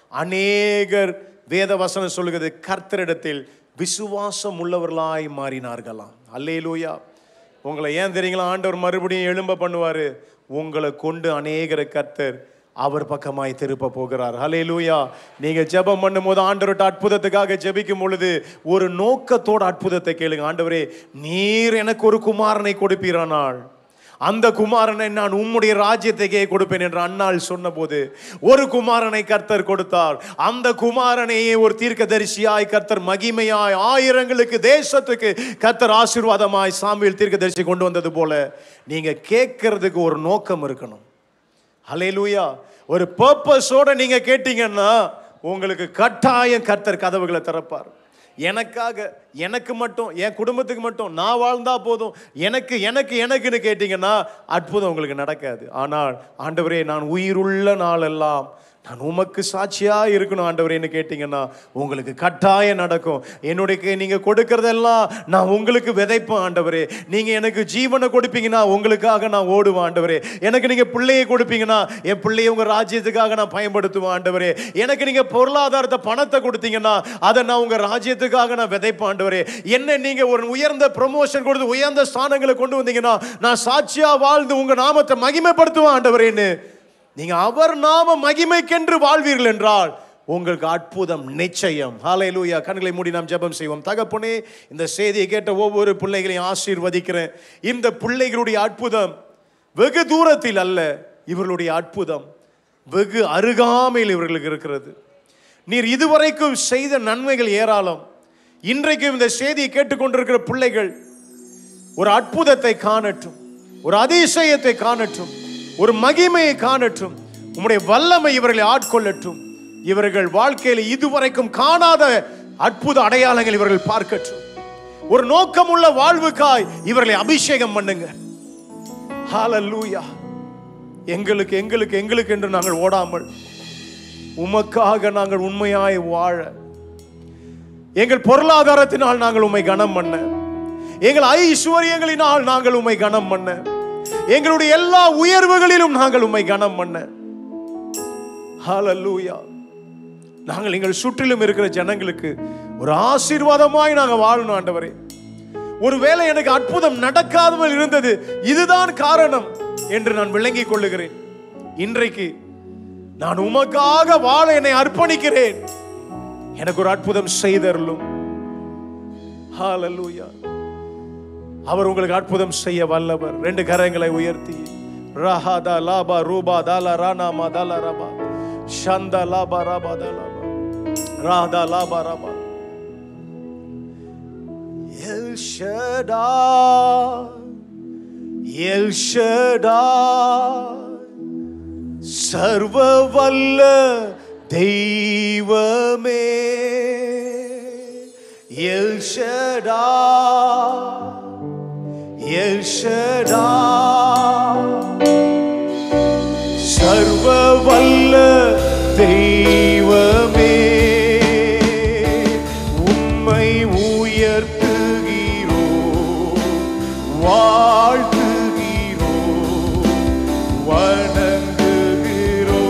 அநேகர் வேத வசனம் சொல்லுகிறது கர்த்தரிடத்தில் விசுவாசம் உள்ளவர்களாய் மாறினார்களாம் அல்லேலூயா உங்களை ஏன் தெரியுங்களா ஆண்டவர் மறுபடியும் எழும்ப பண்ணுவாரு உங்களை கொண்டு அநேகரை கர்த்தர் அவர் பக்கமாய் திருப்ப போகிறார் ஹalleluya நீங்க ஜெபம் பண்ணும்போது ஆண்டவர்ட்ட அற்புதத்துக்காக ஜெபிக்கும் பொழுது ஒரு நோக்கத்தோட அற்புதத்தை கேளுங்க ஆண்டவரே நீர் எனக்கு ஒரு குமாரனை கொடுப்பீரானால் அந்த குமாரனை நான் உம்முடைய ராஜ்யத்தைக்கே கொடுப்பேன் என்று அன்னாள் சொன்னபோது ஒரு குமாரனை கர்த்தர் கொடுத்தார் அந்த குமாரனையே ஒரு தீர்க்கதரிசியாய் கர்த்தர் மகிமையாய் ஆயிரங்களுக்கு தேசத்துக்கு கர்த்தர் ஆசீர்வாதமாய் சாமியில் தீர்க்கதரிசி கொண்டு வந்தது போல நீங்க கேட்கறதுக்கு ஒரு நோக்கம் இருக்கணும் ஹalleluya ஒரு பர்பஸோட நீங்க கேட்டீங்கன்னா உங்களுக்கு கட்டாயம் கர்த்தர் கதவுகளை திறப்பார் எனக்காக எனக்கு மட்டும் என் குடும்பத்துக்கு மட்டும் நான் வாழ்ந்தா போதும் எனக்கு எனக்கு எனக்குன்னு கேட்டீங்கன்னா அற்புதம் உங்களுக்கு நடக்காது ஆனால் ஆண்டவரே நான் உயிருள்ள நாளெல்லாம் நான் உமக்கு சாட்சியா இருக்கணும் ஆண்டவரேன்னு கேட்டீங்கன்னா உங்களுக்கு கட்டாயம் நடக்கும் என்னுடைய கே- நீங்க கொடுக்கறதெல்லாம் நான் உங்களுக்கு விதைப்பேன் ஆண்டவரே நீங்க எனக்கு ஜீவனை கொடுப்பீங்கன்னா உங்களுக்காக நான் ஓடுவேன் ஆண்டவரே எனக்கு நீங்க பிள்ளையை கொடுப்பீங்கன்னா என் பிள்ளையை உங்க ராஜ்யத்துக்காக நான் பயன்படுத்துவேன் ஆண்டவரே எனக்கு நீங்க பொருளாதாரத்தை பணத்தை கொடுத்தீங்கன்னா அதை நான் உங்க ராஜ்யத்துக்காக நான் விதைப்பேன் ஆண்டவரே என்ன நீங்க ஒரு உயர்ந்த ப்ரமோஷன் கொடுத்து உயர்ந்த ஸ்தானங்களை கொண்டு வந்தீங்கன்னா நான் சாட்சியா வாழ்ந்து உங்க நாமத்தை மகிமைப்படுத்துவேன் ஆண்டவரேன்னு நீங்க அவர் நாம மகிமைக்கென்று வாழ்வீர்கள் என்றால் உங்களுக்கு அற்புதம் நிச்சயம் ஹalleluya கண்களை மூடி நாம் ஜெபம் செய்வோம் தகப்பனே இந்த செய்தியை கேட்ட ஒவ்வொரு பிள்ளைகளையும் ஆசீர்வதிக்கிறேன் இந்த பிள்ளைகளுடைய அற்புதம் வெகு தூரத்தில் அல்ல இவர்களுடைய அற்புதம் வெகு அருகாமையில் இவர்களுக்கு இருக்கிறது நீர் இதுவரைக்கும் செய்த நன்மைகள் ஏராளம் இன்றைக்கும் இந்த செய்தியை கேட்டுக்கொண்டிருக்கிற பிள்ளைகள் ஒரு அற்புதத்தை காணட்டும் ஒரு அதிசயத்தை காணட்டும் ஒரு மகிமையை காணட்டும் உம்முடைய வல்லமை இவர்களை ஆட்கொள்ளட்டும் இவர்கள் வாழ்க்கையில் இதுவரைக்கும் காணாத அற்புத அடையாளங்கள் இவர்கள் பார்க்கட்டும் ஒரு நோக்கமுள்ள வாழ்வுக்காய் இவர்களை அபிஷேகம் பண்ணுங்க ஹalleluya எங்களுக்கு எங்களுக்கு எங்களுக்கு என்று நாங்கள் ஓடாமல் உமக்காக நாங்கள் உண்மையாய் வாழ எங்கள் பொருளாதாரத்தினால் நாங்கள் உம்மை கனம் பண்ண எங்கள் ஐஸ்வர்யங்களினால் நாங்கள் உம்மை கனம் பண்ண எங்களுடைய எல்லா உயர்வுகளிலும் நாங்கள் உம்மை கனம் பண்ண ஹalleluya நாங்கள் எங்கள் சுற்றிலும் இருக்கிற ஜனங்களுக்கு ஒரு ஆசீர்வாதமாய் நாங்கள் வாழணும் ஆண்டவரே ஒருவேளை எனக்கு அற்புதம் நடக்காமல் இருந்தது இதுதான் காரணம் என்று நான் விளங்கிக் கொள்ளுகிறேன் இன்றைக்கு நான் உமக்காக வாழ என்னை அர்ப்பணிக்கிறேன் எனக்கு ஒரு அற்புதம் செய்தருளும் ஹalleluya அவர் உங்களுக்கு அற்புதம் செய்ய வல்லவர் ரெண்டு கரங்களை உயர்த்தி ரஹாதா லாபா ரூபா தாலா ரானா மதாலா ரபா ஷந்தா லாபா ராபா தாலா ராதா லாபா ரபா El Shaddai, El Shaddai, சர்வ வல்ல தெய்வமே எல் ஷடா எல் ஷடா சர்வ வல்ல தெய்வமே உம்மை உயர்த்துகிறோ வாழ்த்துகிறோ வணங்குகிறோ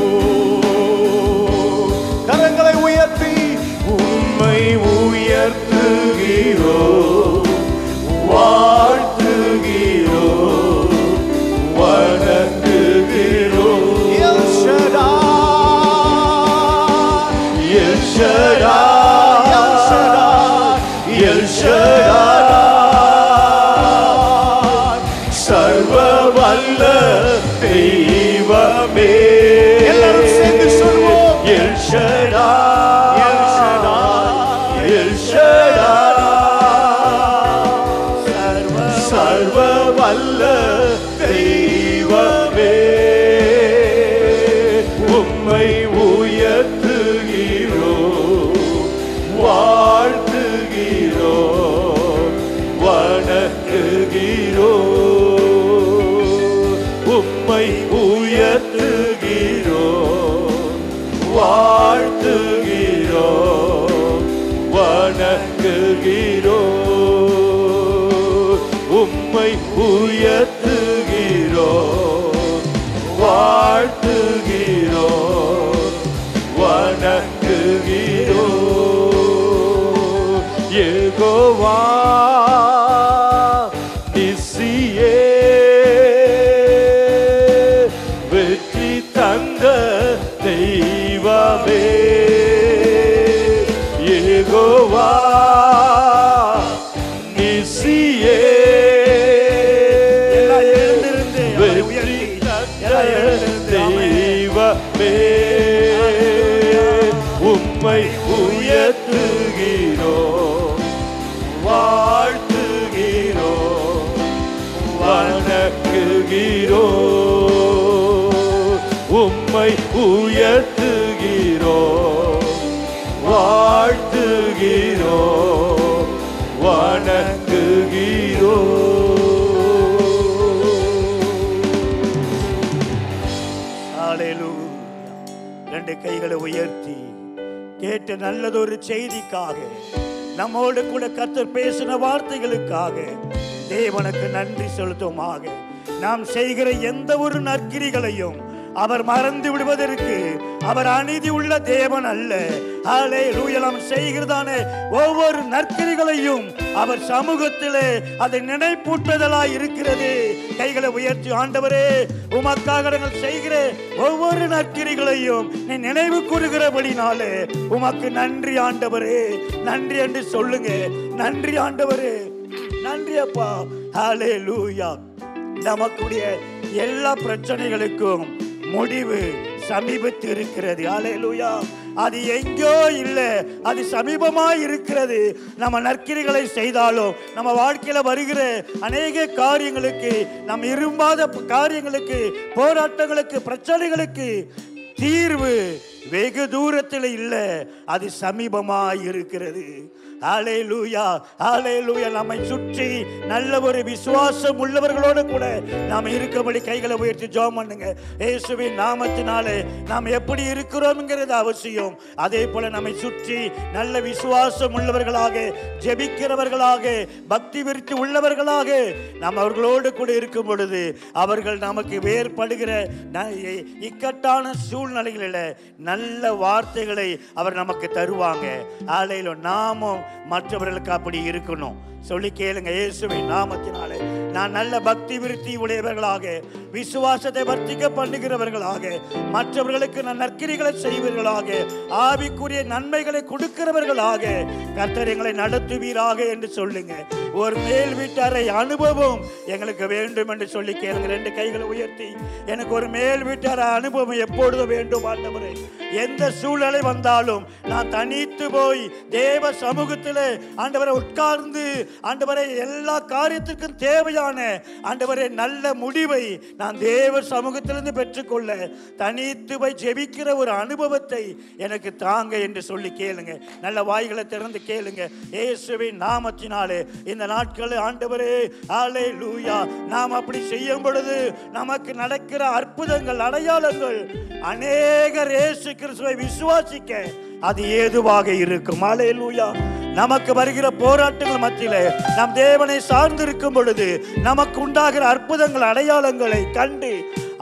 கரங்களை உயர்த்தி உம்மை உயர்த்துகிறோ வாழ்த்துகிறோ வணங்குகிறோ El Shaddai, El Shaddai, El Shaddai, சர்வ வல்ல தெய்வமே எல்லாரும் சேர்ந்து சொல்வோம் El Shaddai, El Shaddai, El Shaddai, சர்வ வல்ல தெய்வமே உம்மை உயர்த்துகிறோ வாழ்த்துகிறோ வணங்குகிறோ உம்மை உயர்த்துகிறோ வாழ்த்துகிறோ வணங்குகிறோ உம்மை உயர்த்துகிறோ வாழ்த்துகிறோ வணங்குகிறோ ஏகோவா நிசியே வெற்றி தந்த தெய்வமே ஏகோவா நிசியே வெற்றி தந்த தெய்வமே உம்மை உயர்த்துகிறோ வாழ்த்துகிறோ வணங்குகிறோ உம்மை உயர்த்துகிறோ வாழ்த்துகிறோ வணங்குகிறோ ஹalleluya. ரெண்டு கைகளை உயர்த்தி கேட்ட நல்லதொரு செய்திக்காக நம்மோடு கூட கர்த்தர் பேசின வார்த்தைகளுக்காக தேவனுக்கு நன்றி செலுத்துமாக நாம் செய்கிற எந்த ஒரு நற்கிரிகளையும் அவர் மறந்து விடுவதற்கு அவர் அநீதி உள்ள தேவன் அல்ல ஹாலே நாம் செய்கிறதானே ஒவ்வொரு நற்கிரிகளையும் அவர் சமூகத்திலே அதை நினைப்பூட்டுதலாய் இருக்கிறது கைகளை உயர்த்தி ஆண்டவரே உமக்காக நாங்கள் செய்கிற ஒவ்வொரு நற்கிரிகளையும் நீ நினைவு கூறுகிறபடினாலே உமக்கு நன்றி ஆண்டவரே நன்றி என்று சொல்லுங்க நன்றி ஆண்டவரே நன்றி அப்பா ஹாலே லூயா நமக்குடைய எல்லா பிரச்சனைகளுக்கும் முடிவு சமீபத்து இருக்கிறது ஹalleluya அது எங்கோ இல்லை அது சமீபமாய் இருக்கிறது நம்ம நற்கிரிகளை செய்தாலும் நம்ம வாழ்க்கையில வருகிற அநேக காரியங்களுக்கு நம்ம விரும்பாத காரியங்களுக்கு போராட்டங்களுக்கு பிரச்சனைகளுக்கு தீர்வு வெகு தூரத்தில் இல்லை அது சமீபமாய் இருக்கிறது ஹalleluya ஹalleluya நம்மை சுற்றி நல்ல ஒரு விசுவாசம் உள்ளவர்களோடு கூட நாம் இருக்கபடி கைகளை உயர்த்தி ஜெபம் பண்ணுங்க இயேசுவின் நாமத்தினாலே நாம் எப்படி இருக்கிறோம்ங்கிறது அவசியம் அதே போல நம்மை சுற்றி நல்ல விசுவாசம் உள்ளவர்களாக ஜெபிக்கிறவர்களாக பக்தி விருத்தி உள்ளவர்களாக நாம் அவர்களோடு கூட இருக்கும் பொழுது அவர்கள் நமக்கு வேறுபடுகிற ந- இ- இக்கட்டான சூழ்நிலைகளில் நல்ல வார்த்தைகளை அவர் நமக்கு தருவாங்க ஆலையில நாமும் மற்றவர்களுக்கு அப்படி இருக்கணும் சொல்லி கேளுங்க இயேசுவின் நாமத்தினாலே நான் நல்ல பக்தி விருத்தி உடையவர்களாக விசுவாசத்தை வர்த்திக்க பண்ணுகிறவர்களாக மற்றவர்களுக்கு நன் நற்கிரிகளை செய்வீர்களாக ஆவிக்குரிய நன்மைகளை கொடுக்கிறவர்களாக கர்த்தர் எங்களை நடத்துவீராக என்று சொல்லுங்க ஒரு மேல் வீட்டாரை அனுபவம் எங்களுக்கு வேண்டும் என்று சொல்லி கேளுங்க ரெண்டு கைகளை உயர்த்தி எனக்கு ஒரு மேல் வீட்டார அனுபவம் எப்பொழுதும் வேண்டும் ஆண்டவரே எந்த சூழ்நிலை வந்தாலும் நான் தனித்து போய் தேவ சமூகத்தில் ஆண்டவரை உட்கார்ந்து ஆண்டவரை எல்லா காரியத்திற்கும் தேவையான ஆண்டவரே நல்ல முடிவை நான் தேவ சமூகத்திலிருந்து பெற்றுக்கொள்ள தனித்து போய் ஜெபிக்கிற ஒரு அனுபவத்தை எனக்கு தாங்க என்று சொல்லி கேளுங்க நல்ல வாய்களை திறந்து கேளுங்க இயேசுவின் நாமத்தினாலே இந்த நாட்களில் ஆண்டவரே ஆலே லூயா நாம் அப்படி செய்யும் பொழுது நமக்கு நடக்கிற அற்புதங்கள் அடையாளங்கள் அநேகர் இயேசு கிறிஸ்துவை விசுவாசிக்க அது ஏதுவாக இருக்கும் ஆலே லூயா நமக்கு வருகிற போராட்டங்கள் மத்தியிலே நம் தேவனை சார்ந்திருக்கும் பொழுது நமக்கு உண்டாகிற அற்புதங்கள் அடையாளங்களை கண்டு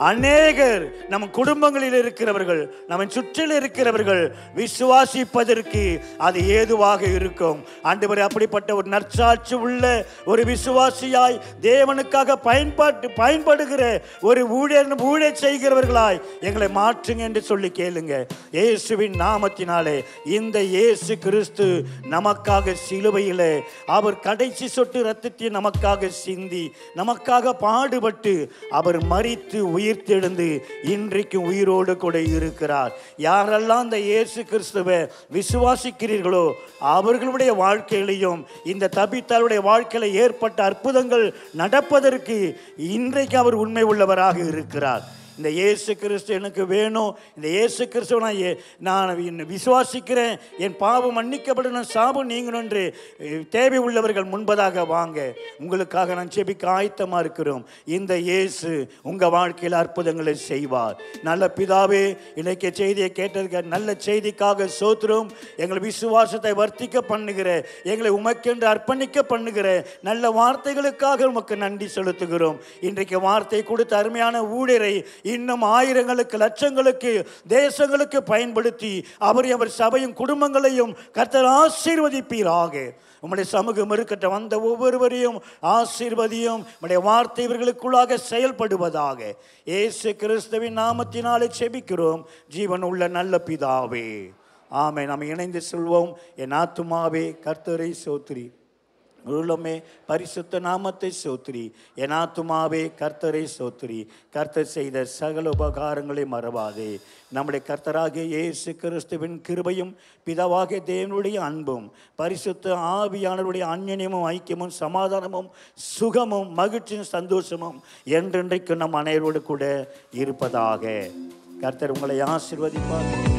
அநேகர் நம் குடும்பங்களில் இருக்கிறவர்கள் நம்ம சுற்றில் இருக்கிறவர்கள் விசுவாசிப்பதற்கு அது ஏதுவாக இருக்கும் ஆண்டவரே அப்படிப்பட்ட ஒரு நற்சாட்சி உள்ள ஒரு விசுவாசியாய் தேவனுக்காக பயன்பாட்டு பயன்படுகிற ஒரு ஊழியர் ஊழிய செய்கிறவர்களாய் எங்களை மாற்றுங்க என்று சொல்லி கேளுங்க இயேசுவின் நாமத்தினாலே இந்த இயேசு கிறிஸ்து நமக்காக சிலுவையிலே அவர் கடைசி சொட்டு ரத்தத்தை நமக்காக சிந்தி நமக்காக பாடுபட்டு அவர் மரித்து உயிர்த்தெழுந்து இன்றைக்கு உயிரோடு கூட இருக்கிறார் யாரெல்லாம் இந்த இயேசு கிறிஸ்துவை விசுவாசிக்கிறீர்களோ அவர்களுடைய வாழ்க்கையிலையும் இந்த தபித்தாருடைய வாழ்க்கையில ஏற்பட்ட அற்புதங்கள் நடப்பதற்கு இன்றைக்கு அவர் உண்மை உள்ளவராக இருக்கிறார் இந்த இயேசு கிறிஸ்து எனக்கு வேணும் இந்த இயேசு கிறிஸ்துவ நான் ஏ- நான் இன்னும் விசுவாசிக்கிறேன் என் பாவம் மன்னிக்கப்படணும் சாபம் நீங்கணும் என்று அஹ், தேவை உள்ளவர்கள் முன்பதாக வாங்க உங்களுக்காக நான் செபிக்க ஆயத்தமா இருக்கிறோம் இந்த இயேசு உங்க வாழ்க்கையில் அற்புதங்களை செய்வார் நல்ல பிதாவே இன்னைக்கு செய்தியை கேட்டதுக்கு நல்ல செய்திக்காக சோத்திரம் எங்களை விசுவாசத்தை வர்த்திக்க பண்ணுகிற எங்களை உமக்கென்று அர்ப்பணிக்க பண்ணுகிற நல்ல வார்த்தைகளுக்காக உமக்கு நன்றி செலுத்துகிறோம் இன்றைக்கு வார்த்தை கொடுத்த அருமையான ஊழியரை இன்னும் ஆயிரங்களுக்கு லட்சங்களுக்கு தேசங்களுக்கு பயன்படுத்தி அவரை அவர் சபையும் குடும்பங்களையும் கர்த்தர் ஆசீர்வதிப்பீராக உம்முடைய சமூகம் இருக்கட்ட வந்த ஒவ்வொருவரையும் ஆசீர்வதியும் உம்முடைய வார்த்தை இவர்களுக்குள்ளாக செயல்படுவதாக இயேசு கிறிஸ்துவின் நாமத்தினாலே செபிக்கிறோம் ஜீவன் உள்ள நல்ல பிதாவே ஆமே நாம் இணைந்து சொல்வோம் என் ஆத்துமாவே கர்த்தரை சோத்திரி உள்ளமே பரிசுத்த நாமத்தை சோத்திரி என் ஆத்துமாவே கர்த்தரை சோத்திரி கர்த்தர் செய்த சகல உபகாரங்களை மறவாதே நம்முடைய கர்த்தராகிய இயேசு கிறிஸ்துவின் கிருபையும் பிதாவாகிய தேவனுடைய அன்பும் பரிசுத்த ஆவியானவருடைய அந்நியமும் ஐக்கியமும் சமாதானமும் சுகமும் மகிழ்ச்சியும் சந்தோஷமும் என்றென்றைக்கும் நம் அனைவரோடு கூட இருப்பதாக கர்த்தர் உங்களை ஆசீர்வதிப்பார்